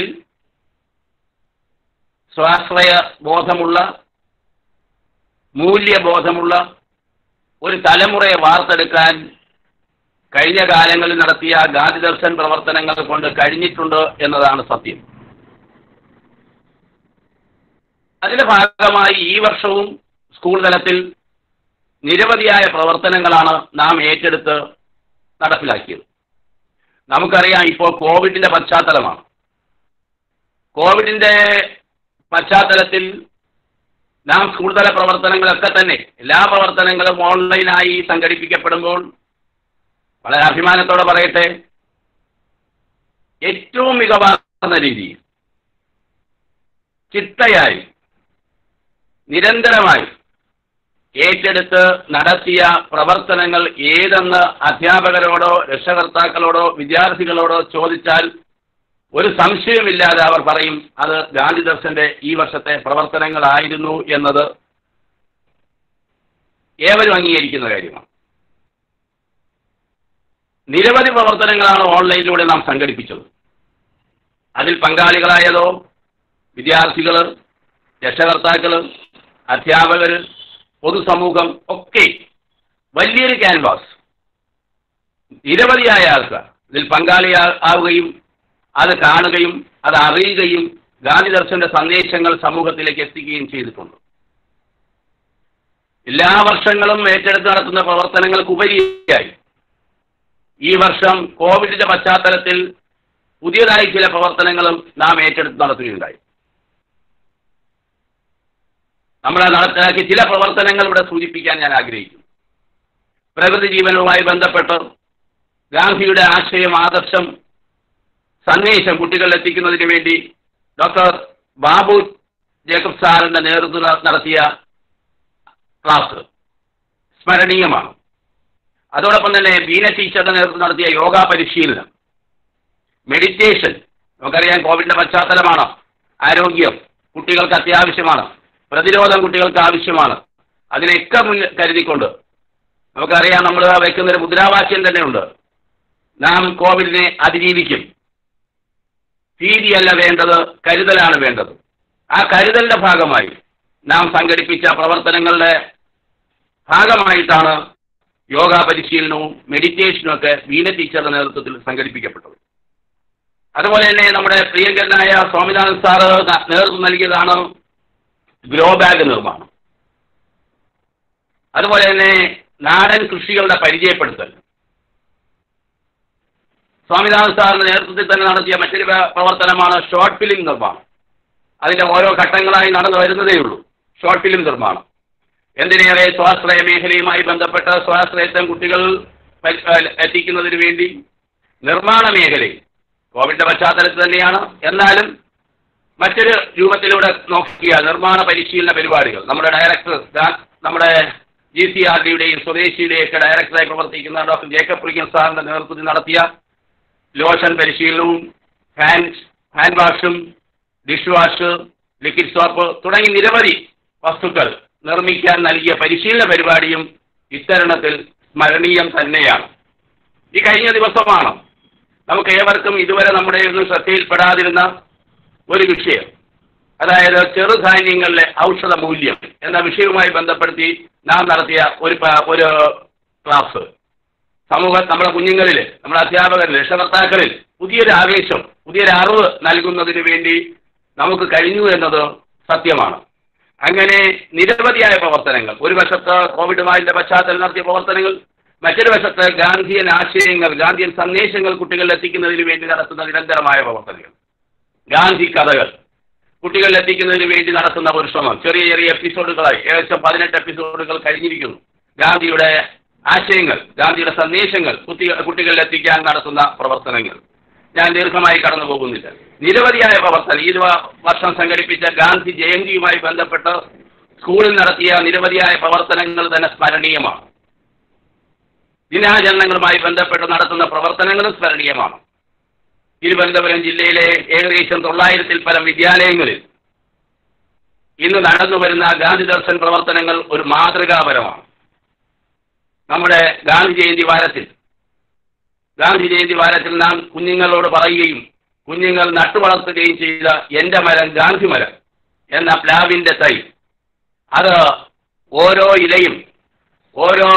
സ്വാശ്രയ ബോധമുള്ള മൂല്യബോധമുള്ള ഒരു തലമുറയെ വാർത്തെടുക്കാൻ കഴിഞ്ഞ കാലങ്ങളിൽ നടത്തിയ ഗാന്ധി ദർശൻ പ്രവർത്തനങ്ങൾ കൊണ്ട് കഴിഞ്ഞിട്ടുണ്ട് എന്നതാണ് സത്യം അതിന്റെ ഭാഗമായി ഈ വർഷവും സ്കൂൾ തലത്തിൽ നിരവധിയായ പ്രവർത്തനങ്ങളാണ് നാം ഏറ്റെടുത്ത് നടപ്പിലാക്കിയത് നമുക്കറിയാം ഇപ്പോൾ കോവിഡിന്റെ പശ്ചാത്തലമാണ് കോവിഡിന്റെ പശ്ചാത്തലത്തിൽ നാം സ്കൂൾ തല പ്രവർത്തനങ്ങളൊക്കെ തന്നെ എല്ലാ പ്രവർത്തനങ്ങളും ഓൺലൈനായി സംഘടിപ്പിക്കപ്പെടുമ്പോൾ വളരെ അഭിമാനത്തോടെ പറയട്ടെ ഏറ്റവും മികവാർന്ന രീതിയിൽ ചിട്ടയായി നിരന്തരമായി ഏറ്റെടുത്ത് നടത്തിയ പ്രവർത്തനങ്ങൾ ഏതെന്ന് അധ്യാപകരോടോ രക്ഷകർത്താക്കളോടോ വിദ്യാർത്ഥികളോടോ ചോദിച്ചാൽ ഒരു സംശയമില്ലാതെ അവർ പറയും അത് ഗാന്ധി ദർശന്റെ ഈ വർഷത്തെ പ്രവർത്തനങ്ങളായിരുന്നു എന്നത് ഏവരും അംഗീകരിക്കുന്ന കാര്യമാണ് നിരവധി പ്രവർത്തനങ്ങളാണ് ഓൺലൈനിലൂടെ നാം സംഘടിപ്പിച്ചത് അതിൽ പങ്കാളികളായതോ വിദ്യാർത്ഥികൾ രക്ഷകർത്താക്കൾ അധ്യാപകർ പൊതുസമൂഹം ഒക്കെ വലിയൊരു ക്യാൻവാസ് നിരവധിയായ ആൾക്കാർ ഇതിൽ പങ്കാളിയാവുകയും അത് കാണുകയും അത് അറിയുകയും ഗാന്ധി ദർശന്റെ സന്ദേശങ്ങൾ സമൂഹത്തിലേക്ക് എത്തിക്കുകയും ചെയ്തിട്ടുണ്ട് എല്ലാ വർഷങ്ങളും ഏറ്റെടുത്ത് നടത്തുന്ന പ്രവർത്തനങ്ങൾക്ക് ഉപരിയായി ഈ വർഷം കോവിഡിന്റെ പശ്ചാത്തലത്തിൽ പുതിയതായി ചില പ്രവർത്തനങ്ങളും നാം ഏറ്റെടുത്ത് നടത്തുകയുണ്ടായി നമ്മൾ നടപ്പിലാക്കിയ ചില പ്രവർത്തനങ്ങൾ ഇവിടെ സൂചിപ്പിക്കാൻ ഞാൻ ആഗ്രഹിക്കുന്നു പ്രകൃതി ജീവനുമായി ബന്ധപ്പെട്ട് ഗാന്ധിയുടെ ആശയം ആദർശം സന്ദേശം കുട്ടികളിൽ എത്തിക്കുന്നതിന് വേണ്ടി ഡോക്ടർ ബാബു ജേക്കബ് സാറിന്റെ നേതൃത്വം നടത്തിയ ക്ലാസ് സ്മരണീയമാണ് അതോടൊപ്പം തന്നെ ബീന ടീച്ചറുടെ നേതൃത്വം നടത്തിയ യോഗ പരിശീലനം മെഡിറ്റേഷൻ നമുക്കറിയാം കോവിഡിന്റെ പശ്ചാത്തലമാണ് ആരോഗ്യം കുട്ടികൾക്ക് അത്യാവശ്യമാണ് പ്രതിരോധം കുട്ടികൾക്ക് ആവശ്യമാണ് അതിനെയൊക്കെ മുൻ കരുതിക്കൊണ്ട് നമുക്കറിയാം നമ്മൾ വെക്കുന്ന ഒരു മുദ്രാവാക്യം തന്നെയുണ്ട് നാം കോവിഡിനെ അതിജീവിക്കും ഭീതിയല്ല വേണ്ടത് കരുതലാണ് വേണ്ടത് ആ കരുതലിന്റെ ഭാഗമായി നാം സംഘടിപ്പിച്ച പ്രവർത്തനങ്ങളുടെ ഭാഗമായിട്ടാണ് യോഗ പരിശീലനവും മെഡിറ്റേഷനും ഒക്കെ വീണ ടീച്ചറുടെ നേതൃത്വത്തിൽ സംഘടിപ്പിക്കപ്പെട്ടത് അതുപോലെ തന്നെ നമ്മുടെ പ്രിയങ്കരനായ സ്വാമിനാഥൻ സാറ് നേതൃത്വം നൽകിയതാണ് ഗ്രോ ബാഗ് നിർമ്മാണം അതുപോലെ തന്നെ നാടൻ കൃഷികളുടെ പരിചയപ്പെടുത്തൽ സ്വാമിനാഥൻ സാറിന്റെ നേതൃത്വത്തിൽ തന്നെ നടത്തിയ മറ്റൊരു പ്ര- പ്രവർത്തനമാണ് ഷോർട്ട് ഫിലിം നിർമ്മാണം അതിന്റെ ഓരോ ഘട്ടങ്ങളായി നടന്നു വരുന്നതേ ഉള്ളൂ ഷോർട്ട് ഫിലിം നിർമ്മാണം എന്തിനേറെ സ്വാശ്രയ മേഖലയുമായി ബന്ധപ്പെട്ട സ്വാശ്രയത്വം കുട്ടികൾ പരി- ഏഹ് എത്തിക്കുന്നതിന് വേണ്ടി നിർമ്മാണ മേഖലയിൽ കോവിഡിന്റെ പശ്ചാത്തലത്തിൽ തന്നെയാണ് എന്നാലും മറ്റൊരു രൂപത്തിലൂടെ നോക്കിയാൽ നിർമ്മാണ പരിശീലന പരിപാടികൾ നമ്മുടെ ഡയറക്ടർ ഗാ- നമ്മുടെ ജി സി ആർ ഡിയുടെയും സ്വദേശിയുടെയും ഒക്കെ ഡയറക്ടറായി പ്രവർത്തിക്കുന്ന ഡോക്ടർ ജേക്കബ് പുളിക്കൻ സാറിന്റെ നേതൃത്വത്തിൽ നടത്തിയ ലോഷൻ പരിശീലനവും ഹാൻഡ് ഹാൻഡ് വാഷും ഡിഷ് വാഷ് ലിക്വിഡ് സോപ്പ് തുടങ്ങി നിരവധി വസ്തുക്കൾ നിർമ്മിക്കാൻ നൽകിയ പരിശീലന പരിപാടിയും ഇത്തരണത്തിൽ സ്മരണീയം തന്നെയാണ് ഈ കഴിഞ്ഞ ദിവസമാണ് നമുക്ക് ഏവർക്കും ഇതുവരെ നമ്മുടെ ഒന്നും ശ്രദ്ധയിൽപ്പെടാതിരുന്ന ഒരു വിഷയം അതായത് ചെറുധാന്യങ്ങളിലെ ഔഷധ മൂല്യം എന്ന വിഷയവുമായി ബന്ധപ്പെടുത്തി നാം നടത്തിയ ഒരു പ- ഒരു ക്ലാസ് സമൂഹ നമ്മുടെ കുഞ്ഞുങ്ങളിൽ നമ്മുടെ അധ്യാപകരിൽ രക്ഷകർത്താക്കളിൽ പുതിയൊരു ആവേശം പുതിയൊരു അറിവ് നൽകുന്നതിന് വേണ്ടി നമുക്ക് കഴിഞ്ഞു എന്നത് സത്യമാണ് അങ്ങനെ നിരവധിയായ പ്രവർത്തനങ്ങൾ ഒരു വശത്ത് കോവിഡുമായിന്റെ പശ്ചാത്തലം നടത്തിയ പ്രവർത്തനങ്ങൾ മറ്റൊരു വശത്ത് ഗാന്ധിയൻ ആശയങ്ങൾ ഗാന്ധിയൻ സന്ദേശങ്ങൾ കുട്ടികളിൽ എത്തിക്കുന്നതിന് വേണ്ടി നടത്തുന്ന നിരന്തരമായ പ്രവർത്തനങ്ങൾ ഗാന്ധി കഥകൾ കുട്ടികളിൽ എത്തിക്കുന്നതിന് വേണ്ടി നടത്തുന്ന ഒരു ശ്രമം ചെറിയ ചെറിയ എപ്പിസോഡുകളായി ഏകദേശം പതിനെട്ട് എപ്പിസോഡുകൾ കഴിഞ്ഞിരിക്കുന്നു ഗാന്ധിയുടെ ആശയങ്ങൾ ഗാന്ധിയുടെ സന്ദേശങ്ങൾ കുട്ടി കുട്ടികളിൽ എത്തിക്കാൻ നടത്തുന്ന പ്രവർത്തനങ്ങൾ ഞാൻ ദീർഘമായി കടന്നു പോകുന്നില്ല നിരവധിയായ പ്രവർത്തനം ഈ വ- വർഷം സംഘടിപ്പിച്ച ഗാന്ധി ജയന്തിയുമായി ബന്ധപ്പെട്ട് സ്കൂളിൽ നടത്തിയ നിരവധിയായ പ്രവർത്തനങ്ങൾ തന്നെ സ്മരണീയമാണ് ദിനാചരണങ്ങളുമായി ബന്ധപ്പെട്ട് നടത്തുന്ന പ്രവർത്തനങ്ങളും സ്മരണീയമാണ് തിരുവനന്തപുരം ജില്ലയിലെ ഏകദേശം തൊള്ളായിരത്തിൽ പരം വിദ്യാലയങ്ങളിൽ ഇന്ന് നടന്നു വരുന്ന ഗാന്ധി ദർശൻ പ്രവർത്തനങ്ങൾ ഒരു മാതൃകാപരമാണ് നമ്മുടെ ഗാന്ധി ജയന്തി വാരത്തിൽ ഗാന്ധി ജയന്തി വാരത്തിൽ നാം കുഞ്ഞുങ്ങളോട് പറയുകയും കുഞ്ഞുങ്ങൾ നട്ടുവളർത്തുകയും ചെയ്ത എന്റെ മരം ഗാന്ധി മരം എന്ന പ്ലാവിന്റെ തൈ അത് ഓരോ ഇലയും ഓരോ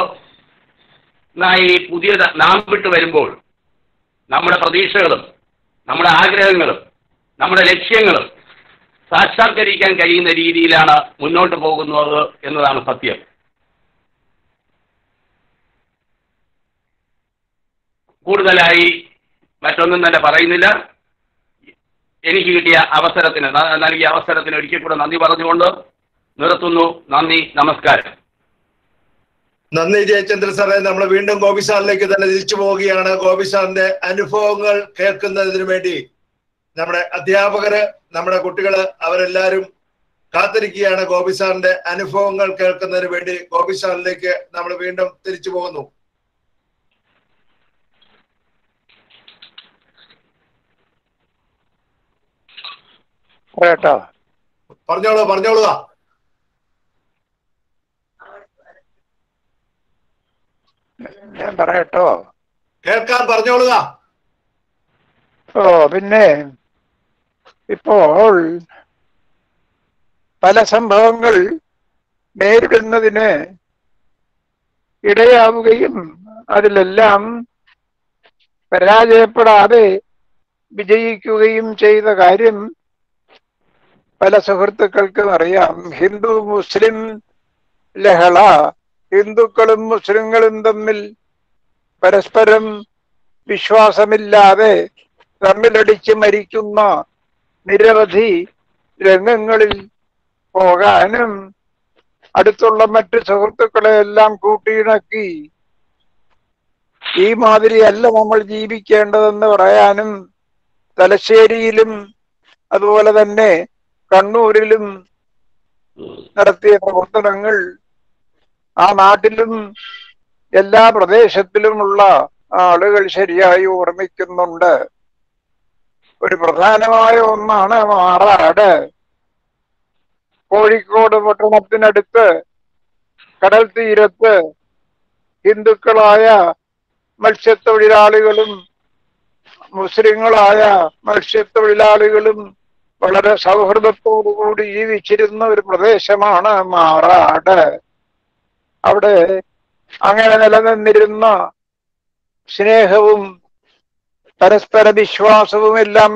നായി പുതിയ നാം വിട്ട് വരുമ്പോൾ നമ്മുടെ പ്രതീക്ഷകളും നമ്മുടെ ആഗ്രഹങ്ങളും നമ്മുടെ ലക്ഷ്യങ്ങളും സാക്ഷാത്കരിക്കാൻ കഴിയുന്ന രീതിയിലാണ് മുന്നോട്ട് പോകുന്നത് എന്നതാണ് സത്യം കൂടുതലായി മറ്റൊന്നും തന്നെ പറയുന്നില്ല എനിക്ക് കിട്ടിയ അവസരത്തിന് ന- നൽകിയ അവസരത്തിന് ഒരിക്കൽ കൂടെ നന്ദി പറഞ്ഞുകൊണ്ട് നിർത്തുന്നു നന്ദി നമസ്കാരം നന്ദി ജയചന്ദ്രൻ സാറേ നമ്മൾ വീണ്ടും ഗോപി സാറിലേക്ക് തന്നെ തിരിച്ചു പോവുകയാണ് ഗോപി സാറിന്റെ അനുഭവങ്ങൾ കേൾക്കുന്നതിന് വേണ്ടി നമ്മുടെ അധ്യാപകര് നമ്മുടെ കുട്ടികള് അവരെല്ലാരും കാത്തിരിക്കുകയാണ് ഗോപി സാറിന്റെ അനുഭവങ്ങൾ കേൾക്കുന്നതിന് വേണ്ടി ഗോപി സാറിലേക്ക് നമ്മൾ വീണ്ടും തിരിച്ചു പോകുന്നു പറയട്ടോ പറഞ്ഞോളൂ പറഞ്ഞോളൂ ഞാൻ പറയട്ടോ കേൾക്കാൻ പറഞ്ഞോളുക ഓ പിന്നെ ഇപ്പോൾ പല സംഭവങ്ങൾ നേരിടുന്നതിന് ഇടയാവുകയും അതിലെല്ലാം പരാജയപ്പെടാതെ വിജയിക്കുകയും ചെയ്ത കാര്യം പല സുഹൃത്തുക്കൾക്കും അറിയാം ഹിന്ദു മുസ്ലിം ലഹള ഹിന്ദുക്കളും മുസ്ലിങ്ങളും തമ്മിൽ പരസ്പരം വിശ്വാസമില്ലാതെ തമ്മിലടിച്ച് മരിക്കുന്ന നിരവധി രംഗങ്ങളിൽ പോകാനും അടുത്തുള്ള മറ്റ് സുഹൃത്തുക്കളെ എല്ലാം കൂട്ടിയിണക്കി ഈ മാതിരിയല്ല നമ്മൾ ജീവിക്കേണ്ടതെന്ന് പറയാനും തലശ്ശേരിയിലും അതുപോലെ തന്നെ കണ്ണൂരിലും നടത്തിയ പ്രവർത്തനങ്ങൾ ആ നാട്ടിലും എല്ലാ പ്രദേശത്തിലുമുള്ള ആളുകൾ ശരിയായി ഓർമ്മിക്കുന്നുണ്ട് ഒരു പ്രധാനമായ ഒന്നാണ് മാറാട് കോഴിക്കോട് പട്ടണത്തിനടുത്ത് കടൽ തീരത്ത് ഹിന്ദുക്കളായ മത്സ്യത്തൊഴിലാളികളും മുസ്ലിങ്ങളായ മത്സ്യത്തൊഴിലാളികളും വളരെ സൗഹൃദത്തോടുകൂടി ജീവിച്ചിരുന്ന ഒരു പ്രദേശമാണ് മാറാട് അവിടെ അങ്ങനെ നിലനിന്നിരുന്ന സ്നേഹവും പരസ്പര വിശ്വാസവും എല്ലാം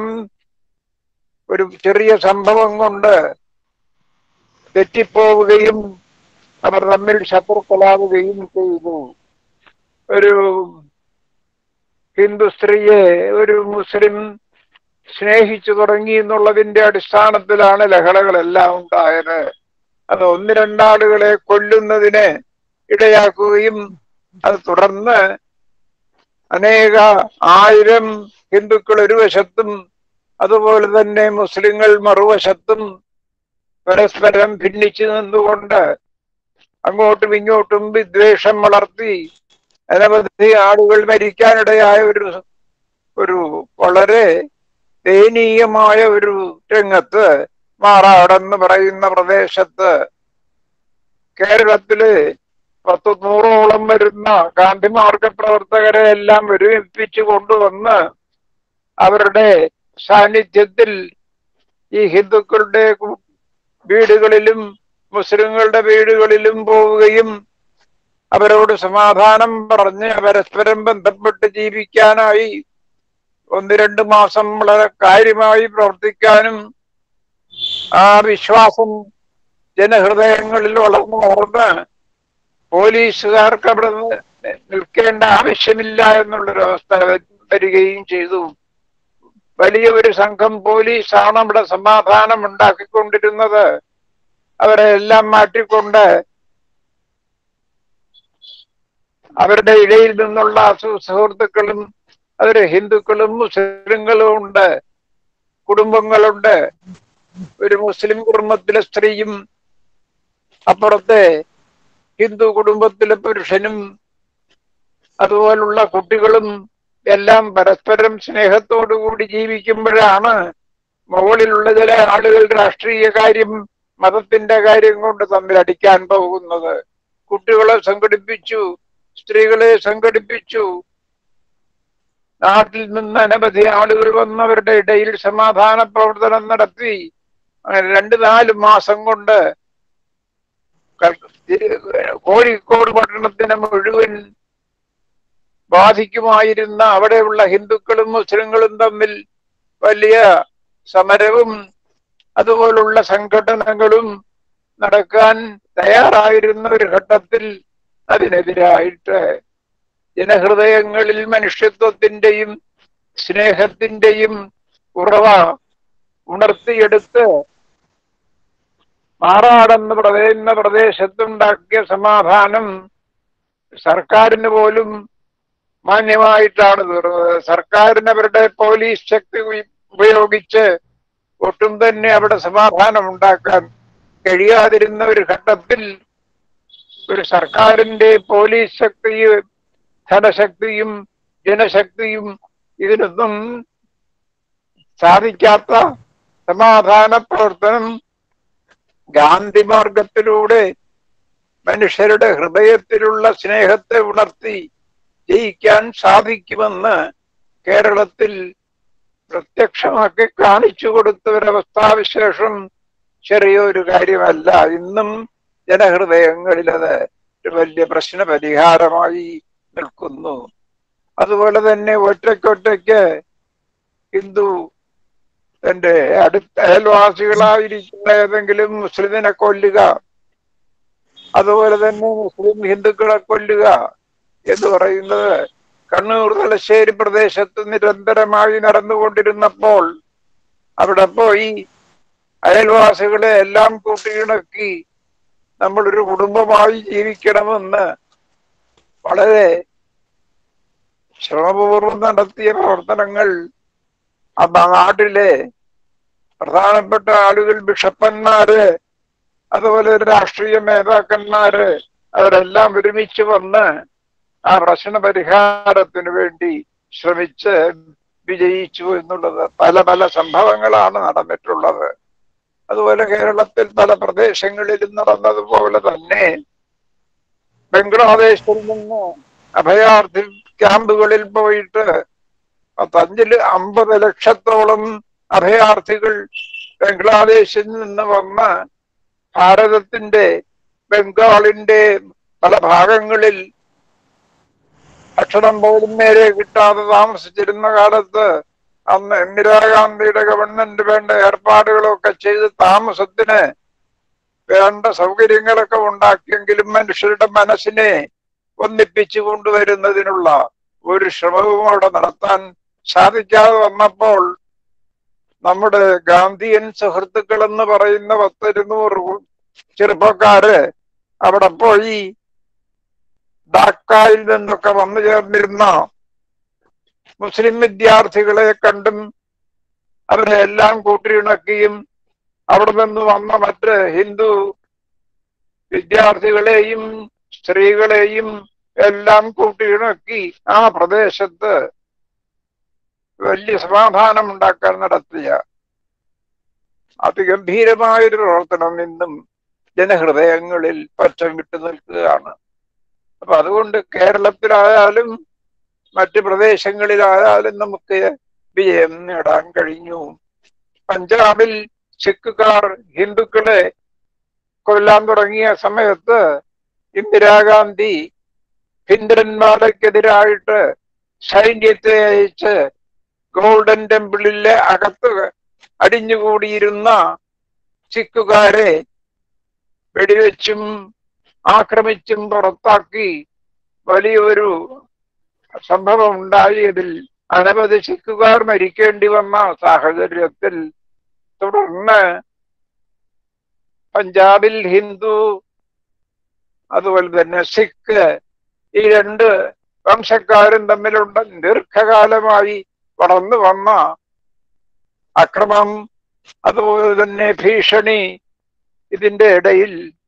ഒരു ചെറിയ സംഭവം കൊണ്ട് തെറ്റിപ്പോവുകയും അവർ തമ്മിൽ ശത്രുക്കളാവുകയും ചെയ്തു ഒരു ഹിന്ദു സ്ത്രീയെ ഒരു മുസ്ലിം സ്നേഹിച്ചു തുടങ്ങി എന്നുള്ളതിന്റെ അടിസ്ഥാനത്തിലാണ് ലഹളകളെല്ലാം ഉണ്ടായത് അത് ഒന്ന് രണ്ടാളുകളെ കൊല്ലുന്നതിന് ഇടയാക്കുകയും അത് തുടർന്ന് അനേക ആയിരം ഹിന്ദുക്കൾ ഒരു വശത്തും അതുപോലെ തന്നെ മുസ്ലിങ്ങൾ മറുവശത്തും പരസ്പരം ഭിന്നിച്ചു നിന്നുകൊണ്ട് അങ്ങോട്ടും ഇങ്ങോട്ടും വിദ്വേഷം വളർത്തി അനവധി ആളുകൾ മരിക്കാനിടയായ ഒരു ഒരു വളരെ ദയനീയമായ ഒരു രംഗത്ത് മാറാടെന്ന് പറയുന്ന പ്രദേശത്ത് കേരളത്തില് പത്ത് നൂറോളം വരുന്ന ഗാന്ധി മാർഗ പ്രവർത്തകരെ എല്ലാം ഒരുമിപ്പിച്ചു കൊണ്ടുവന്ന് അവരുടെ സാന്നിധ്യത്തിൽ ഈ ഹിന്ദുക്കളുടെ കു- വീടുകളിലും മുസ്ലിങ്ങളുടെ വീടുകളിലും പോവുകയും അവരോട് സമാധാനം പറഞ്ഞ് പരസ്പരം ബന്ധപ്പെട്ട് ജീവിക്കാനായി ഒന്ന് രണ്ട് മാസം വളരെ കാര്യമായി പ്രവർത്തിക്കാനും ആ വിശ്വാസം ജനഹൃദയങ്ങളിൽ വളർന്നു വളർന്ന് പോലീസുകാർക്ക് അവിടെ നിൽക്കേണ്ട ആവശ്യമില്ല എന്നുള്ളൊരവസ്ഥ വരികയും ചെയ്തു വലിയ ഒരു സംഘം പോലീസാണ് അവിടെ സമാധാനം ഉണ്ടാക്കിക്കൊണ്ടിരുന്നത് അവരെ എല്ലാം മാറ്റിക്കൊണ്ട് അവരുടെ ഇടയിൽ നിന്നുള്ള സു- സുഹൃത്തുക്കളും അവര് ഹിന്ദുക്കളും മുസ്ലിങ്ങളും ഉണ്ട് കുടുംബങ്ങളുണ്ട് ഒരു മുസ്ലിം കുടുംബത്തിലെ സ്ത്രീയും അപ്പുറത്തെ ഹിന്ദു കുടുംബത്തിലെ പുരുഷനും അതുപോലുള്ള കുട്ടികളും എല്ലാം പരസ്പരം സ്നേഹത്തോടു കൂടി ജീവിക്കുമ്പോഴാണ് മുകളിലുള്ള ചില ആളുകൾ രാഷ്ട്രീയ കാര്യം മതത്തിന്റെ കാര്യം കൊണ്ട് തമ്മിൽ അടിക്കാൻ പോകുന്നത് കുട്ടികളെ സംഘടിപ്പിച്ചു സ്ത്രീകളെ സംഘടിപ്പിച്ചു നാട്ടിൽ നിന്ന് അനവധി ആളുകൾ വന്നവരുടെ ഇടയിൽ സമാധാന പ്രവർത്തനം നടത്തി അങ്ങനെ രണ്ട് നാല് മാസം കൊണ്ട് ക- കോഴിക്കോട് പട്ടണത്തിനെ മുഴുവൻ ബാധിക്കുമായിരുന്ന അവിടെയുള്ള ഹിന്ദുക്കളും മുസ്ലിങ്ങളും തമ്മിൽ വലിയ സമരവും അതുപോലുള്ള സംഘടനകളും നടക്കാൻ തയ്യാറായിരുന്ന ഒരു ഘട്ടത്തിൽ അതിനെതിരായിട്ട് ജനഹൃദയങ്ങളിൽ മനുഷ്യത്വത്തിന്റെയും സ്നേഹത്തിന്റെയും ഉറവ ഉണർത്തിയെടുത്ത് മാറാടെന്ന് പറയുന്ന പ്രദേശത്തുണ്ടാക്കിയ സമാധാനം സർക്കാരിന് പോലും മാന്യമായിട്ടാണ് തീർന്നത് സർക്കാരിന് അവരുടെ പോലീസ് ശക്തി ഉപ- ഉപയോഗിച്ച് ഒട്ടും തന്നെ അവിടെ സമാധാനം ഉണ്ടാക്കാൻ കഴിയാതിരുന്ന ഒരു ഘട്ടത്തിൽ ഒരു സർക്കാരിന്റെ പോലീസ് ശക്തിയും ധനശക്തിയും ജനശക്തിയും ഇതിനൊന്നും സാധിക്കാത്ത സമാധാന പ്രവർത്തനം ഗാന്ധി മാർഗത്തിലൂടെ മനുഷ്യരുടെ ഹൃദയത്തിലുള്ള സ്നേഹത്തെ ഉണർത്തി ജയിക്കാൻ സാധിക്കുമെന്ന് കേരളത്തിൽ പ്രത്യക്ഷമാക്കി കാണിച്ചു കൊടുത്ത ഒരവസ്ഥാവിശേഷം ചെറിയൊരു കാര്യമല്ല ഇന്നും ജനഹൃദയങ്ങളിൽ അത് ഒരു വലിയ പ്രശ്ന പരിഹാരമായി നിൽക്കുന്നു അതുപോലെ തന്നെ ഒറ്റയ്ക്കൊറ്റയ്ക്ക് ഹിന്ദു തന്റെ അടുത്ത അയൽവാസികളായിരിക്കുന്ന ഏതെങ്കിലും മുസ്ലിമിനെ കൊല്ലുക അതുപോലെ തന്നെ മുസ്ലിം ഹിന്ദുക്കളെ കൊല്ലുക എന്ന് പറയുന്നത് കണ്ണൂർ തലശ്ശേരി പ്രദേശത്ത് നിരന്തരമായി നടന്നുകൊണ്ടിരുന്നപ്പോൾ അവിടെ പോയി അയൽവാസികളെ എല്ലാം കൂട്ടിയിണക്കി നമ്മളൊരു കുടുംബമായി ജീവിക്കണമെന്ന് വളരെ ശ്രമപൂർവ്വം നടത്തിയ പ്രവർത്തനങ്ങൾ ആ നാട്ടിലെ പ്രധാനപ്പെട്ട ആളുകൾ ബിഷപ്പന്മാര് അതുപോലെ രാഷ്ട്രീയ നേതാക്കന്മാര് അവരെല്ലാം ഒരുമിച്ച് വന്ന് ആ പ്രശ്ന പരിഹാരത്തിന് വേണ്ടി ശ്രമിച്ച് വിജയിച്ചു എന്നുള്ളത് പല പല സംഭവങ്ങളാണ് നടന്നിട്ടുള്ളത് അതുപോലെ കേരളത്തിൽ പല പ്രദേശങ്ങളിലും നടന്നതുപോലെ തന്നെ ബംഗ്ലാദേശിൽ നിന്ന് അഭയാർത്ഥി ക്യാമ്പുകളിൽ പോയിട്ട് പത്തഞ്ചില് അമ്പത് ലക്ഷത്തോളം അഭയാർത്ഥികൾ ബംഗ്ലാദേശിൽ നിന്ന് വന്ന് ഭാരതത്തിന്റെ ബംഗാളിന്റെ പല ഭാഗങ്ങളിൽ ഭക്ഷണം പോലും നേരെ കിട്ടാതെ താമസിച്ചിരുന്ന കാലത്ത് അന്ന് ഇന്ദിരാഗാന്ധിയുടെ ഗവൺമെന്റ് വേണ്ട ഏർപ്പാടുകളൊക്കെ ചെയ്ത് താമസത്തിന് വേണ്ട സൗകര്യങ്ങളൊക്കെ ഉണ്ടാക്കിയെങ്കിലും മനുഷ്യരുടെ മനസ്സിനെ ഒന്നിപ്പിച്ചു കൊണ്ടുവരുന്നതിനുള്ള ഒരു ശ്രമവും അവിടെ നടത്താൻ സാധിക്കാതെ വന്നപ്പോൾ നമ്മുടെ ഗാന്ധിയൻ സുഹൃത്തുക്കൾ എന്ന് പറയുന്ന പത്തിരുന്നൂറ് ചെറുപ്പക്കാര് അവിടെ പോയി ഡാക്കായിൽ നിന്നൊക്കെ വന്നു ചേർന്നിരുന്ന മുസ്ലിം വിദ്യാർത്ഥികളെ കണ്ടും അവരെ എല്ലാം കൂട്ടിയിണക്കിയും അവിടെ നിന്ന് വന്ന മറ്റ് ഹിന്ദു വിദ്യാർത്ഥികളെയും സ്ത്രീകളെയും എല്ലാം കൂട്ടിയിണക്കി ആ പ്രദേശത്ത് വലിയ സമാധാനം ഉണ്ടാക്കാൻ നടത്തിയ അതിഗംഭീരമായൊരു പ്രവർത്തനം ഇന്നും ജനഹൃദയങ്ങളിൽ പച്ചം വിട്ടു നിൽക്കുകയാണ് അപ്പൊ അതുകൊണ്ട് കേരളത്തിലായാലും മറ്റ് പ്രദേശങ്ങളിലായാലും നമുക്ക് വിജയം നേടാൻ കഴിഞ്ഞു പഞ്ചാബിൽ സിഖുകാർ ഹിന്ദുക്കളെ കൊല്ലാൻ തുടങ്ങിയ സമയത്ത് ഇന്ദിരാഗാന്ധി ഹിന്ദുരന്മാർക്കെതിരായിട്ട് സൈന്യത്തെ അയച്ച് ഗോൾഡൻ ടെമ്പിളിലെ അകത്ത് അടിഞ്ഞുകൂടിയിരുന്ന സിഖുകാരെ വെടിവെച്ചും ആക്രമിച്ചും പുറത്താക്കി വലിയൊരു സംഭവം ഉണ്ടായതിൽ അനവധി സിഖുകാർ മരിക്കേണ്ടി വന്ന സാഹചര്യത്തിൽ തുടർന്ന് പഞ്ചാബിൽ ഹിന്ദു അതുപോലെ തന്നെ സിഖ് ഈ രണ്ട് വംശക്കാരും തമ്മിലുള്ള ദീർഘകാലമായി വളർന്നു വന്ന അക്രമം അതുപോലെ തന്നെ ഭീഷണി ഇതിന്റെ ഇടയിൽ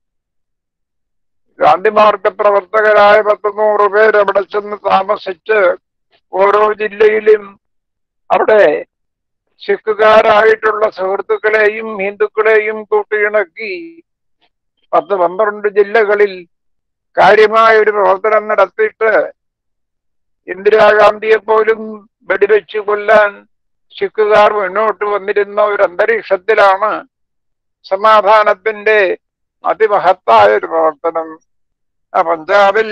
ഗാന്ധിമാർഗ പ്രവർത്തകരായ പത്ത് നൂറ് പേര് അവിടെ ചെന്ന് താമസിച്ച് ഓരോ ജില്ലയിലും അവിടെ സിഖുകാരായിട്ടുള്ള സുഹൃത്തുക്കളെയും ഹിന്ദുക്കളെയും കൂട്ടിയിണക്കി പത്ത് പന്ത്രണ്ട് ജില്ലകളിൽ കാര്യമായ ഒരു പ്രവർത്തനം നടത്തിയിട്ട് ഇന്ദിരാഗാന്ധിയെ പോലും വെടിവെച്ച് കൊല്ലാൻ സിഖുകാർ മുന്നോട്ട് വന്നിരുന്ന ഒരു അന്തരീക്ഷത്തിലാണ് സമാധാനത്തിന്റെ അതിമഹത്തായ ഒരു പ്രവർത്തനം ആ പഞ്ചാബിൽ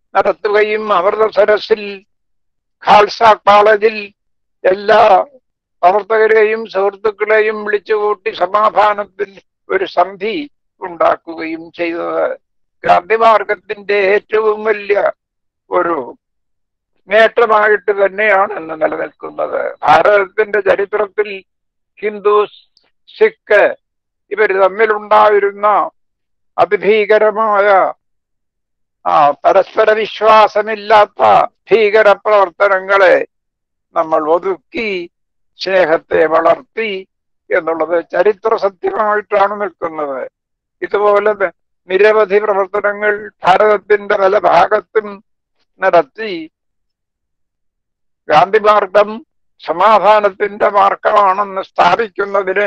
നടത്തുകയും അമൃതസരസിൽ ഖാൽസ കോളേജിൽ എല്ലാ പ്രവർത്തകരെയും സുഹൃത്തുക്കളെയും വിളിച്ചുകൂട്ടി സമാധാനത്തിന് ഒരു സന്ധി ഉണ്ടാക്കുകയും ചെയ്തത് ഗാന്ധിമാർഗത്തിന്റെ ഏറ്റവും വലിയ ഒരു നേട്ടമായിട്ട് തന്നെയാണ് ഇന്ന് നിലനിൽക്കുന്നത് ഭാരതത്തിന്റെ ചരിത്രത്തിൽ ഹിന്ദു സിഖ് ഇവർ തമ്മിലുണ്ടായിരുന്ന അതിഭീകരമായ ആ പരസ്പര വിശ്വാസമില്ലാത്ത ഭീകര പ്രവർത്തനങ്ങളെ നമ്മൾ ഒതുക്കി സ്നേഹത്തെ വളർത്തി എന്നുള്ളത് ചരിത്ര സത്യമായിട്ടാണ് നിൽക്കുന്നത് ഇതുപോലെ ത- നിരവധി പ്രവർത്തനങ്ങൾ ഭാരതത്തിന്റെ പല ഭാഗത്തും നടത്തി ഗാന്ധി മാർഗം സമാധാനത്തിന്റെ മാർഗമാണെന്ന് സ്ഥാപിക്കുന്നതിന്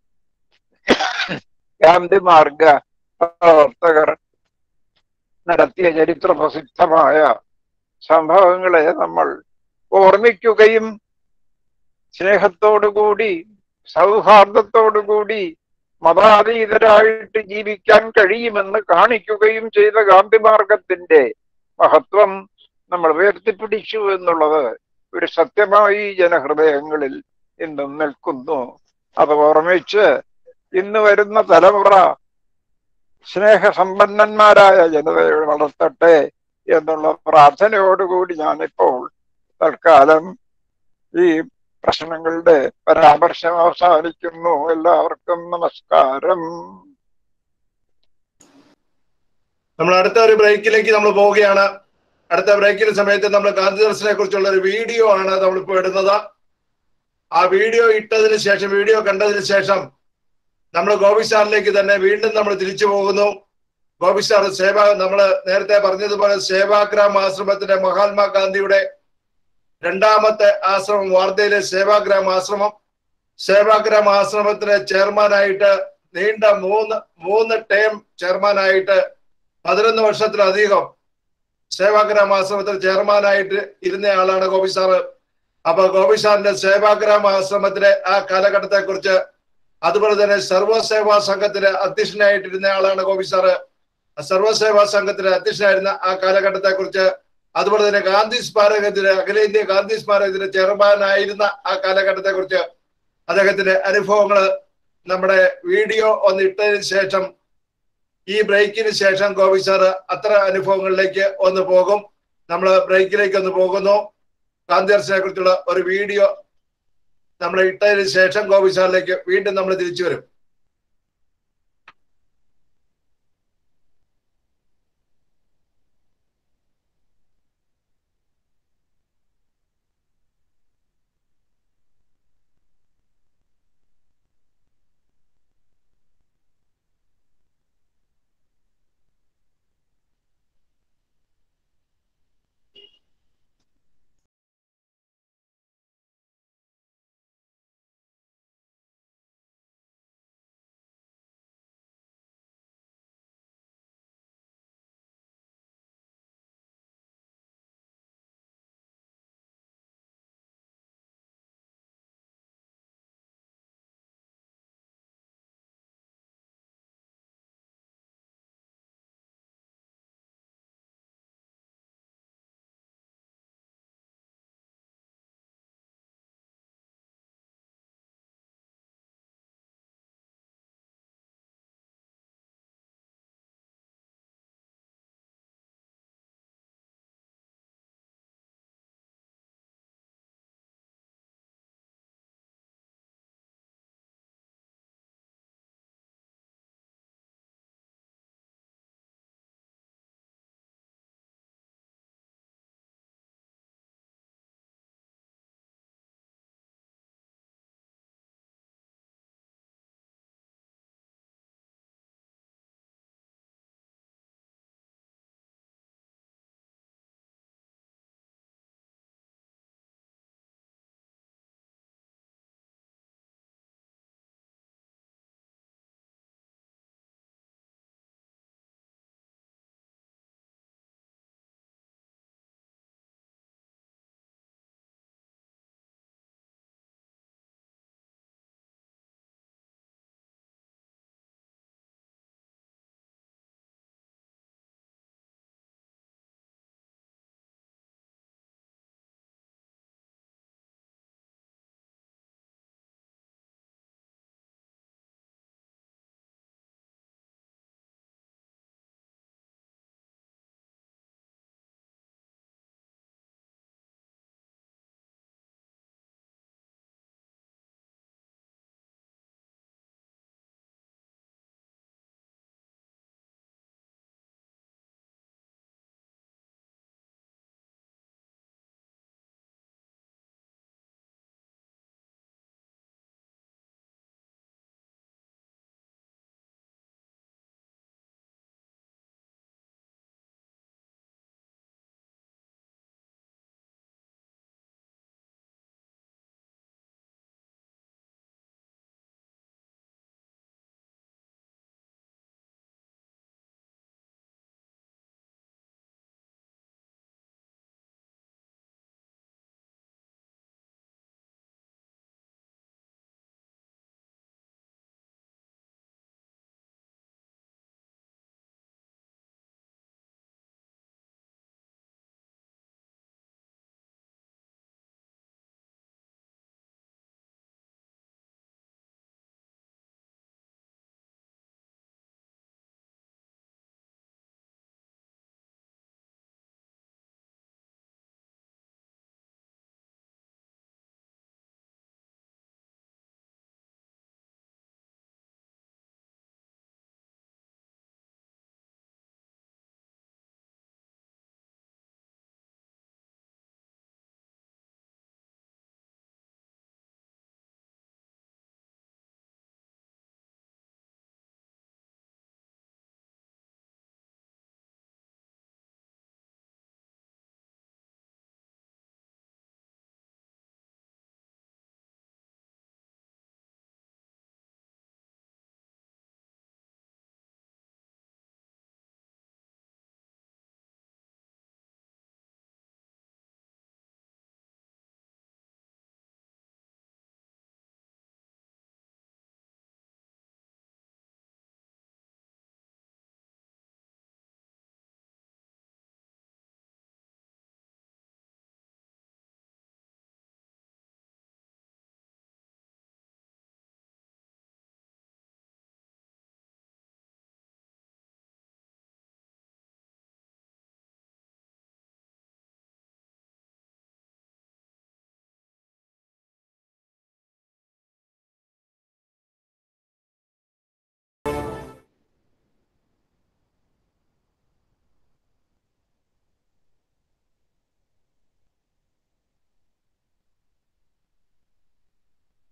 ഗാന്ധി മാർഗ പ്രവർത്തകർ നടത്തിയ ചരിത്ര പ്രസിദ്ധമായ സംഭവങ്ങളെ നമ്മൾ ഓർമ്മിക്കുകയും സ്നേഹത്തോടുകൂടി സൗഹാർദ്ദത്തോടുകൂടി മതാതീതരായിട്ട് ജീവിക്കാൻ കഴിയുമെന്ന് കാണിക്കുകയും ചെയ്ത ഗാന്ധി മാർഗത്തിന്റെ മഹത്വം നമ്മൾ ഉയർത്തിപ്പിടിച്ചു എന്നുള്ളത് ഒരു സത്യമായി ജനഹൃദയങ്ങളിൽ ഇന്നും നിൽക്കുന്നു അത് ഓർമ്മിച്ച് ഇന്ന് വരുന്ന തലമുറ സ്നേഹസമ്പന്നന്മാരായ ജനതയെ വളർത്തട്ടെ എന്നുള്ള പ്രാർത്ഥനയോടുകൂടി ഞാനിപ്പോൾ തൽക്കാലം ഈ പ്രശ്നങ്ങളുടെ പരാമർശം അവസാനിക്കുന്നു എല്ലാവർക്കും നമസ്കാരം നമ്മൾ അടുത്ത ഒരു ബ്രേക്കിലേക്ക് നമ്മൾ പോവുകയാണ് അടുത്ത ബ്രേക്കിന്റെ സമയത്ത് നമ്മൾ ഗാന്ധി ദർശനെ കുറിച്ചുള്ള ഒരു വീഡിയോ ആണ് നമ്മളിപ്പോ ഇടുന്നത് ആ വീഡിയോ ഇട്ടതിന് ശേഷം വീഡിയോ കണ്ടതിന് ശേഷം നമ്മൾ ഗോപി സാറിലേക്ക് തന്നെ വീണ്ടും നമ്മൾ തിരിച്ചു പോകുന്നു ഗോപി സാർ സേവ നമ്മൾ നേരത്തെ പറഞ്ഞതുപോലെ സേവാഗ്രാം ആശ്രമത്തിന്റെ മഹാത്മാഗാന്ധിയുടെ രണ്ടാമത്തെ ആശ്രമം വാർദ്ധയിലെ സേവാഗ്രാം ആശ്രമം സേവാഗ്രാം ആശ്രമത്തിലെ ചെയർമാനായിട്ട് നീണ്ട മൂന്ന് മൂന്ന് ടേം ചെയർമാനായിട്ട് പതിനൊന്ന് വർഷത്തിലധികം സേവാഗ്രാം ആശ്രമത്തിൽ ചെയർമാനായിട്ട് ഇരുന്ന ആളാണ് ഗോപി സാറ് അപ്പൊ ഗോപി സാറിന്റെ സേവാഗ്രാം ആശ്രമത്തിലെ ആ കാലഘട്ടത്തെ കുറിച്ച് അതുപോലെ തന്നെ സർവസേവാ സംഘത്തിലെ അധ്യക്ഷനായിട്ടിരുന്ന ആളാണ് ഗോപി സാറ് സർവസേവാ സംഘത്തിലെ അധ്യക്ഷനായിരുന്ന ആ കാലഘട്ടത്തെ കുറിച്ച് അതുപോലെ തന്നെ ഗാന്ധി സ്മാരകത്തിന് അഖിലേന്ത്യാ ഗാന്ധി സ്മാരകത്തിന് ചെയർമാനായിരുന്ന ആ കാലഘട്ടത്തെ കുറിച്ച് അദ്ദേഹത്തിന്റെ അനുഭവങ്ങള് നമ്മുടെ വീഡിയോ ഒന്ന് ഇട്ടതിന് ശേഷം ഈ ബ്രേക്കിന് ശേഷം ഗോപി സാറ് അത്ര അനുഭവങ്ങളിലേക്ക് ഒന്ന് പോകും നമ്മൾ ബ്രേക്കിലേക്ക് ഒന്ന് പോകുന്നു ഗാന്ധി ദർശനെ കുറിച്ചുള്ള ഒരു വീഡിയോ നമ്മൾ ഇട്ടതിന് ശേഷം ഗോപി സാറിലേക്ക് വീണ്ടും നമ്മൾ തിരിച്ചു വരും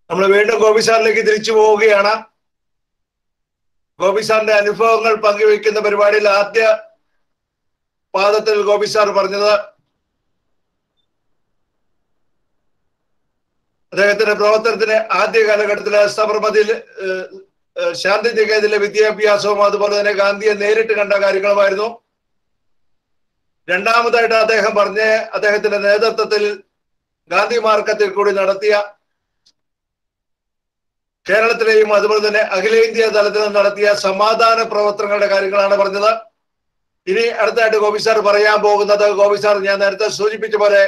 നമ്മൾ വീണ്ടും ഗോപി സാറിലേക്ക് തിരിച്ചു പോവുകയാണ് ഗോപി സാറിന്റെ അനുഭവങ്ങൾ പങ്കുവെക്കുന്ന പരിപാടിയിൽ ആദ്യ പാദത്തിൽ ഗോപി സാർ പറഞ്ഞത് അദ്ദേഹത്തിന്റെ പ്രവർത്തനത്തിന് ആദ്യ കാലഘട്ടത്തില് സബർമതിയിൽ ഏഹ്, ഏഹ്, ശാന്തി നികേതനിലെ വിദ്യാഭ്യാസവും അതുപോലെ തന്നെ ഗാന്ധിയെ നേരിട്ട് കണ്ട കാര്യങ്ങളുമായിരുന്നു രണ്ടാമതായിട്ട് അദ്ദേഹം പറഞ്ഞ അദ്ദേഹത്തിന്റെ നേതൃത്വത്തിൽ ഗാന്ധി മാർക്കത്തിൽ കൂടി നടത്തിയ കേരളത്തിലെയും അതുപോലെ തന്നെ അഖിലേന്ത്യാ തലത്തിലും നടത്തിയ സമാധാന പ്രവർത്തനങ്ങളുടെ കാര്യങ്ങളാണ് പറഞ്ഞത് ഇനി അടുത്തായിട്ട് ഗോപി സാർ പറയാൻ പോകുന്നത് ഗോപി സാർ ഞാൻ നേരത്തെ സൂചിപ്പിച്ച പോലെ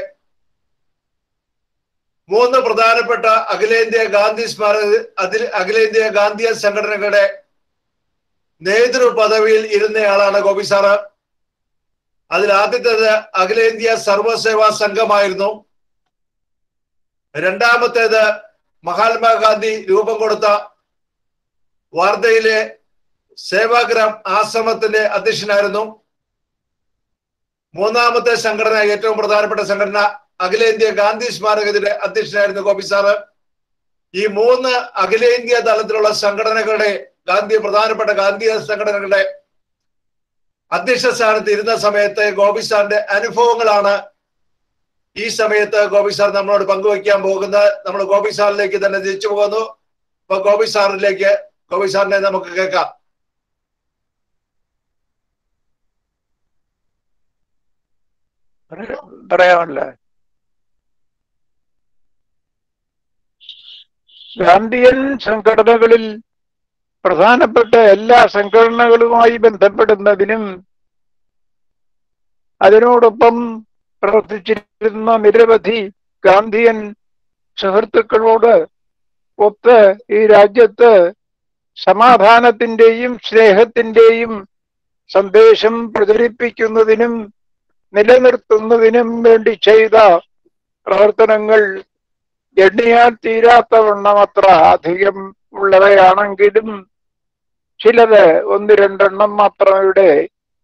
മൂന്ന് പ്രധാനപ്പെട്ട അഖിലേന്ത്യാ ഗാന്ധി സ്മാരക അതിൽ അഖിലേന്ത്യാ ഗാന്ധിയൻ സംഘടനകളുടെ നേതൃ പദവിയിൽ ഇരുന്നയാളാണ് ഗോപി സാറ് അതിൽ ആദ്യത്തേത് അഖിലേന്ത്യാ സർവസേവാ സംഘമായിരുന്നു രണ്ടാമത്തേത് മഹാത്മാഗാന്ധി രൂപം കൊടുത്ത വാർധയിലെ സേവാഗ്രാം ആശ്രമത്തിന്റെ അധ്യക്ഷനായിരുന്നു മൂന്നാമത്തെ സംഘടന ഏറ്റവും പ്രധാനപ്പെട്ട സംഘടന അഖിലേന്ത്യാ ഗാന്ധി സ്മാരകത്തിന്റെ അധ്യക്ഷനായിരുന്നു ഗോപി സാറ് ഈ മൂന്ന് അഖിലേന്ത്യാ തലത്തിലുള്ള സംഘടനകളുടെ ഗാന്ധി പ്രധാനപ്പെട്ട ഗാന്ധിയ സംഘടനകളുടെ അധ്യക്ഷ സ്ഥാനത്ത് ഇരുന്ന സമയത്ത് ഗോപി സാറിന്റെ അനുഭവങ്ങളാണ് ഈ സമയത്ത് ഗോപി സാർ നമ്മളോട് പങ്കുവയ്ക്കാൻ പോകുന്നത് നമ്മൾ ഗോപി സാറിലേക്ക് തന്നെ തിരിച്ചു പോകുന്നു അപ്പൊ ഗോപി സാറിലേക്ക് ഗോപി സാറിനെ നമുക്ക് കേൾക്കാം പറ- പറയാമല്ലേ ഗാന്ധിയൻ സംഘടനകളിൽ പ്രധാനപ്പെട്ട എല്ലാ സംഘടനകളുമായി ബന്ധപ്പെടുന്നതിനും അതിനോടൊപ്പം പ്രവർത്തിച്ചിരുന്ന നിരവധി ഗാന്ധിയൻ സുഹൃത്തുക്കളോട് ഒത്ത് ഈ രാജ്യത്ത് സമാധാനത്തിന്റെയും സ്നേഹത്തിന്റെയും സന്ദേശം പ്രചരിപ്പിക്കുന്നതിനും നിലനിർത്തുന്നതിനും വേണ്ടി ചെയ്ത പ്രവർത്തനങ്ങൾ എണ്ണിയാൽ തീരാത്തവണ്ണം അത്ര അധികം ഉള്ളവയാണെങ്കിലും ചിലത് ഒന്ന് രണ്ടെണ്ണം മാത്രം ഇവിടെ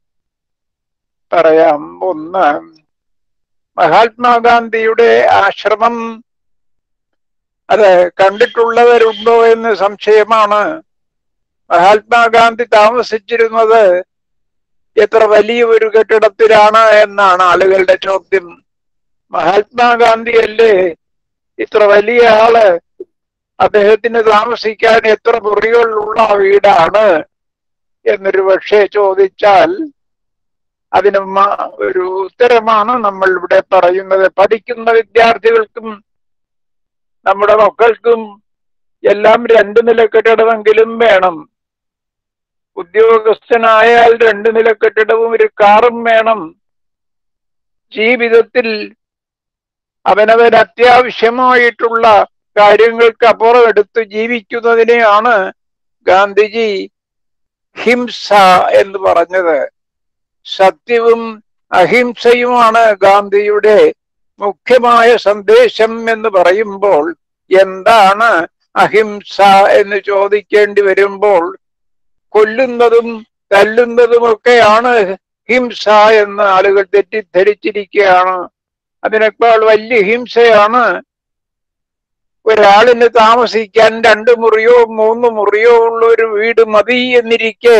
പറയാം ഒന്ന് മഹാത്മാഗാന്ധിയുടെ ആശ്രമം അത് കണ്ടിട്ടുള്ളവരുണ്ടോ എന്ന് സംശയമാണ് മഹാത്മാഗാന്ധി താമസിച്ചിരുന്നത് എത്ര വലിയ ഒരു കെട്ടിടത്തിലാണ് എന്നാണ് ആളുകളുടെ ചോദ്യം മഹാത്മാഗാന്ധി അല്ലേ ഇത്ര വലിയ ആള് അദ്ദേഹത്തിന് താമസിക്കാൻ എത്ര മുറികളുള്ള വീടാണ് എന്നൊരു പക്ഷേ ചോദിച്ചാൽ അതിന് മ- ഒരു ഉത്തരമാണ് നമ്മൾ ഇവിടെ പറയുന്നത് പഠിക്കുന്ന വിദ്യാർത്ഥികൾക്കും നമ്മുടെ മക്കൾക്കും എല്ലാം രണ്ടു നില കെട്ടിടമെങ്കിലും വേണം ഉദ്യോഗസ്ഥനായാൽ രണ്ടു നില കെട്ടിടവും ഒരു കാറും വേണം ജീവിതത്തിൽ അവനവൻ അത്യാവശ്യമായിട്ടുള്ള കാര്യങ്ങൾക്ക് അപ്പുറം എടുത്ത് ജീവിക്കുന്നതിനെയാണ് ഗാന്ധിജി ഹിംസ എന്ന് പറഞ്ഞത് സത്യവും അഹിംസയുമാണ് ഗാന്ധിയുടെ മുഖ്യമായ സന്ദേശം എന്ന് പറയുമ്പോൾ എന്താണ് അഹിംസ എന്ന് ചോദിക്കേണ്ടി വരുമ്പോൾ കൊല്ലുന്നതും തല്ലുന്നതുമൊക്കെയാണ് ഹിംസ എന്ന് ആളുകൾ തെറ്റിദ്ധരിച്ചിരിക്കുകയാണ് അതിനേക്കാൾ വലിയ ഹിംസയാണ് ഒരാളിന് താമസിക്കാൻ രണ്ട് മുറിയോ മൂന്ന് മുറിയോ ഉള്ള ഒരു വീട് മതി എന്നിരിക്കെ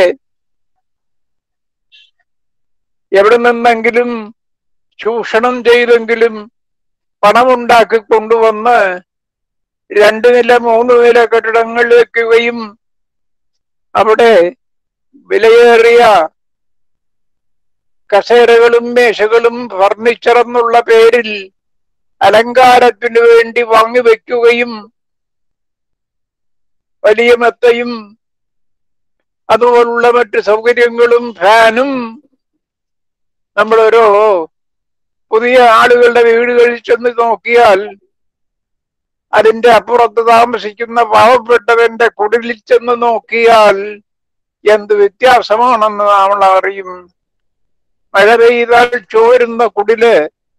എവിടെ നിന്നെങ്കിലും ചൂഷണം ചെയ്തെങ്കിലും പണമുണ്ടാക്കി കൊണ്ടുവന്ന് രണ്ട് നില മൂന്ന് നില കെട്ടിടങ്ങൾ വെക്കുകയും അവിടെ വിലയേറിയ കസേരകളും മേശകളും ഫർണിച്ചർ എന്നുള്ള പേരിൽ അലങ്കാരത്തിനു വേണ്ടി വാങ്ങിവെക്കുകയും വലിയ മെത്തയും അതുപോലുള്ള മറ്റ് സൗകര്യങ്ങളും ഫാനും നമ്മളൊരു പുതിയ ആളുകളുടെ വീടുകളിൽ ചെന്ന് നോക്കിയാൽ അതിന്റെ അപ്പുറത്ത് താമസിക്കുന്ന പാവപ്പെട്ടവന്റെ കുടിലിൽ ചെന്ന് നോക്കിയാൽ എന്ത് വ്യത്യാസമാണെന്ന് നമ്മൾ അറിയും മഴ പെയ്താൽ ചോരുന്ന കുടില്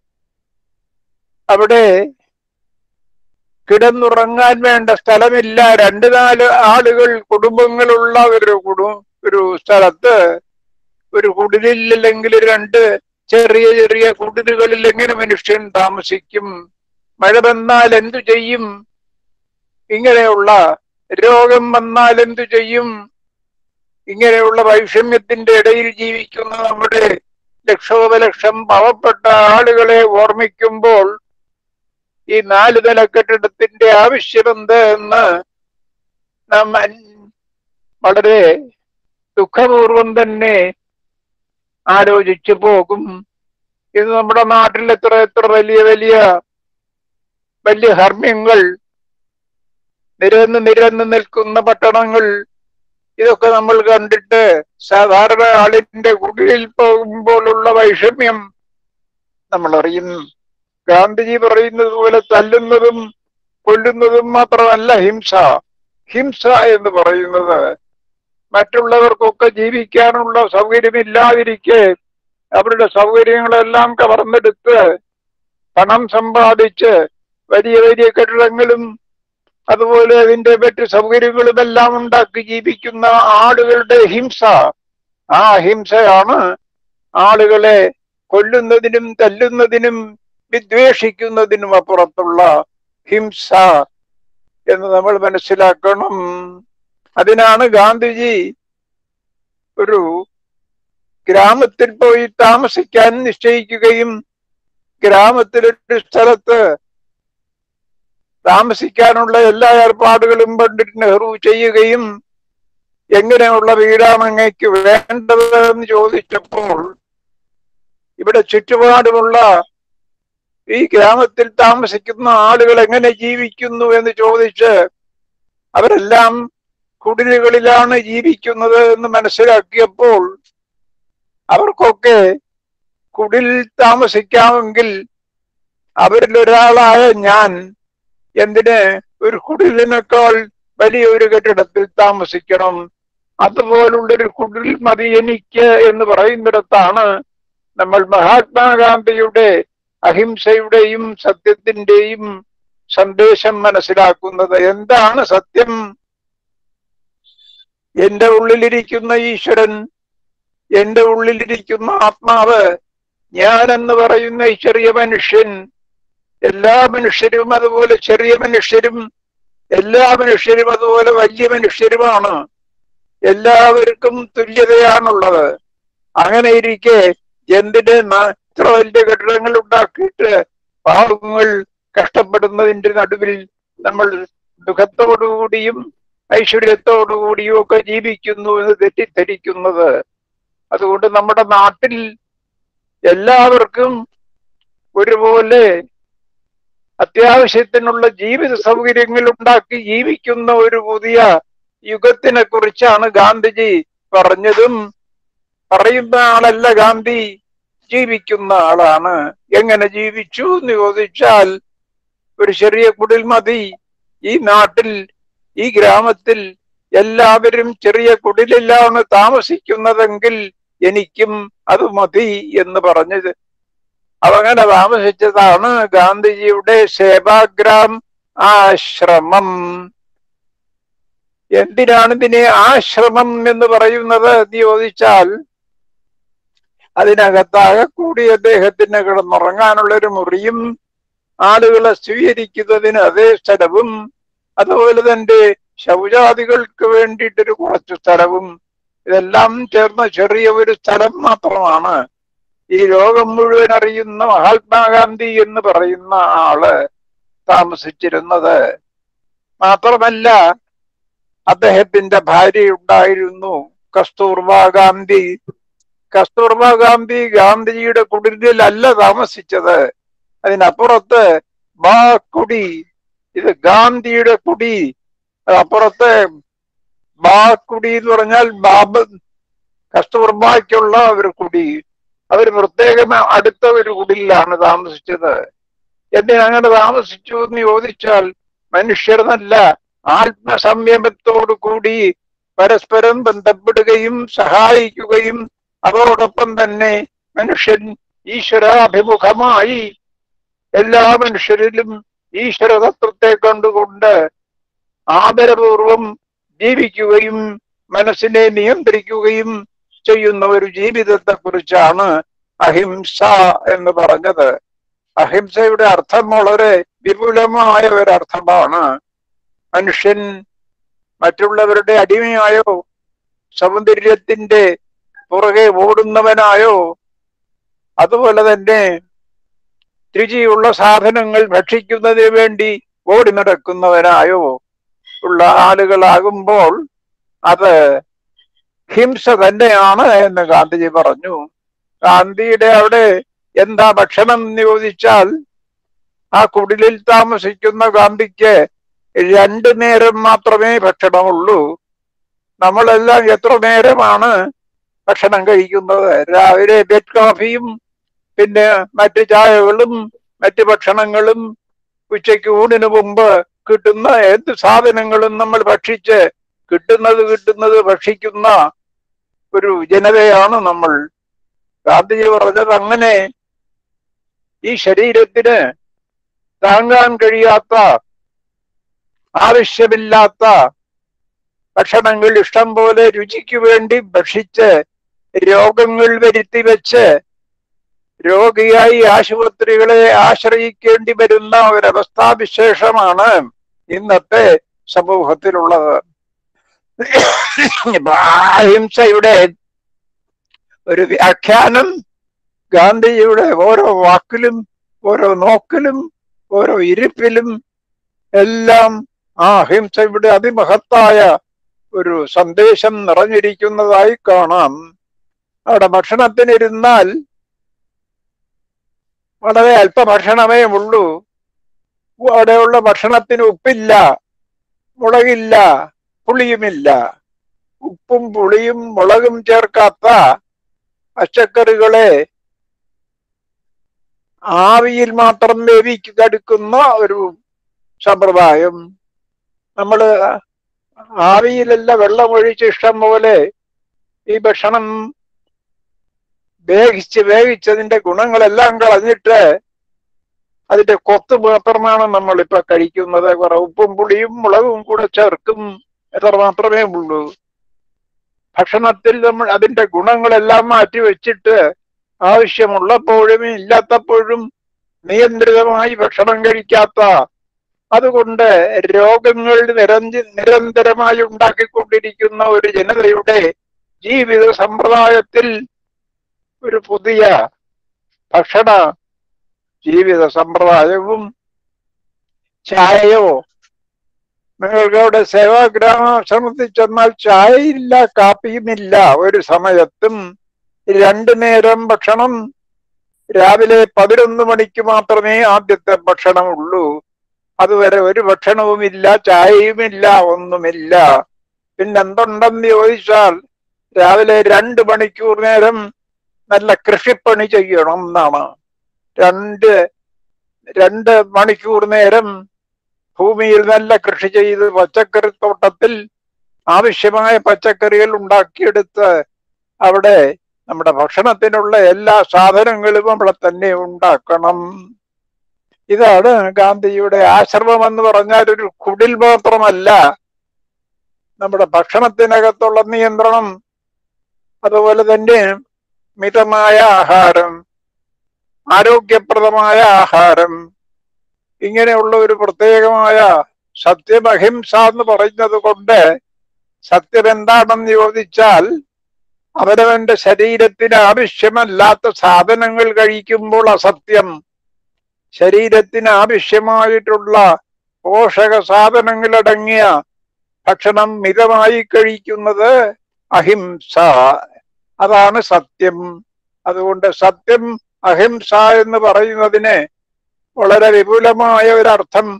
അവിടെ കിടന്നുറങ്ങാൻ വേണ്ട സ്ഥലമില്ല രണ്ട് നാല് ആളുകൾ കുടുംബങ്ങളുള്ള ഒരു കുടു ഒരു സ്ഥലത്ത് ഒരു കുടിലിൽ അല്ലെങ്കിൽ രണ്ട് ചെറിയ ചെറിയ കുടിലുകളിൽ എങ്ങനെ മനുഷ്യൻ താമസിക്കും മഴ വന്നാൽ എന്തു ചെയ്യും ഇങ്ങനെയുള്ള രോഗം വന്നാൽ എന്തു ചെയ്യും ഇങ്ങനെയുള്ള വൈഷമ്യത്തിന്റെ ഇടയിൽ ജീവിക്കുന്ന നമ്മുടെ ലക്ഷോപലക്ഷം പാവപ്പെട്ട ആളുകളെ ഓർമ്മിക്കുമ്പോൾ ഈ നാല് നില കെട്ടിടത്തിന്റെ ആവശ്യമെന്ത് എന്ന് നാം അൻ- വളരെ ദുഃഖപൂർവം തന്നെ ആലോചിച്ചു പോകും ഇത് നമ്മുടെ നാട്ടിൽ എത്ര എത്ര വലിയ വലിയ വലിയ ഹർമ്മ്യങ്ങൾ നിരന്ന് നിരന്ന് നിൽക്കുന്ന പട്ടണങ്ങൾ ഇതൊക്കെ നമ്മൾ കണ്ടിട്ട് സാധാരണ ആളിന്റെ കുടിലിൽ പോകുമ്പോഴുള്ള വൈഷമ്യം നമ്മൾ അറിയുന്നു ഗാന്ധിജി പറയുന്നത് പോലെ തല്ലുന്നതും കൊല്ലുന്നതും മാത്രമല്ല ഹിംസ ഹിംസ എന്ന് പറയുന്നത് മറ്റുള്ളവർക്കൊക്കെ ജീവിക്കാനുള്ള സൗകര്യമില്ലാതിരിക്കെ അവരുടെ സൗകര്യങ്ങളെല്ലാം കവർന്നെടുത്ത് പണം സമ്പാദിച്ച് വലിയ വലിയ കെട്ടിടങ്ങളും അതുപോലെ അതിന്റെ മറ്റ് സൗകര്യങ്ങളുമെല്ലാം ഉണ്ടാക്കി ജീവിക്കുന്ന ആളുകളുടെ ഹിംസ ആ ഹിംസയാണ് ആളുകളെ കൊല്ലുന്നതിനും തല്ലുന്നതിനും വിദ്വേഷിക്കുന്നതിനും അപ്പുറത്തുള്ള ഹിംസ എന്ന് നമ്മൾ മനസ്സിലാക്കണം അതിനാണ് ഗാന്ധിജി ഒരു ഗ്രാമത്തിൽ പോയി താമസിക്കാൻ നിശ്ചയിക്കുകയും ഗ്രാമത്തിലൊരു സ്ഥലത്ത് താമസിക്കാനുള്ള എല്ലാ ഏർപ്പാടുകളും പണ്ഡിറ്റ് നെഹ്റു ചെയ്യുകയും എങ്ങനെയുള്ള വീടാണ് അങ്ങേക്ക് വേണ്ടത് എന്ന് ചോദിച്ചപ്പോൾ ഇവിടെ ചുറ്റുപാടുമുള്ള ഈ ഗ്രാമത്തിൽ താമസിക്കുന്ന ആളുകൾ എങ്ങനെ ജീവിക്കുന്നു എന്ന് ചോദിച്ച് അവരെല്ലാം കുടിലുകളിലാണ് ജീവിക്കുന്നത് എന്ന് മനസ്സിലാക്കിയപ്പോൾ അവർക്കൊക്കെ കുടിൽ താമസിക്കാമെങ്കിൽ അവരിൽ ഒരാളായ ഞാൻ എന്തിന് ഒരു കുടിലിനേക്കാൾ വലിയ ഒരു കെട്ടിടത്തിൽ താമസിക്കണം അതുപോലുള്ളൊരു കുടിൽ മതി എനിക്ക് എന്ന് പറയുന്നിടത്താണ് നമ്മൾ മഹാത്മാഗാന്ധിയുടെ അഹിംസയുടെയും സത്യത്തിന്റെയും സന്ദേശം മനസ്സിലാക്കുന്നത് എന്താണ് സത്യം എന്റെ ഉള്ളിലിരിക്കുന്ന ഈശ്വരൻ എന്റെ ഉള്ളിലിരിക്കുന്ന ആത്മാവ് ഞാൻ എന്ന് പറയുന്ന ഈ ചെറിയ മനുഷ്യൻ എല്ലാ മനുഷ്യരും അതുപോലെ ചെറിയ മനുഷ്യരും എല്ലാ മനുഷ്യരും അതുപോലെ വലിയ മനുഷ്യരുമാണ് എല്ലാവർക്കും തുല്യതയാണുള്ളത് അങ്ങനെ ഇരിക്കെ എന്തിന് ന- ഇത്ര വലിയ കെട്ടിടങ്ങൾ ഉണ്ടാക്കിയിട്ട് പാവങ്ങൾ കഷ്ടപ്പെടുന്നതിന്റെ നടുവിൽ നമ്മൾ ദുഃഖത്തോടുകൂടിയും ഐശ്വര്യത്തോടുകൂടിയും ഒക്കെ ജീവിക്കുന്നു എന്ന് തെറ്റിദ്ധരിക്കുന്നത് അതുകൊണ്ട് നമ്മുടെ നാട്ടിൽ എല്ലാവർക്കും ഒരുപോലെ അത്യാവശ്യത്തിനുള്ള ജീവിത സൗകര്യങ്ങൾ ഉണ്ടാക്കി ജീവിക്കുന്ന ഒരു പുതിയ യുഗത്തിനെ കുറിച്ചാണ് ഗാന്ധിജി പറഞ്ഞതും പറയുന്ന ആളല്ല ഗാന്ധി ജീവിക്കുന്ന ആളാണ് എങ്ങനെ ജീവിച്ചു എന്ന് ചോദിച്ചാൽ ഒരു ചെറിയ കുടിൽ മതി ഈ നാട്ടിൽ ഈ ഗ്രാമത്തിൽ എല്ലാവരും ചെറിയ കുടിലിലാണ് താമസിക്കുന്നതെങ്കിൽ എനിക്കും അത് മതി എന്ന് പറഞ്ഞത് അതങ്ങനെ താമസിച്ചതാണ് ഗാന്ധിജിയുടെ സേവാഗ്രാം ആശ്രമം എന്തിനാണ് ഇതിനെ ആശ്രമം എന്ന് പറയുന്നത് എന്ന് ചോദിച്ചാൽ അതിനകത്താകെ കൂടി അദ്ദേഹത്തിന് കിടന്നുറങ്ങാനുള്ള ഒരു മുറിയും ആളുകളെ സ്വീകരിക്കുന്നതിന് അതേ സ്ഥലവും അതുപോലെ തന്നെ ശൗചാദികൾക്ക് വേണ്ടിയിട്ടൊരു കുറച്ച് സ്ഥലവും ഇതെല്ലാം ചേർന്ന ചെറിയ ഒരു സ്ഥലം മാത്രമാണ് ഈ ലോകം മുഴുവൻ അറിയുന്ന മഹാത്മാഗാന്ധി എന്ന് പറയുന്ന ആള് താമസിച്ചിരുന്നത് മാത്രമല്ല അദ്ദേഹത്തിന്റെ ഭാര്യ ഉണ്ടായിരുന്നു കസ്തൂർബ ഗാന്ധി കസ്തൂർബ ഗാന്ധി ഗാന്ധിജിയുടെ കുടിലിലല്ല താമസിച്ചത് അതിനപ്പുറത്ത് ബാ കുടി ഇത് ഗാന്ധിയുടെ കുടി അപ്പുറത്ത് ബാ കുടി എന്ന് പറഞ്ഞാൽ ബാബ് കസ്തൂർബായ്ക്കുള്ള ഒരു കുടി അവർ പ്രത്യേകം അടുത്ത ഒരു കുടിലാണ് താമസിച്ചത് എന്തിനങ്ങനെ താമസിച്ചു എന്ന് ചോദിച്ചാൽ മനുഷ്യർന്നല്ല ആത്മസംയമത്തോടു കൂടി പരസ്പരം ബന്ധപ്പെടുകയും സഹായിക്കുകയും അതോടൊപ്പം തന്നെ മനുഷ്യൻ ഈശ്വരാഭിമുഖമായി എല്ലാ മനുഷ്യരിലും ഈശ്വര തത്വത്തെ കണ്ടുകൊണ്ട് ആദരപൂർവം ജീവിക്കുകയും മനസ്സിനെ നിയന്ത്രിക്കുകയും ചെയ്യുന്ന ഒരു ജീവിതത്തെ കുറിച്ചാണ് അഹിംസ എന്ന് പറഞ്ഞത് അഹിംസയുടെ അർത്ഥം വളരെ വിപുലമായ ഒരർത്ഥമാണ് മനുഷ്യൻ മറ്റുള്ളവരുടെ അടിമയായോ സൗന്ദര്യത്തിന്റെ പുറകെ ഓടുന്നവനായോ അതുപോലെ തന്നെ രുചിയുള്ള സാധനങ്ങൾ ഭക്ഷിക്കുന്നതിന് വേണ്ടി ഓടി നടക്കുന്നവനായോ ഉള്ള ആളുകളാകുമ്പോൾ അത് ഹിംസ തന്നെയാണ് എന്ന് ഗാന്ധിജി പറഞ്ഞു ഗാന്ധിയുടെ അവിടെ എന്താ ഭക്ഷണം എന്ന് ചോദിച്ചാൽ ആ കുടിലിൽ താമസിക്കുന്ന ഗാന്ധിക്ക് രണ്ടു നേരം മാത്രമേ ഭക്ഷണമുള്ളൂ നമ്മളെല്ലാം എത്ര നേരമാണ് ഭക്ഷണം കഴിക്കുന്നത് രാവിലെ ബെഡ് കോഫിയും പിന്നെ മറ്റു ചായകളും മറ്റു ഭക്ഷണങ്ങളും ഉച്ചയ്ക്ക് ഊണിന് മുമ്പ് കിട്ടുന്ന എന്ത് സാധനങ്ങളും നമ്മൾ ഭക്ഷിച്ച് കിട്ടുന്നത് കിട്ടുന്നത് ഭക്ഷിക്കുന്ന ഒരു ജനതയാണ് നമ്മൾ ഗാന്ധിജി പറഞ്ഞത് അങ്ങനെ ഈ ശരീരത്തിന് താങ്ങാൻ കഴിയാത്ത ആവശ്യമില്ലാത്ത ഭക്ഷണങ്ങൾ ഇഷ്ടം പോലെ രുചിക്ക് വേണ്ടി ഭക്ഷിച്ച് രോഗങ്ങൾ വരുത്തി വെച്ച് രോഗിയായി ആശുപത്രികളെ ആശ്രയിക്കേണ്ടി വരുന്ന ഒരവസ്ഥാവിശേഷമാണ് ഇന്നത്തെ സമൂഹത്തിലുള്ളത് അഹിംസയുടെ ഒരു വ്യാഖ്യാനം ഗാന്ധിജിയുടെ ഓരോ വാക്കിലും ഓരോ നോക്കിലും ഓരോ ഇരിപ്പിലും എല്ലാം ആ അഹിംസയുടെ അതിമഹത്തായ ഒരു സന്ദേശം നിറഞ്ഞിരിക്കുന്നതായി കാണാം അവിടെ ഭക്ഷണത്തിനിരുന്നാൽ വളരെ അല്പഭക്ഷണമേ ഉള്ളൂ അവിടെയുള്ള ഭക്ഷണത്തിന് ഉപ്പില്ല മുളകില്ല പുളിയുമില്ല ഉപ്പും പുളിയും മുളകും ചേർക്കാത്ത പച്ചക്കറികളെ ആവിയിൽ മാത്രം വേവിച്ചെടുക്കുന്ന ഒരു സമ്പ്രദായം നമ്മള് ആവിയിലല്ല വെള്ളമൊഴിച്ച് ഇഷ്ടം പോലെ ഈ ഭക്ഷണം വേവിച്ച് വേവിച്ചതിന്റെ ഗുണങ്ങളെല്ലാം കളഞ്ഞിട്ട് അതിന്റെ കൊത്ത് മാത്രമാണ് നമ്മൾ ഇപ്പൊ കഴിക്കുന്നത് കുറെ ഉപ്പും പുളിയും മുളകും കൂടെ ചേർക്കും എത്ര മാത്രമേ ഉള്ളൂ ഭക്ഷണത്തിൽ നമ്മൾ അതിന്റെ ഗുണങ്ങളെല്ലാം മാറ്റി വെച്ചിട്ട് ആവശ്യമുള്ളപ്പോഴും ഇല്ലാത്തപ്പോഴും നിയന്ത്രിതമായി ഭക്ഷണം കഴിക്കാത്ത അതുകൊണ്ട് രോഗങ്ങൾ നിരഞ്ജ നിരന്തരമായി ഉണ്ടാക്കിക്കൊണ്ടിരിക്കുന്ന ഒരു ജനതയുടെ ജീവിത സമ്പ്രദായത്തിൽ ഒരു പുതിയ ഭക്ഷണ ജീവിത സമ്പ്രദായവും ചായയോ നിങ്ങൾക്ക് അവിടെ സേവാഗ്രാമാശ്രമത്തിൽ ചെന്നാൽ ചായയില്ല കാപ്പിയുമില്ല ഒരു സമയത്തും രണ്ടു നേരം ഭക്ഷണം രാവിലെ പതിനൊന്ന് മണിക്ക് മാത്രമേ ആദ്യത്തെ ഭക്ഷണമുള്ളൂ അതുവരെ ഒരു ഭക്ഷണവുമില്ല ചായയുമില്ല ഒന്നുമില്ല പിന്നെന്തുണ്ടെന്ന് ചോദിച്ചാൽ രാവിലെ രണ്ട് മണിക്കൂർ നേരം നല്ല കൃഷിപ്പണി ചെയ്യണം എന്നാണ് രണ്ട് രണ്ട് മണിക്കൂർ നേരം ഭൂമിയിൽ നല്ല കൃഷി ചെയ്ത് പച്ചക്കറി തോട്ടത്തിൽ ആവശ്യമായ പച്ചക്കറികൾ ഉണ്ടാക്കിയെടുത്ത് അവിടെ നമ്മുടെ ഭക്ഷണത്തിനുള്ള എല്ലാ സാധനങ്ങളും അവിടെ തന്നെ ഉണ്ടാക്കണം ഇതാണ് ഗാന്ധിജിയുടെ ആശ്രമം എന്ന് പറഞ്ഞാൽ ഒരു കുടിൽ മാത്രമല്ല നമ്മുടെ ഭക്ഷണത്തിനകത്തുള്ള നിയന്ത്രണം അതുപോലെ തന്നെ മിതമായ ആഹാരം ആരോഗ്യപ്രദമായ ആഹാരം ഇങ്ങനെയുള്ള ഒരു പ്രത്യേകമായ സത്യമഹിംസ എന്ന് പറയുന്നത് കൊണ്ട് സത്യം എന്താണെന്ന് ചോദിച്ചാൽ അവനവന്റെ ശരീരത്തിന് ആവശ്യമല്ലാത്ത സാധനങ്ങൾ കഴിക്കുമ്പോൾ അസത്യം ശരീരത്തിന് ആവശ്യമായിട്ടുള്ള പോഷക സാധനങ്ങളടങ്ങിയ ഭക്ഷണം മിതമായി കഴിക്കുന്നത് അഹിംസ അതാണ് സത്യം അതുകൊണ്ട് സത്യം അഹിംസ എന്ന് പറയുന്നതിന് വളരെ വിപുലമായ ഒരർത്ഥം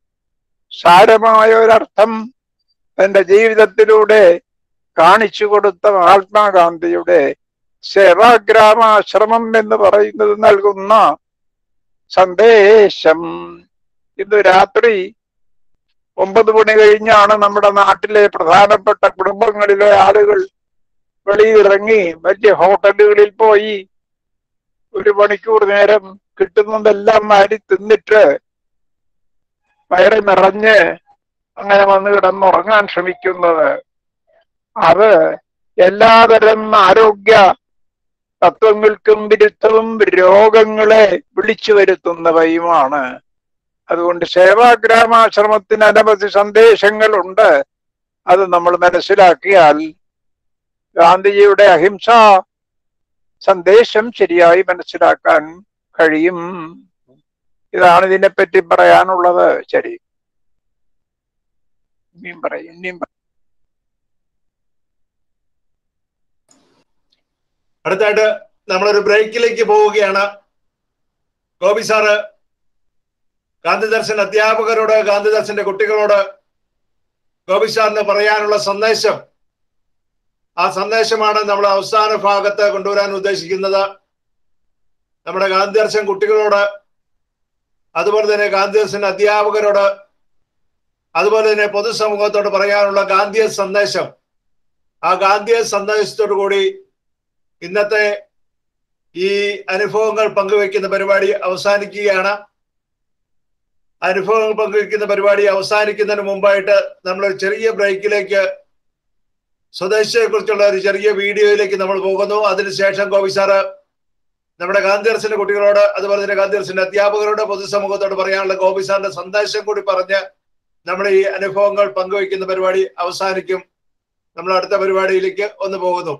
സാരമായ ഒരർത്ഥം തന്റെ ജീവിതത്തിലൂടെ കാണിച്ചു കൊടുത്ത മഹാത്മാഗാന്ധിയുടെ സേവാഗ്രാമാശ്രമം എന്ന് പറയുന്നത് നൽകുന്ന സന്ദേശം ഇന്ന് രാത്രി ഒമ്പത് മണി കഴിഞ്ഞാണ് നമ്മുടെ നാട്ടിലെ പ്രധാനപ്പെട്ട കുടുംബങ്ങളിലെ ആളുകൾ വെളിയിലിറങ്ങി വലിയ ഹോട്ടലുകളിൽ പോയി ഒരു മണിക്കൂർ നേരം കിട്ടുന്നതെല്ലാം മാരി തിന്നിട്ട് വയറ് നിറഞ്ഞ് അങ്ങനെ വന്ന് കിടന്നുറങ്ങാൻ ശ്രമിക്കുന്നത് അത് എല്ലാതരം ആരോഗ്യ തത്വങ്ങൾക്കും വിരുദ്ധവും രോഗങ്ങളെ വിളിച്ചു വരുത്തുന്നവയുമാണ് അതുകൊണ്ട് സേവാഗ്രാമാശ്രമത്തിന് അനവധി സന്ദേശങ്ങളുണ്ട് അത് നമ്മൾ മനസ്സിലാക്കിയാൽ ഗാന്ധിജിയുടെ അഹിംസ സന്ദേശം ശരിയായി മനസ്സിലാക്കാൻ കഴിയും ഇതാണ് ഇതിനെപ്പറ്റി പറയാനുള്ളത് ശരി ഇനിയും പറയും ഇനിയും പറയും. അടുത്തായിട്ട് നമ്മളൊരു ബ്രേക്കിലേക്ക് പോവുകയാണ് ഗോപി സാറ് ഗാന്ധി ദർശൻ അധ്യാപകരോട് ഗാന്ധി ദർശന്റെ കുട്ടികളോട് ഗോപി സാറിന് പറയാനുള്ള സന്ദേശം ആ സന്ദേശമാണ് നമ്മൾ അവസാന ഭാഗത്ത് കൊണ്ടുവരാൻ ഉദ്ദേശിക്കുന്നത് നമ്മുടെ ഗാന്ധി ദർശൻ കുട്ടികളോട് അതുപോലെ തന്നെ ഗാന്ധി ദർശൻ അധ്യാപകരോട് അതുപോലെ തന്നെ പൊതുസമൂഹത്തോട് പറയാനുള്ള ഗാന്ധിയ സന്ദേശം ആ ഗാന്ധിയ സന്ദേശത്തോടു കൂടി ഇന്നത്തെ ഈ അനുഭവങ്ങൾ പങ്കുവെക്കുന്ന പരിപാടി അവസാനിക്കുകയാണ് അനുഭവങ്ങൾ പങ്കുവെക്കുന്ന പരിപാടി അവസാനിക്കുന്നതിന് മുമ്പായിട്ട് നമ്മളൊരു ചെറിയ ബ്രേക്കിലേക്ക് സ്വദേശിയെ കുറിച്ചുള്ള ഒരു ചെറിയ വീഡിയോയിലേക്ക് നമ്മൾ പോകുന്നു അതിനുശേഷം ഗോപി സാറ് നമ്മുടെ ഗാന്ധി ദർശന കുട്ടികളോട് അതുപോലെ തന്നെ ഗാന്ധി ദർശന അധ്യാപകരോട് പൊതുസമൂഹത്തോട് പറയാനുള്ള ഗോപി സാറിന്റെ സന്ദേശം കൂടി പറഞ്ഞ് നമ്മൾ ഈ അനുഭവങ്ങൾ പങ്കുവയ്ക്കുന്ന പരിപാടി അവസാനിക്കും നമ്മൾ അടുത്ത പരിപാടിയിലേക്ക് ഒന്ന് പോകുന്നു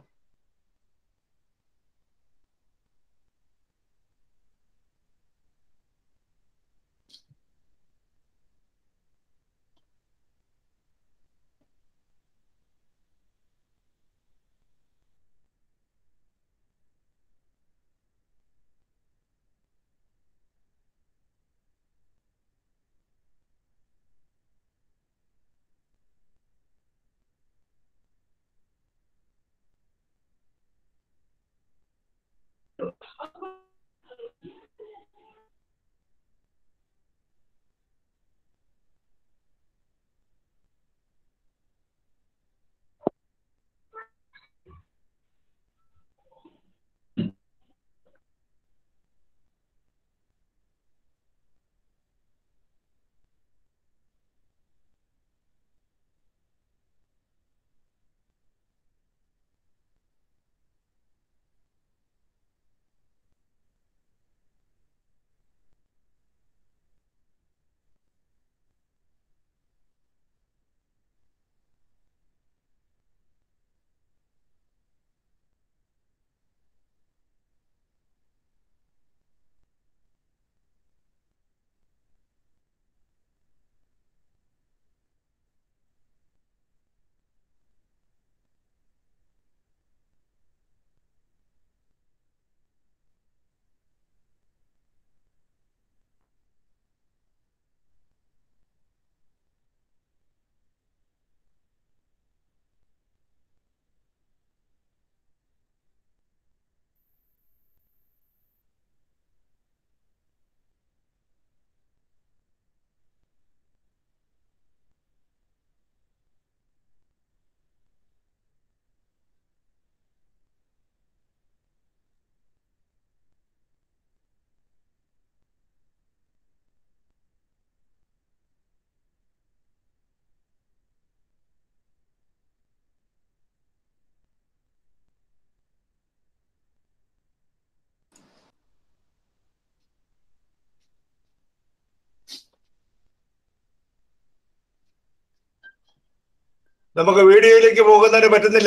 നമുക്ക് വീഡിയോയിലേക്ക് പോകുന്നതിന് പറ്റുന്നില്ല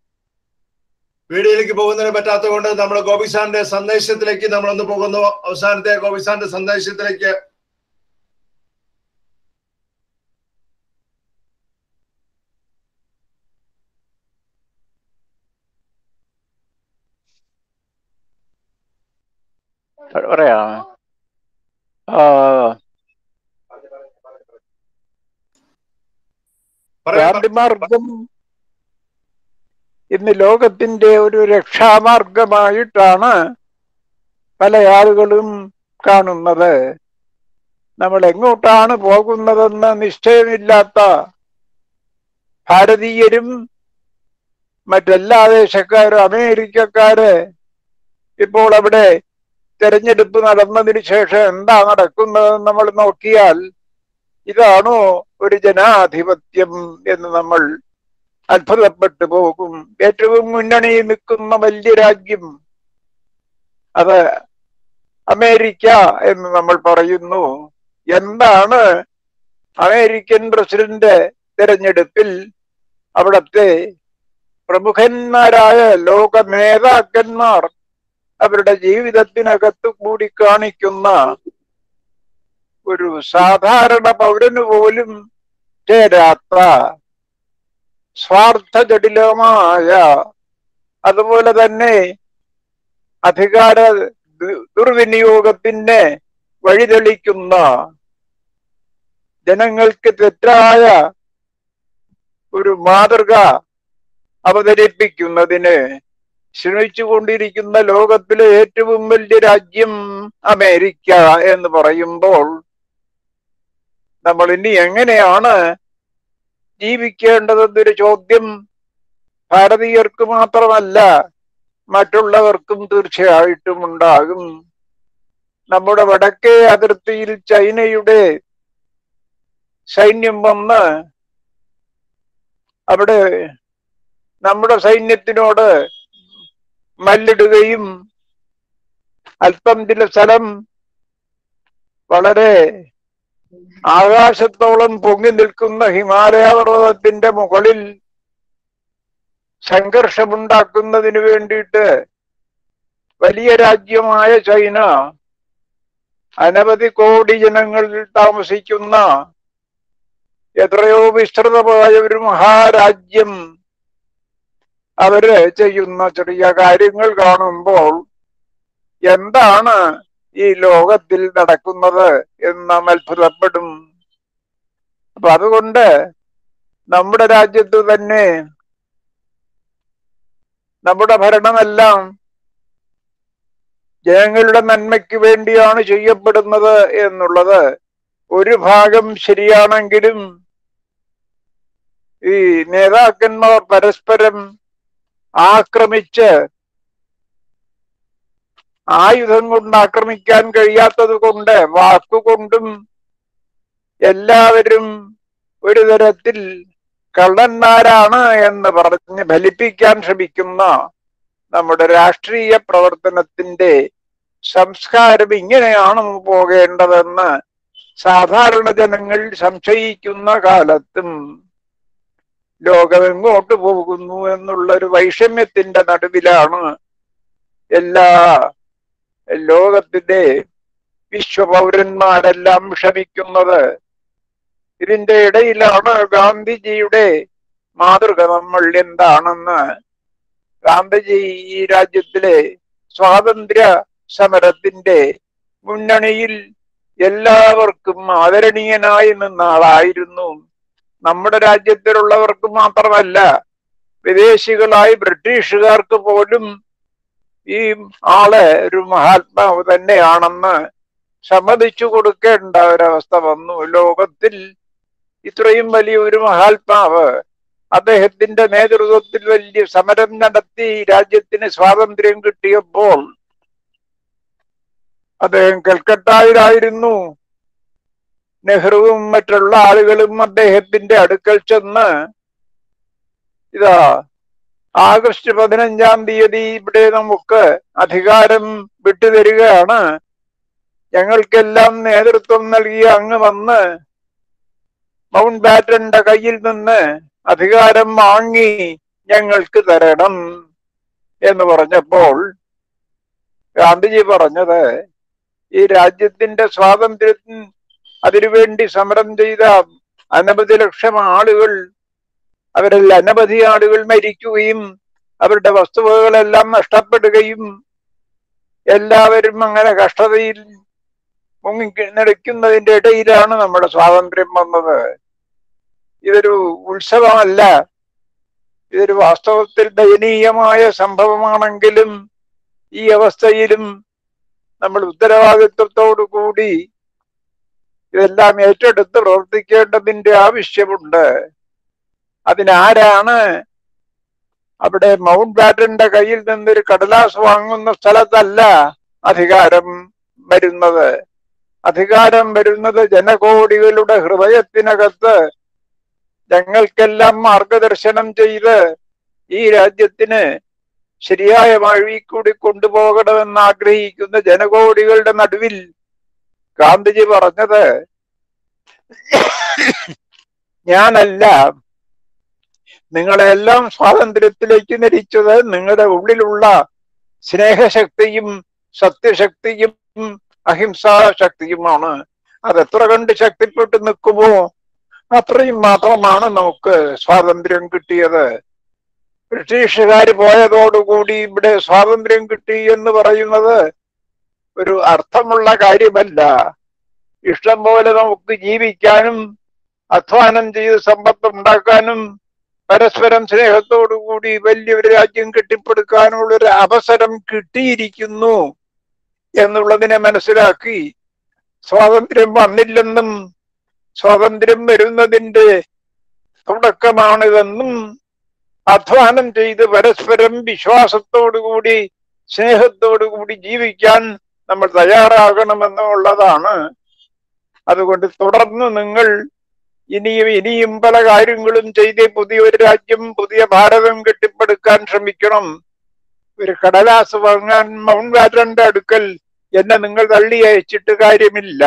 വീഡിയോയിലേക്ക് പോകുന്നതിന് പറ്റാത്തത് കൊണ്ട് നമ്മൾ ഗോപിസാന്റെ സന്ദേശത്തിലേക്ക് നമ്മളൊന്ന് പോകുന്നു അവസാനത്തെ ഗോപിസാന്റെ സന്ദേശത്തിലേക്ക് പറയാം ആ, പറയാം ഗാന്ധിമാർഗം ഇന്ന് ലോകത്തിന്റെ ഒരു രക്ഷാമാർഗമായിട്ടാണ് പല ആളുകളും കാണുന്നത് നമ്മൾ എങ്ങോട്ടാണ് പോകുന്നതെന്ന് നിശ്ചയമില്ലാത്ത ഭാരതീയരും മറ്റെല്ലാ ദേശക്കാരും അമേരിക്കക്കാര് ഇപ്പോൾ അവിടെ തെരഞ്ഞെടുപ്പ് നടന്നതിന് ശേഷം എന്താ നടക്കുന്നതെന്ന് നമ്മൾ നോക്കിയാൽ ഇതാണോ ഒരു ജനാധിപത്യം എന്ന് നമ്മൾ അത്ഭുതപ്പെട്ടു പോകും ഏറ്റവും മുന്നണിയിൽ നിൽക്കുന്ന വലിയ രാജ്യം അത് അമേരിക്ക എന്ന് നമ്മൾ പറയുന്നു എന്താണ് അമേരിക്കൻ പ്രസിഡന്റ് തിരഞ്ഞെടുപ്പിൽ അവിടത്തെ പ്രമുഖന്മാരായ ലോക നേതാക്കന്മാർ അവരുടെ ജീവിതത്തിനകത്ത് കൂടി കാണിക്കുന്ന ഒരു സാധാരണ പൗരന് പോലും ചേരാത്ത സ്വാർത്ഥ ജടിലമായ അതുപോലെ തന്നെ അധികാര ദു- ദുർവിനിയോഗത്തിന് വഴിതെളിക്കുന്ന ജനങ്ങൾക്ക് തെറ്റായ ഒരു മാതൃക അവതരിപ്പിക്കുന്നതിന് ശ്രമിച്ചുകൊണ്ടിരിക്കുന്ന ലോകത്തിലെ ഏറ്റവും വലിയ രാജ്യം അമേരിക്ക എന്ന് പറയുമ്പോൾ നമ്മൾ ഇനി എങ്ങനെയാണ് ജീവിക്കേണ്ടതെന്നൊരു ചോദ്യം ഭാരതീയർക്ക് മാത്രമല്ല മറ്റുള്ളവർക്കും തീർച്ചയായിട്ടും ഉണ്ടാകും നമ്മുടെ വടക്കേ അതിർത്തിയിൽ ചൈനയുടെ സൈന്യം വന്ന് അവിടെ നമ്മുടെ സൈന്യത്തിനോട് മല്ലിടുകയും അല്പം ചില സ്ഥലം വളരെ ആകാശത്തോളം പൊങ്ങി നിൽക്കുന്ന ഹിമാലയ പർവ്വതത്തിന്റെ മുകളിൽ സംഘർഷമുണ്ടാക്കുന്നതിന് വേണ്ടിയിട്ട് വലിയ രാജ്യമായ ചൈന അനവധി കോടി ജനങ്ങൾ താമസിക്കുന്ന എത്രയോ വിസ്തൃതമായ ഒരു മഹാരാജ്യം അവര് ചെയ്യുന്ന ചെറിയ കാര്യങ്ങൾ കാണുമ്പോൾ എന്താണ് ഈ ലോകത്തിൽ നടക്കുന്നത് എന്ന് നാം അത്ഭുതപ്പെടും അപ്പൊ അതുകൊണ്ട് നമ്മുടെ രാജ്യത്ത് തന്നെ നമ്മുടെ ഭരണമെല്ലാം ജനങ്ങളുടെ നന്മയ്ക്ക് വേണ്ടിയാണ് ചെയ്യപ്പെടുന്നത് എന്നുള്ളത് ഒരു ഭാഗം ശരിയാണെങ്കിലും ഈ നേതാക്കന്മാർ പരസ്പരം ആക്രമിച്ച് ആയുധം കൊണ്ട് ആക്രമിക്കാൻ കഴിയാത്തത് കൊണ്ട് വാക്കുകൊണ്ടും എല്ലാവരും ഒരു തരത്തിൽ കള്ളന്മാരാണ് എന്ന് പറഞ്ഞ് ഫലിപ്പിക്കാൻ ശ്രമിക്കുന്ന നമ്മുടെ രാഷ്ട്രീയ പ്രവർത്തനത്തിന്റെ സംസ്കാരം ഇങ്ങനെയാണ് പോകേണ്ടതെന്ന് സാധാരണ ജനങ്ങൾ സംശയിക്കുന്ന കാലത്തും ലോകം എങ്ങോട്ട് പോകുന്നു എന്നുള്ള ഒരു വൈഷമ്യത്തിന്റെ നടുവിലാണ് എല്ലാ ലോകത്തിന്റെ വിശ്വപൗരന്മാരെല്ലാം ക്ഷമിക്കുന്നത് ഇതിന്റെ ഇടയിലാണ് ഗാന്ധിജിയുടെ മാതൃക നമ്മൾ എന്താണെന്ന് ഗാന്ധിജി ഈ രാജ്യത്തിലെ സ്വാതന്ത്ര്യ സമരത്തിന്റെ മുന്നണിയിൽ എല്ലാവർക്കും ആദരണീയനായി നിന്ന ആളായിരുന്നു നമ്മുടെ രാജ്യത്തിലുള്ളവർക്ക് മാത്രമല്ല വിദേശികളായി ബ്രിട്ടീഷുകാർക്ക് പോലും ഈ ആള് ഒരു മഹാത്മാവ് തന്നെയാണെന്ന് സമ്മതിച്ചു കൊടുക്കേണ്ട ഒരവസ്ഥ വന്നു ലോകത്തിൽ ഇത്രയും വലിയ ഒരു മഹാത്മാവ് അദ്ദേഹത്തിന്റെ നേതൃത്വത്തിൽ വലിയ സമരം നടത്തി രാജ്യത്തിന് സ്വാതന്ത്ര്യം കിട്ടിയപ്പോൾ അദ്ദേഹം കൽക്കട്ടയിലായിരുന്നു നെഹ്റുവും മറ്റുള്ള ആളുകളും അദ്ദേഹത്തിന്റെ അടുക്കൽ ചെന്ന് ഇതാ ആഗസ്റ്റ് പതിനഞ്ചാം തീയതി ഇവിടെ നമുക്ക് അധികാരം വിട്ടുതരികയാണ് ഞങ്ങൾക്കെല്ലാം നേതൃത്വം നൽകിയ അങ്ങ് വന്ന് മൗണ്ട് ബാറ്റന്റെ കയ്യിൽ നിന്ന് അധികാരം വാങ്ങി ഞങ്ങൾക്ക് തരണം എന്ന് പറഞ്ഞപ്പോൾ ഗാന്ധിജി പറഞ്ഞത് ഈ രാജ്യത്തിന്റെ സ്വാതന്ത്ര്യത്തിന് അതിനുവേണ്ടി സമരം ചെയ്ത അനവധി ലക്ഷം ആളുകൾ അവരിൽ അനവധി ആളുകൾ മരിക്കുകയും അവരുടെ വസ്തുവകകളെല്ലാം നഷ്ടപ്പെടുകയും എല്ലാവരും അങ്ങനെ കഷ്ടതയിൽ മുങ്ങി നടക്കുന്നതിന്റെ ഇടയിലാണ് നമ്മുടെ സ്വാതന്ത്ര്യം വന്നത് ഇതൊരു ഉത്സവമല്ല ഇതൊരു വാസ്തവത്തിൽ ദയനീയമായ സംഭവമാണെങ്കിലും ഈ അവസ്ഥയിലും നമ്മൾ ഉത്തരവാദിത്വത്തോടു കൂടി ഇതെല്ലാം ഏറ്റെടുത്ത് പ്രവർത്തിക്കേണ്ടതിന്റെ ആവശ്യമുണ്ട് അതിനാരാണ് അവിടെ മൗണ്ട് ബാറ്റന്റെ കയ്യിൽ നിന്നൊരു കടലാസ് വാങ്ങുന്ന സ്ഥലത്തല്ല അധികാരം വരുന്നത് അധികാരം വരുന്നത് ജനകോടികളുടെ ഹൃദയത്തിനകത്ത് ഞങ്ങൾക്കെല്ലാം മാർഗദർശനം ചെയ്ത് ഈ രാജ്യത്തിന് ശരിയായ വഴി കൂടി കൊണ്ടുപോകണമെന്ന് ആഗ്രഹിക്കുന്ന ജനകോടികളുടെ നടുവിൽ ഗാന്ധിജി പറഞ്ഞത് ഞാനല്ല നിങ്ങളെല്ലാം സ്വാതന്ത്ര്യത്തിലേക്ക് നരിച്ചത് നിങ്ങളുടെ ഉള്ളിലുള്ള സ്നേഹശക്തിയും സത്യശക്തിയും അഹിംസാ ശക്തിയുമാണ് അത് എത്ര കണ്ട് ശക്തിപ്പെട്ട് നിൽക്കുമോ അത്രയും മാത്രമാണ് നമുക്ക് സ്വാതന്ത്ര്യം കിട്ടിയത് ബ്രിട്ടീഷുകാർ പോയതോടുകൂടി ഇവിടെ സ്വാതന്ത്ര്യം കിട്ടി എന്ന് പറയുന്നത് ഒരു അർത്ഥമുള്ള കാര്യമല്ല ഇഷ്ടം പോലെ നമുക്ക് ജീവിക്കാനും അധ്വാനം ചെയ്ത് സമ്പത്ത് ഉണ്ടാക്കാനും പരസ്പരം സ്നേഹത്തോടുകൂടി വലിയൊരു രാജ്യം കെട്ടിപ്പടുക്കാനുള്ള ഒരു അവസരം കിട്ടിയിരിക്കുന്നു എന്നുള്ളതിനെ മനസ്സിലാക്കി സ്വാതന്ത്ര്യം വന്നില്ലെന്നും സ്വാതന്ത്ര്യം വരുന്നതിന്റെ തുടക്കമാണിതെന്നും അധ്വാനം ചെയ്ത് പരസ്പരം വിശ്വാസത്തോടുകൂടി സ്നേഹത്തോടുകൂടി ജീവിക്കാൻ നമ്മൾ തയ്യാറാകണമെന്നുള്ളതാണ് അതുകൊണ്ട് തുടർന്ന് നിങ്ങൾ ഇനിയും ഇനിയും പല കാര്യങ്ങളും ചെയ്ത് പുതിയൊരു രാജ്യം പുതിയ ഭാരതം കെട്ടിപ്പടുക്കാൻ ശ്രമിക്കണം ഒരു കടലാസ് വാങ്ങാൻ മൗണ്ട് ബാറ്റന്റെ അടുക്കൽ എന്നെ നിങ്ങൾ തള്ളി അയച്ചിട്ട് കാര്യമില്ല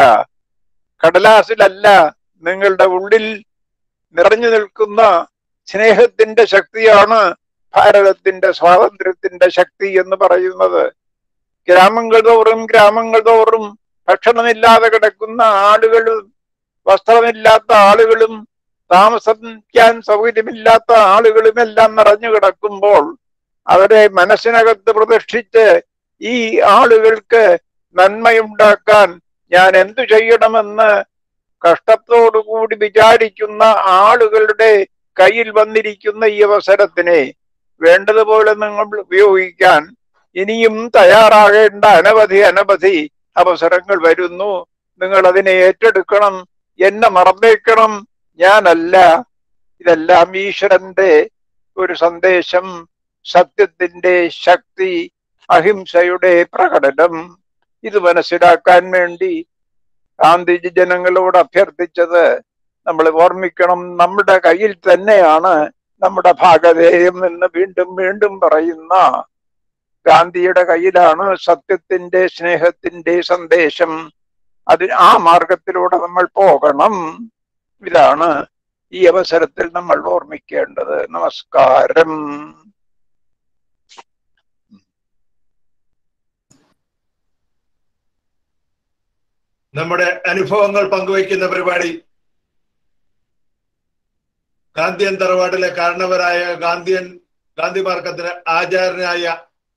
കടലാസിലല്ല നിങ്ങളുടെ ഉള്ളിൽ നിറഞ്ഞു നിൽക്കുന്ന സ്നേഹത്തിന്റെ ശക്തിയാണ് ഭാരതത്തിന്റെ സ്വാതന്ത്ര്യത്തിന്റെ ശക്തി എന്ന് പറയുന്നത് ഗ്രാമങ്ങൾ തോറും ഗ്രാമങ്ങൾ തോറും ഭക്ഷണമില്ലാതെ കിടക്കുന്ന ആളുകളും വസ്ത്രമില്ലാത്ത ആളുകളും താമസിക്കാൻ സൗകര്യമില്ലാത്ത ആളുകളും എല്ലാം നിറഞ്ഞു കിടക്കുമ്പോൾ അവരെ മനസ്സിനകത്ത് പ്രതിഷ്ഠിച്ച് ഈ ആളുകൾക്ക് നന്മയുണ്ടാക്കാൻ ഞാൻ എന്തു ചെയ്യണമെന്ന് കഷ്ടത്തോടുകൂടി വിചാരിക്കുന്ന ആളുകളുടെ കയ്യിൽ വന്നിരിക്കുന്ന ഈ അവസരത്തിനെ വേണ്ടതുപോലെ നിങ്ങൾ ഉപയോഗിക്കാൻ ഇനിയും തയ്യാറാകേണ്ട അനവധി അനവധി അവസരങ്ങൾ വരുന്നു നിങ്ങൾ അതിനെ ഏറ്റെടുക്കണം എന്നെ മറന്നേക്കണം ഞാനല്ല ഇതെല്ലാം ഈശ്വരന്റെ ഒരു സന്ദേശം സത്യത്തിന്റെ ശക്തി അഹിംസയുടെ പ്രകടനം ഇത് മനസ്സിലാക്കാൻ വേണ്ടി ഗാന്ധിജി ജനങ്ങളോട് അഭ്യർത്ഥിച്ചത് നമ്മൾ ഓർമ്മിക്കണം നമ്മുടെ കയ്യിൽ തന്നെയാണ് നമ്മുടെ ഭാഗധേയം എന്ന് വീണ്ടും വീണ്ടും പറയുന്ന ഗാന്ധിയുടെ കയ്യിലാണ് സത്യത്തിന്റെ സ്നേഹത്തിന്റെ സന്ദേശം അത് ആ മാർഗത്തിലൂടെ നമ്മൾ പോകണം ഇതാണ് ഈ അവസരത്തിൽ നമ്മൾ ഓർമ്മിക്കേണ്ടത് നമസ്കാരം നമ്മുടെ അനുഭവങ്ങൾ പങ്കുവയ്ക്കുന്ന പരിപാടി ഗാന്ധിയൻ തറവാട്ടിലെ കാരണവരായ ഗാന്ധിയൻ ഗാന്ധി മാർക്കത്തിന് ആചാരനായ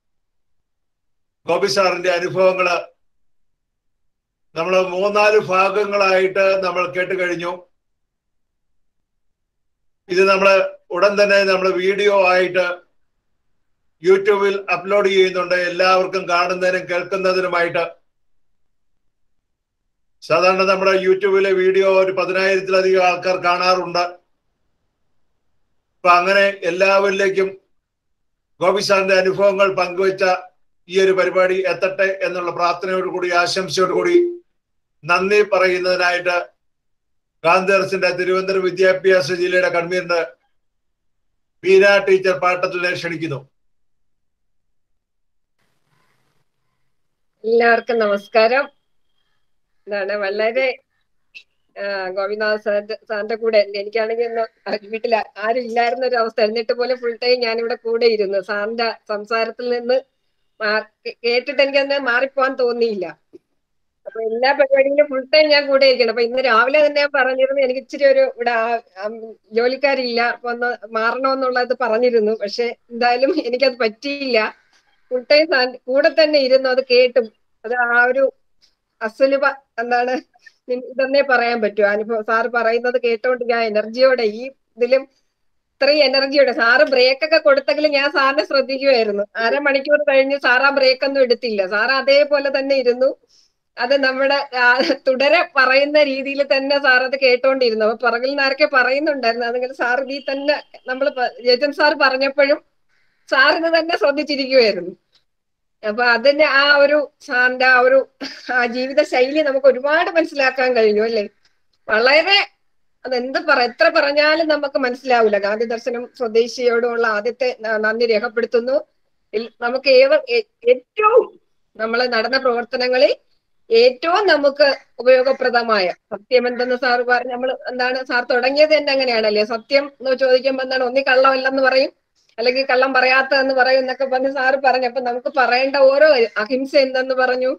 ഗോപി സാറിന്റെ അനുഭവങ്ങള് നമ്മൾ മൂന്നാല് ഭാഗങ്ങളായിട്ട് നമ്മൾ കേട്ട് കഴിഞ്ഞു ഇത് നമ്മൾ ഉടൻ തന്നെ നമ്മൾ വീഡിയോ ആയിട്ട് യൂട്യൂബിൽ അപ്ലോഡ് ചെയ്യുന്നുണ്ട് എല്ലാവർക്കും കാണുന്നതിനും കേൾക്കുന്നതിനുമായിട്ട് സാധാരണ നമ്മുടെ യൂട്യൂബിലെ വീഡിയോ ഒരു പതിനായിരത്തിലധികം ആൾക്കാർ കാണാറുണ്ട് അപ്പൊ അങ്ങനെ എല്ലാവരിലേക്കും ഗോപി സാറിന്റെ അനുഭവങ്ങൾ പങ്കുവച്ച ഈ ഒരു പരിപാടി എത്തട്ടെ എന്നുള്ള പ്രാർത്ഥനയോടുകൂടി ആശംസയോടുകൂടി നന്ദി പറയുന്നതിനായിട്ട് ഗാന്ധിദർശന്റെ തിരുവനന്തപുരം വിദ്യാഭ്യാസ ജില്ലയുടെ കൺവീനർ ബീന ടീച്ചർ പാട്ടത്തിനെ ക്ഷണിക്കുന്നു എല്ലാവർക്കും നമസ്കാരം എന്താണ് വളരെ ആ, ഗോപിനാഥ് സാറിന്റെ സാറിന്റെ കൂടെ എനിക്കാണെങ്കിൽ ഇന്ന് വീട്ടിൽ ആരും ഇല്ലായിരുന്ന ഒരു അവസ്ഥ എന്നിട്ട് പോലും ഫുൾ ടൈം ഞാൻ ഇവിടെ കൂടെ ഇരുന്നു സാറിന്റെ സംസാരത്തിൽ നിന്ന് മാ- കേ- കേട്ടിട്ട് എനിക്കന്ന് മാറിപ്പോവാൻ തോന്നിയില്ല അപ്പൊ എല്ലാ പരിപാടിയിലും ഫുൾ ടൈം ഞാൻ കൂടെ ഇരിക്കണം അപ്പൊ ഇന്ന് രാവിലെ തന്നെ ഞാൻ പറഞ്ഞിരുന്നു എനിക്ക് ഇച്ചിരി ഒരു ഇവിടെ ആ- ആ ജോലിക്കാരില്ല അപ്പൊ ഒന്ന് മാറണമെന്നുള്ളത് പറഞ്ഞിരുന്നു പക്ഷെ എന്തായാലും എനിക്കത് പറ്റിയില്ല ഫുൾ ടൈം കൂടെ തന്നെ ഇരുന്നു അത് കേട്ടും അത് ആ ഒരു അസുലഭ എന്താണ് നി- ഇതെന്നേ പറയാൻ പറ്റൂ അനുഭവം സാറ് പറയുന്നത് കേട്ടോണ്ട് ഞാൻ എനർജിയോടെ ഈ ഇതിലും ഇത്രയും എനർജിയോടെ സാറ് ബ്രേക്ക് ഒക്കെ കൊടുത്തെങ്കിലും ഞാൻ സാറിനെ ശ്രദ്ധിക്കുമായിരുന്നു അരമണിക്കൂർ കഴിഞ്ഞ് സാർ ആ ബ്രേക്ക് ഒന്നും എടുത്തില്ല സാർ അതേപോലെ തന്നെ ഇരുന്നു അത് നമ്മുടെ ആ, തുടരെ പറയുന്ന രീതിയിൽ തന്നെ സാർ അത് കേട്ടോണ്ടിരുന്നു അപ്പൊ പുറകിൽ നിന്ന് ആരൊക്കെ പറയുന്നുണ്ടായിരുന്നു അതെങ്കിൽ സാർ ഇതിൽ തന്നെ നമ്മൾ രജൻ സാർ പറഞ്ഞപ്പോഴും സാറിന് തന്നെ ശ്രദ്ധിച്ചിരിക്കുമായിരുന്നു അപ്പൊ അതിന്റെ ആ ഒരു സാറിന്റെ ആ ഒരു ആ ജീവിത ശൈലി നമുക്ക് ഒരുപാട് മനസ്സിലാക്കാൻ കഴിഞ്ഞു അല്ലേ വളരെ അതെന്ത് പറ എത്ര പറഞ്ഞാലും നമുക്ക് മനസ്സിലാവില്ല ഗാന്ധി ദർശനം സ്വദേശിയോടുള്ള ആദ്യത്തെ ന- നന്ദി രേഖപ്പെടുത്തുന്നു ഇൽ- നമുക്ക് ഏവ ഏ- ഏറ്റവും നമ്മൾ നടന്ന പ്രവർത്തനങ്ങളിൽ ഏറ്റവും നമുക്ക് ഉപയോഗപ്രദമായ സത്യം എന്തെന്ന് സാർ പറഞ്ഞു നമ്മൾ എന്താണ് സാർ തുടങ്ങിയത് തന്നെ അങ്ങനെയാണല്ലേ സത്യം എന്ന് ചോദിക്കുമ്പോൾ എന്താണ് ഒന്നി കള്ളമല്ലെന്ന് പറയും അല്ലെങ്കിൽ കള്ളം പറയാത്തതെന്ന് പറയും എന്നൊക്കെ പറഞ്ഞ് സാറ് പറഞ്ഞു അപ്പൊ നമുക്ക് പറയേണ്ട ഓരോ അഹിംസ എന്തെന്ന് പറഞ്ഞു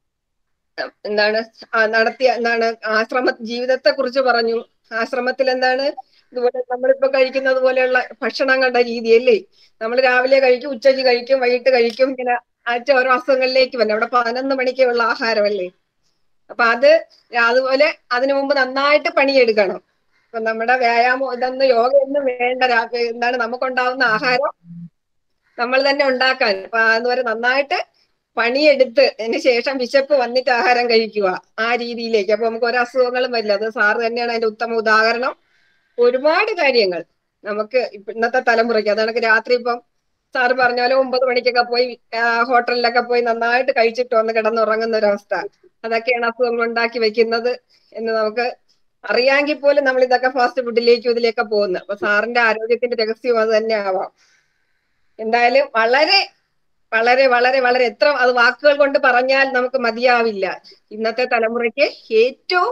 എന്താണ് ആ നടത്തിയ എന്താണ് ആശ്രമ ജീവിതത്തെ കുറിച്ച് പറഞ്ഞു ആശ്രമത്തിൽ എന്താണ് ഇതുപോലെ നമ്മളിപ്പോ കഴിക്കുന്നത് പോലെയുള്ള ഭക്ഷണങ്ങളുടെ രീതിയല്ലേ നമ്മൾ രാവിലെ കഴിക്കും ഉച്ചയ്ക്ക് കഴിക്കും വൈകിട്ട് കഴിക്കും ഇങ്ങനെ ആറ്റ ഓരോ അസുഖങ്ങളിലേക്ക് വന്നെ അവിടെ പതിനൊന്ന് മണിക്കുള്ള ആഹാരമല്ലേ അപ്പൊ അത് അതുപോലെ അതിനു മുമ്പ് നന്നായിട്ട് പണിയെടുക്കണം ഇപ്പൊ നമ്മുടെ വ്യായാമം ഇതൊന്നും യോഗ ഒന്നും വേണ്ട രാ- എന്താണ് നമുക്കുണ്ടാവുന്ന ആഹാരം നമ്മൾ തന്നെ ഉണ്ടാക്കാൻ അപ്പൊ അതുവരെ നന്നായിട്ട് പണിയെടുത്ത് അതിന് ശേഷം വിശപ്പ് വന്നിട്ട് ആഹാരം കഴിക്കുക ആ രീതിയിലേക്ക് അപ്പൊ നമുക്ക് ഒരു അസുഖങ്ങളും വരില്ല അത് സാറ് തന്നെയാണ് അതിന്റെ ഉത്തമ ഉദാഹരണം ഒരുപാട് കാര്യങ്ങൾ നമുക്ക് ഇപ്പ- ഇന്നത്തെ തലമുറയ്ക്ക് അതാണ് രാത്രി ഇപ്പം സാറ് പറഞ്ഞ പോലെ ഒമ്പത് മണിക്കൊക്കെ പോയി ആ, ഹോട്ടലിലൊക്കെ പോയി നന്നായിട്ട് കഴിച്ചിട്ട് വന്ന് കിടന്നുറങ്ങുന്ന ഒരവസ്ഥ അതൊക്കെയാണ് അസുഖങ്ങൾ ഉണ്ടാക്കി വെക്കുന്നത് എന്ന് നമുക്ക് അറിയാമെങ്കിൽ പോലും നമ്മൾ ഇതൊക്കെ ഫാസ്റ്റ് ഫുഡിലേക്കും ഇതിലേക്ക് പോകുന്നത് അപ്പൊ സാറിന്റെ ആരോഗ്യത്തിന്റെ രഹസ്യം അത് തന്നെ ആവാം എന്തായാലും വളരെ വളരെ വളരെ വളരെ എത്ര അത് വാക്കുകൾ കൊണ്ട് പറഞ്ഞാൽ നമുക്ക് മതിയാവില്ല ഇന്നത്തെ തലമുറയ്ക്ക് ഏറ്റവും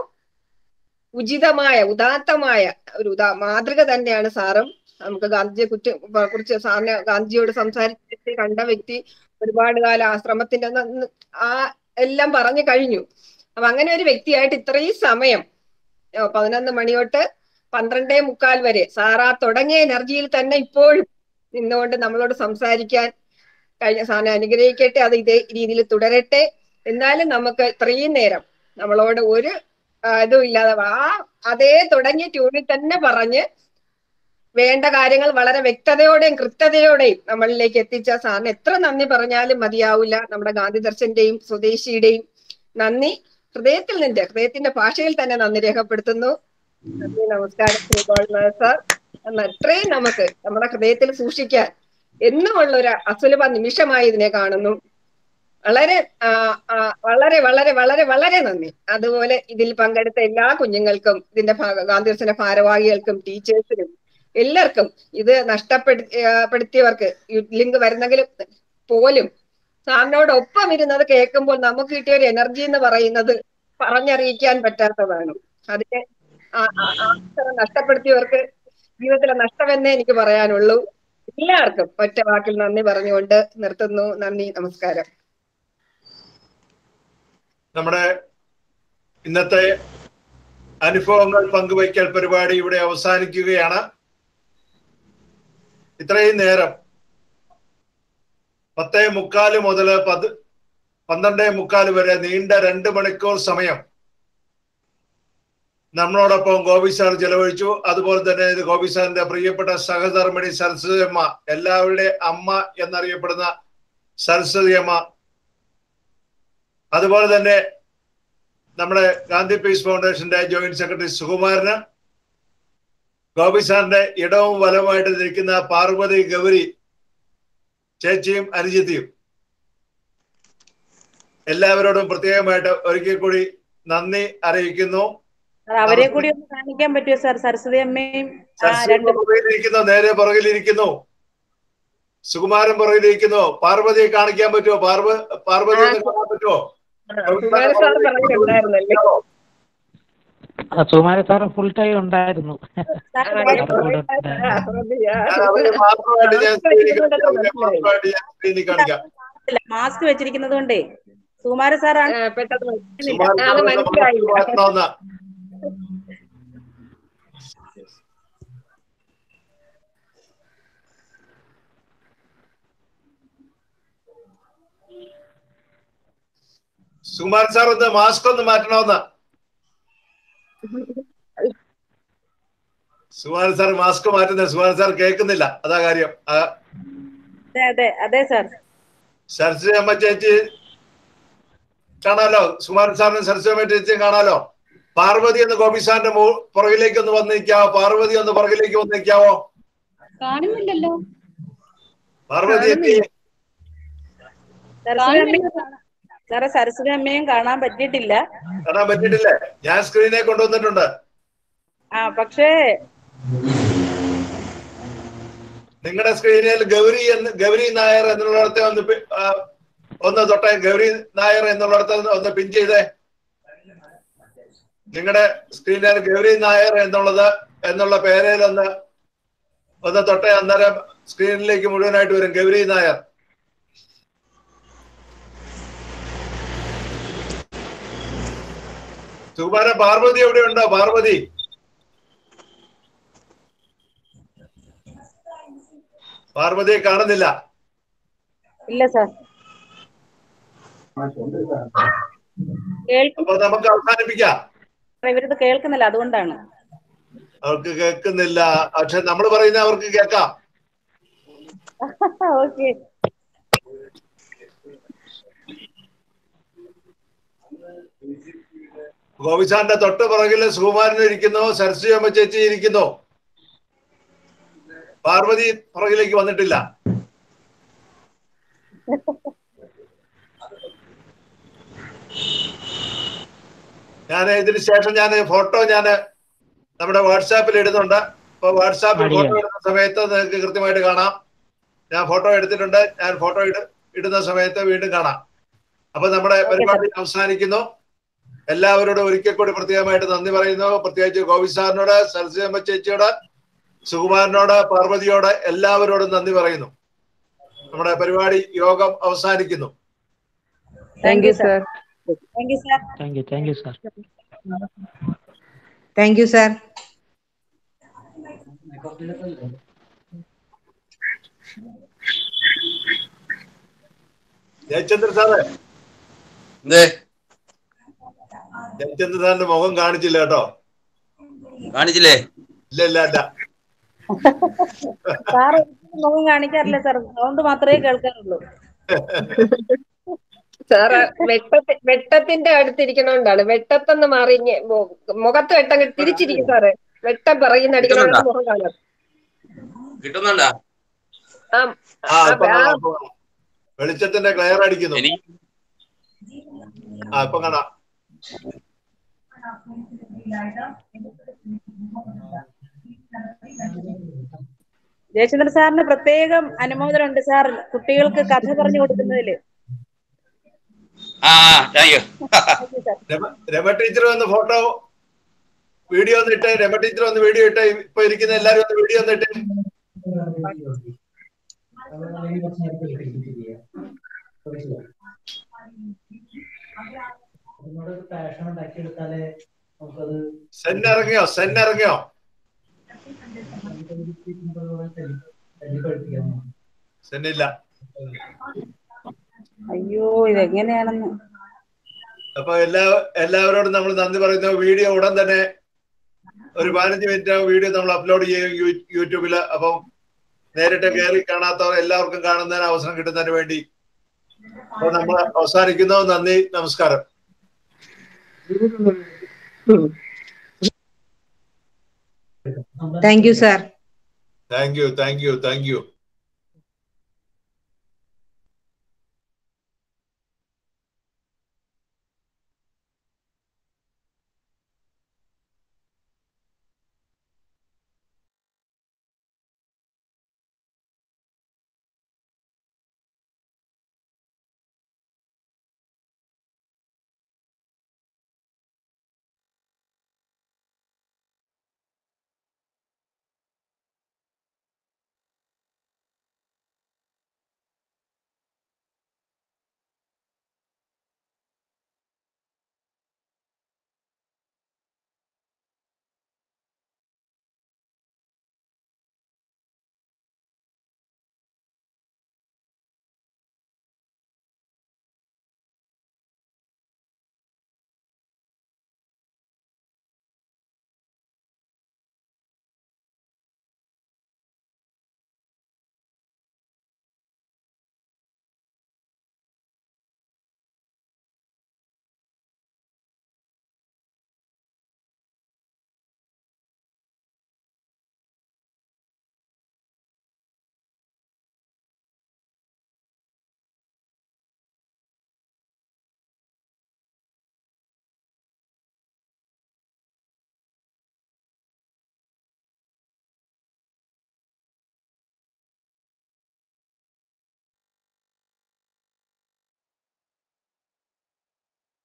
ഉചിതമായ ഉദാത്തമായ ഒരു ഉദാ മാതൃക തന്നെയാണ് സാറും നമുക്ക് ഗാന്ധിജിയെ കുറ്റ കുറിച്ച് സാറിനെ ഗാന്ധിജിയോട് സംസാരിച്ചിട്ട് കണ്ട വ്യക്തി ഒരുപാട് കാലം ആശ്രമത്തിന്റെ ന- ന- ആ എല്ലാം പറഞ്ഞു കഴിഞ്ഞു അപ്പൊ അങ്ങനെ ഒരു വ്യക്തിയായിട്ട് ഇത്രയും സമയം ഏ, പതിനൊന്ന് മണി തൊട്ട് പന്ത്രണ്ടേ മുക്കാൽ വരെ സാറാ തുടങ്ങിയ എനർജിയിൽ തന്നെ ഇപ്പോഴും നിന്നുകൊണ്ട് നമ്മളോട് സംസാരിക്കാൻ കഴിഞ്ഞ സാറിനെ അനുഗ്രഹിക്കട്ടെ അത് ഇതേ രീതിയിൽ തുടരട്ടെ എന്നാലും നമുക്ക് ഇത്രയും നേരം നമ്മളോട് ഒരു ആ, ഇതും ഇല്ലാതെ ആ അതേ തുടങ്ങിയ ട്യൂണിൽ തന്നെ പറഞ്ഞ് വേണ്ട കാര്യങ്ങൾ വളരെ വ്യക്തതയോടെയും കൃത്യതയോടെയും നമ്മളിലേക്ക് എത്തിച്ച സാറിന് എത്ര നന്ദി പറഞ്ഞാലും മതിയാവില്ല നമ്മുടെ ഗാന്ധി ദർശന്റെയും സ്വദേശിയുടെയും നന്ദി ഹൃദയത്തിൽ നിന്ന് ഹൃദയത്തിന്റെ ഭാഷയിൽ തന്നെ നന്ദി രേഖപ്പെടുത്തുന്നു നന്ദി നമസ്കാരം ശ്രീ ഗോൾനാഥ് സാർ അന്ന് അത്രയും നമുക്ക് നമ്മുടെ ഹൃദയത്തിൽ സൂക്ഷിക്കാൻ എന്നുമുള്ള ഒരു അസുലഭ നിമിഷമായി ഇതിനെ കാണുന്നു വളരെ ആ, ആ, വളരെ വളരെ വളരെ വളരെ നന്ദി അതുപോലെ ഇതിൽ പങ്കെടുത്ത എല്ലാ കുഞ്ഞുങ്ങൾക്കും ഇതിന്റെ ഭാഗ ഗാന്ധി ഭാരവാഹികൾക്കും ടീച്ചേഴ്സിനും എല്ലാവർക്കും ഇത് നഷ്ടപ്പെടുത്തി ആ, പെടുത്തിയവർക്ക് ഈ ലിങ്ക് വരുന്നെങ്കിൽ പോലും സാറിനോടൊപ്പം ഇരുന്നത് കേൾക്കുമ്പോൾ നമുക്ക് കിട്ടിയ ഒരു എനർജി എന്ന് പറയുന്നത് പറഞ്ഞറിയിക്കാൻ പറ്റാത്തതാണ് അതിനെ ആ- ആ- ആ അവസരം നഷ്ടപ്പെടുത്തിയവർക്ക് ജീവിതത്തിലെ നഷ്ടമെന്നേ എനിക്ക് പറയാനുള്ളൂ എല്ലാവർക്കും ഒറ്റ വാക്കിൽ നന്ദി പറഞ്ഞുകൊണ്ട് നിർത്തുന്നു നന്ദി നമസ്കാരം നമ്മുടെ ഇന്നത്തെ അനുഭവങ്ങൾ പങ്കുവയ്ക്കൽ പരിപാടി ഇവിടെ അവസാനിക്കുകയാണ് ഇത്രയും നേരം പത്തേ മുക്കാല് മുതൽ പത് പന്ത്രണ്ടേ മുക്കാല് വരെ നീണ്ട രണ്ട് മണിക്കൂർ സമയം നമ്മളോടൊപ്പം ഗോപി സാർ ചെലവഴിച്ചു അതുപോലെ തന്നെ ഇത് ഗോപി സാറിന്റെ പ്രിയപ്പെട്ട സഹധർമ്മിണി സരസ്വതി അമ്മ എല്ലാവരുടെ അമ്മ എന്നറിയപ്പെടുന്ന സരസ്വതി അമ്മ അതുപോലെ തന്നെ നമ്മുടെ ഗാന്ധി പീസ് ഫൗണ്ടേഷന്റെ ജോയിന്റ് സെക്രട്ടറി സുകുമാരന് ഗോപി സാറിന്റെ ഇടവും വലവുമായിട്ട് നിൽക്കുന്ന പാർവതി ഗൗരി ചേച്ചിയും അനുജിത്തിയും എല്ലാവരോടും പ്രത്യേകമായിട്ട് ഒരിക്കൽ കൂടി നന്ദി അറിയിക്കുന്നു സാർ, അവരെ കൂടി ഒന്ന് കാണിക്കാൻ പറ്റുമോ സാർ സരസ്വതി അമ്മയും ആ, സരസ്വതി രണ്ട് പുറകിലിരിക്കുന്നു നേരെ പുറകിലിരിക്കുന്നു സുകുമാരൻ പുറകിലിരിക്കുന്നു പാർവതിയെ കാണിക്കാൻ പറ്റുമോ പാർവ പാർവതി ഒന്ന് കാണാൻ പറ്റുമോ കുമാര സാർ പറഞ്ഞിട്ടുണ്ടായിരുന്നല്ലേ ആ, സുകുമാര സാറ് ഫുൾ ടൈം ഉണ്ടായിരുന്നു സാർ, ആ, ഞാൻ ഞാൻ കൂടെ ആ, ശ്രദ്ധിക്കാം. ഞാൻ അവരെ മാത്രമായിട്ട് ഞാൻ സ്ക്രീനിൽ കാണിക്കാം അവരെ മാത്രമായിട്ട് ഞാൻ സ്ക്രീനിൽ കാണിക്കാം ഇല്ല, മാസ്ക് വെച്ചിരിക്കുന്നത് കൊണ്ടേ സുകുമാര സാറാണ് ആ, പെട്ടെന്ന് മനസ്സിലായില്ല. സുകുമാരൻ ആ, അത് സാറിന്റെ മനസ്സിലായില്ല മാറ്റണമെന്ന് സുകുമാരൻ സാർ ഒന്ന് മാസ്ക് ഒന്ന് മാറ്റണമെന്ന് സുകുമാരൻ സാർ മാസ്ക് മാറ്റുന്നത് സുകുമാരൻ സാർ കേൾക്കുന്നില്ല അതാ കാര്യം ആ, അതെ അതെ അതെ സാർ സരസ്വതി അമ്മ ചേച്ചി കാണാലോ സുകുമാരൻ സാറിനും സരസ്വതി അമ്മ ചേച്ചിയും കാണാലോ പാർവതി എന്ന് ഗോപി സാറിന്റെ മു- പുറകിലേക്ക് ഒന്ന് വന്ന് നിൽക്കാവോ പാർവതി ഒന്ന് പുറകിലേക്ക് വന്ന് നിൽക്കാവോ കാണുന്നില്ലല്ലോ പാർവതി എത്തി സരസ്വതി അമ്മയും സാറേ സരസ്വതി അമ്മയും കാണാൻ പറ്റിയിട്ടില്ല കാണാൻ പറ്റിയിട്ടില്ലേ ഞാൻ സ്ക്രീനെ കൊണ്ടുവന്നിട്ടുണ്ട് ആ പക്ഷേ നിങ്ങളുടെ സ്ക്രീനിൽ ഗൗരി എന്ന് ഗൗരി നായർ എന്നുള്ളിടത്തെ ഒന്ന് പി- ആ, ഒന്ന് തൊട്ടേ ഗൗരി നായർ എന്നുള്ളിടത്ത് ഒന്ന് പിൻ ചെയ്തേ നിങ്ങളുടെ സ്ക്രീനിൽ ഗൗരി നായർ എന്നുള്ളത് എന്നുള്ള പേരിൽ ഒന്ന് ഒന്ന് തൊട്ടേ അന്നേരം സ്ക്രീനിലേക്ക് മുഴുവനായിട്ട് വരും ഗൗരി നായർ സുകുമാരൻ പാർവതി എവിടെ ഉണ്ടോ പാർവതി പാർവതിയെ കാണുന്നില്ല ഇല്ല സാർ കേൾക്കും അപ്പൊ നമുക്ക് അവസാനിപ്പിക്കാം ഇവരിത് കേൾക്കുന്നില്ല അതുകൊണ്ടാണ് അവർക്ക് കേൾക്കുന്നില്ല പക്ഷെ നമ്മൾ പറയുന്നത് അവർക്ക് കേൾക്കാം ഓക്കെ ഗോപിച്ചാന്റെ തൊട്ട് പുറകില് സുകുമാരൻ ഇരിക്കുന്നു സരസ്വതി അമ്മ ചേച്ചി ഇരിക്കുന്നു പാർവതി പുറകിലേക്ക് വന്നിട്ടില്ല ഞാൻ ഇതിന് ശേഷം ഞാൻ ഫോട്ടോ ഞാൻ നമ്മുടെ വാട്സാപ്പിൽ ഇടുന്നുണ്ട് അപ്പൊ വാട്സാപ്പിൽ അടിയാ. ഫോട്ടോ ഇടുന്ന സമയത്ത് നിങ്ങൾക്ക് കൃത്യമായിട്ട് കാണാം ഞാൻ ഫോട്ടോ എടുത്തിട്ടുണ്ട് ഞാൻ ഫോട്ടോ ഇട ഇടുന്ന സമയത്ത് വീണ്ടും കാണാം അപ്പൊ നമ്മുടെ പരിപാടി അവസാനിക്കുന്നു എല്ലാവരോടും ഒരിക്കൽ കൂടി പ്രത്യേകമായിട്ട് നന്ദി പറയുന്നു പ്രത്യേകിച്ച് ഗോപി സാറിനോട് സരസ്വതി ചേച്ചിയോട് സുകുമാരനോട് പാർവതിയോട് എല്ലാവരോടും നന്ദി പറയുന്നു നമ്മുടെ പരിപാടി യോഗം അവസാനിക്കുന്നു thank you sir thank you sir thank you thank you sir thank you sir Jayachandran sir എന്തേ ജയചന്ദ്രൻ സാറിന്റെ മുഖം കാണിച്ചില്ല കേട്ടോ കാണിച്ചില്ലേ ഇല്ല ഇല്ല ഇല്ല സാർ ഒരിക്കലും മുഖം കാണിക്കാറില്ല സാർ സൗണ്ട് മാത്രമേ കേൾക്കാറുള്ളൂ സാറ് വെട്ടത്തി വെട്ടത്തിന്റെ അടുത്തിരിക്കണോണ്ടാണ് വെട്ടത്തെന്ന് മാറി ഇങ്ങ് മു- മുഖത്ത് വെട്ടം കെട്ടി- തിരിച്ചിരിക്കും സാറ് വെട്ടം പിറകിന്ന് അടിക്കണോണ്ട് മുഖം കാണാം കിട്ടുന്നുണ്ടാ ആ ആ ഇപ്പൊ ആ, കാണാം, ഇപ്പൊ കാണാം. വെളിച്ചത്തിന്റെ ക്ലിയർ അടിക്കുന്നു എനിക്ക് ആ ഇപ്പൊ കാണാം ജയചന്ദ്രൻ സാറിന് പ്രത്യേകം അനുമോദനമുണ്ട് സാർ കുട്ടികൾക്ക് കഥ പറഞ്ഞു കൊടുക്കുന്നതില് ആ thank you Thank you, sir. രമ- രമ ടീച്ചർ വന്ന് ഫോട്ടോ വീഡിയോ ഒന്ന് ഇട്ട് രമ ടീച്ചർ ഒന്ന് വീഡിയോ ഇട്ട് ഇപ്പൊ ഇരിക്കുന്ന എല്ലാരും ഒന്ന് വീഡിയോ ഒന്ന് ഇട്ട് സെൻ ഇറങ്ങിയോ സെൻ ഇറങ്ങിയോ സെന്നില്ല അയ്യോ ഇതെങ്ങനെയാണെന്ന് അപ്പൊ എല്ലാ എല്ലാവരോടും നമ്മൾ നന്ദി പറയുന്നു വീഡിയോ ഉടൻ തന്നെ ഒരു പതിനഞ്ച് മിനിറ്റ് വീഡിയോ നമ്മൾ അപ്ലോഡ് ചെയ്യും യൂ- യൂട്യൂബില് അപ്പം നേരിട്ട് കയറി കാണാത്തവർ എല്ലാവർക്കും കാണുന്നതിന് അവസരം കിട്ടുന്നതിന് വേണ്ടി അപ്പൊ നമ്മൾ അവസാനിക്കുന്നു നന്ദി നമസ്കാരം thank you sir thank you thank you thank U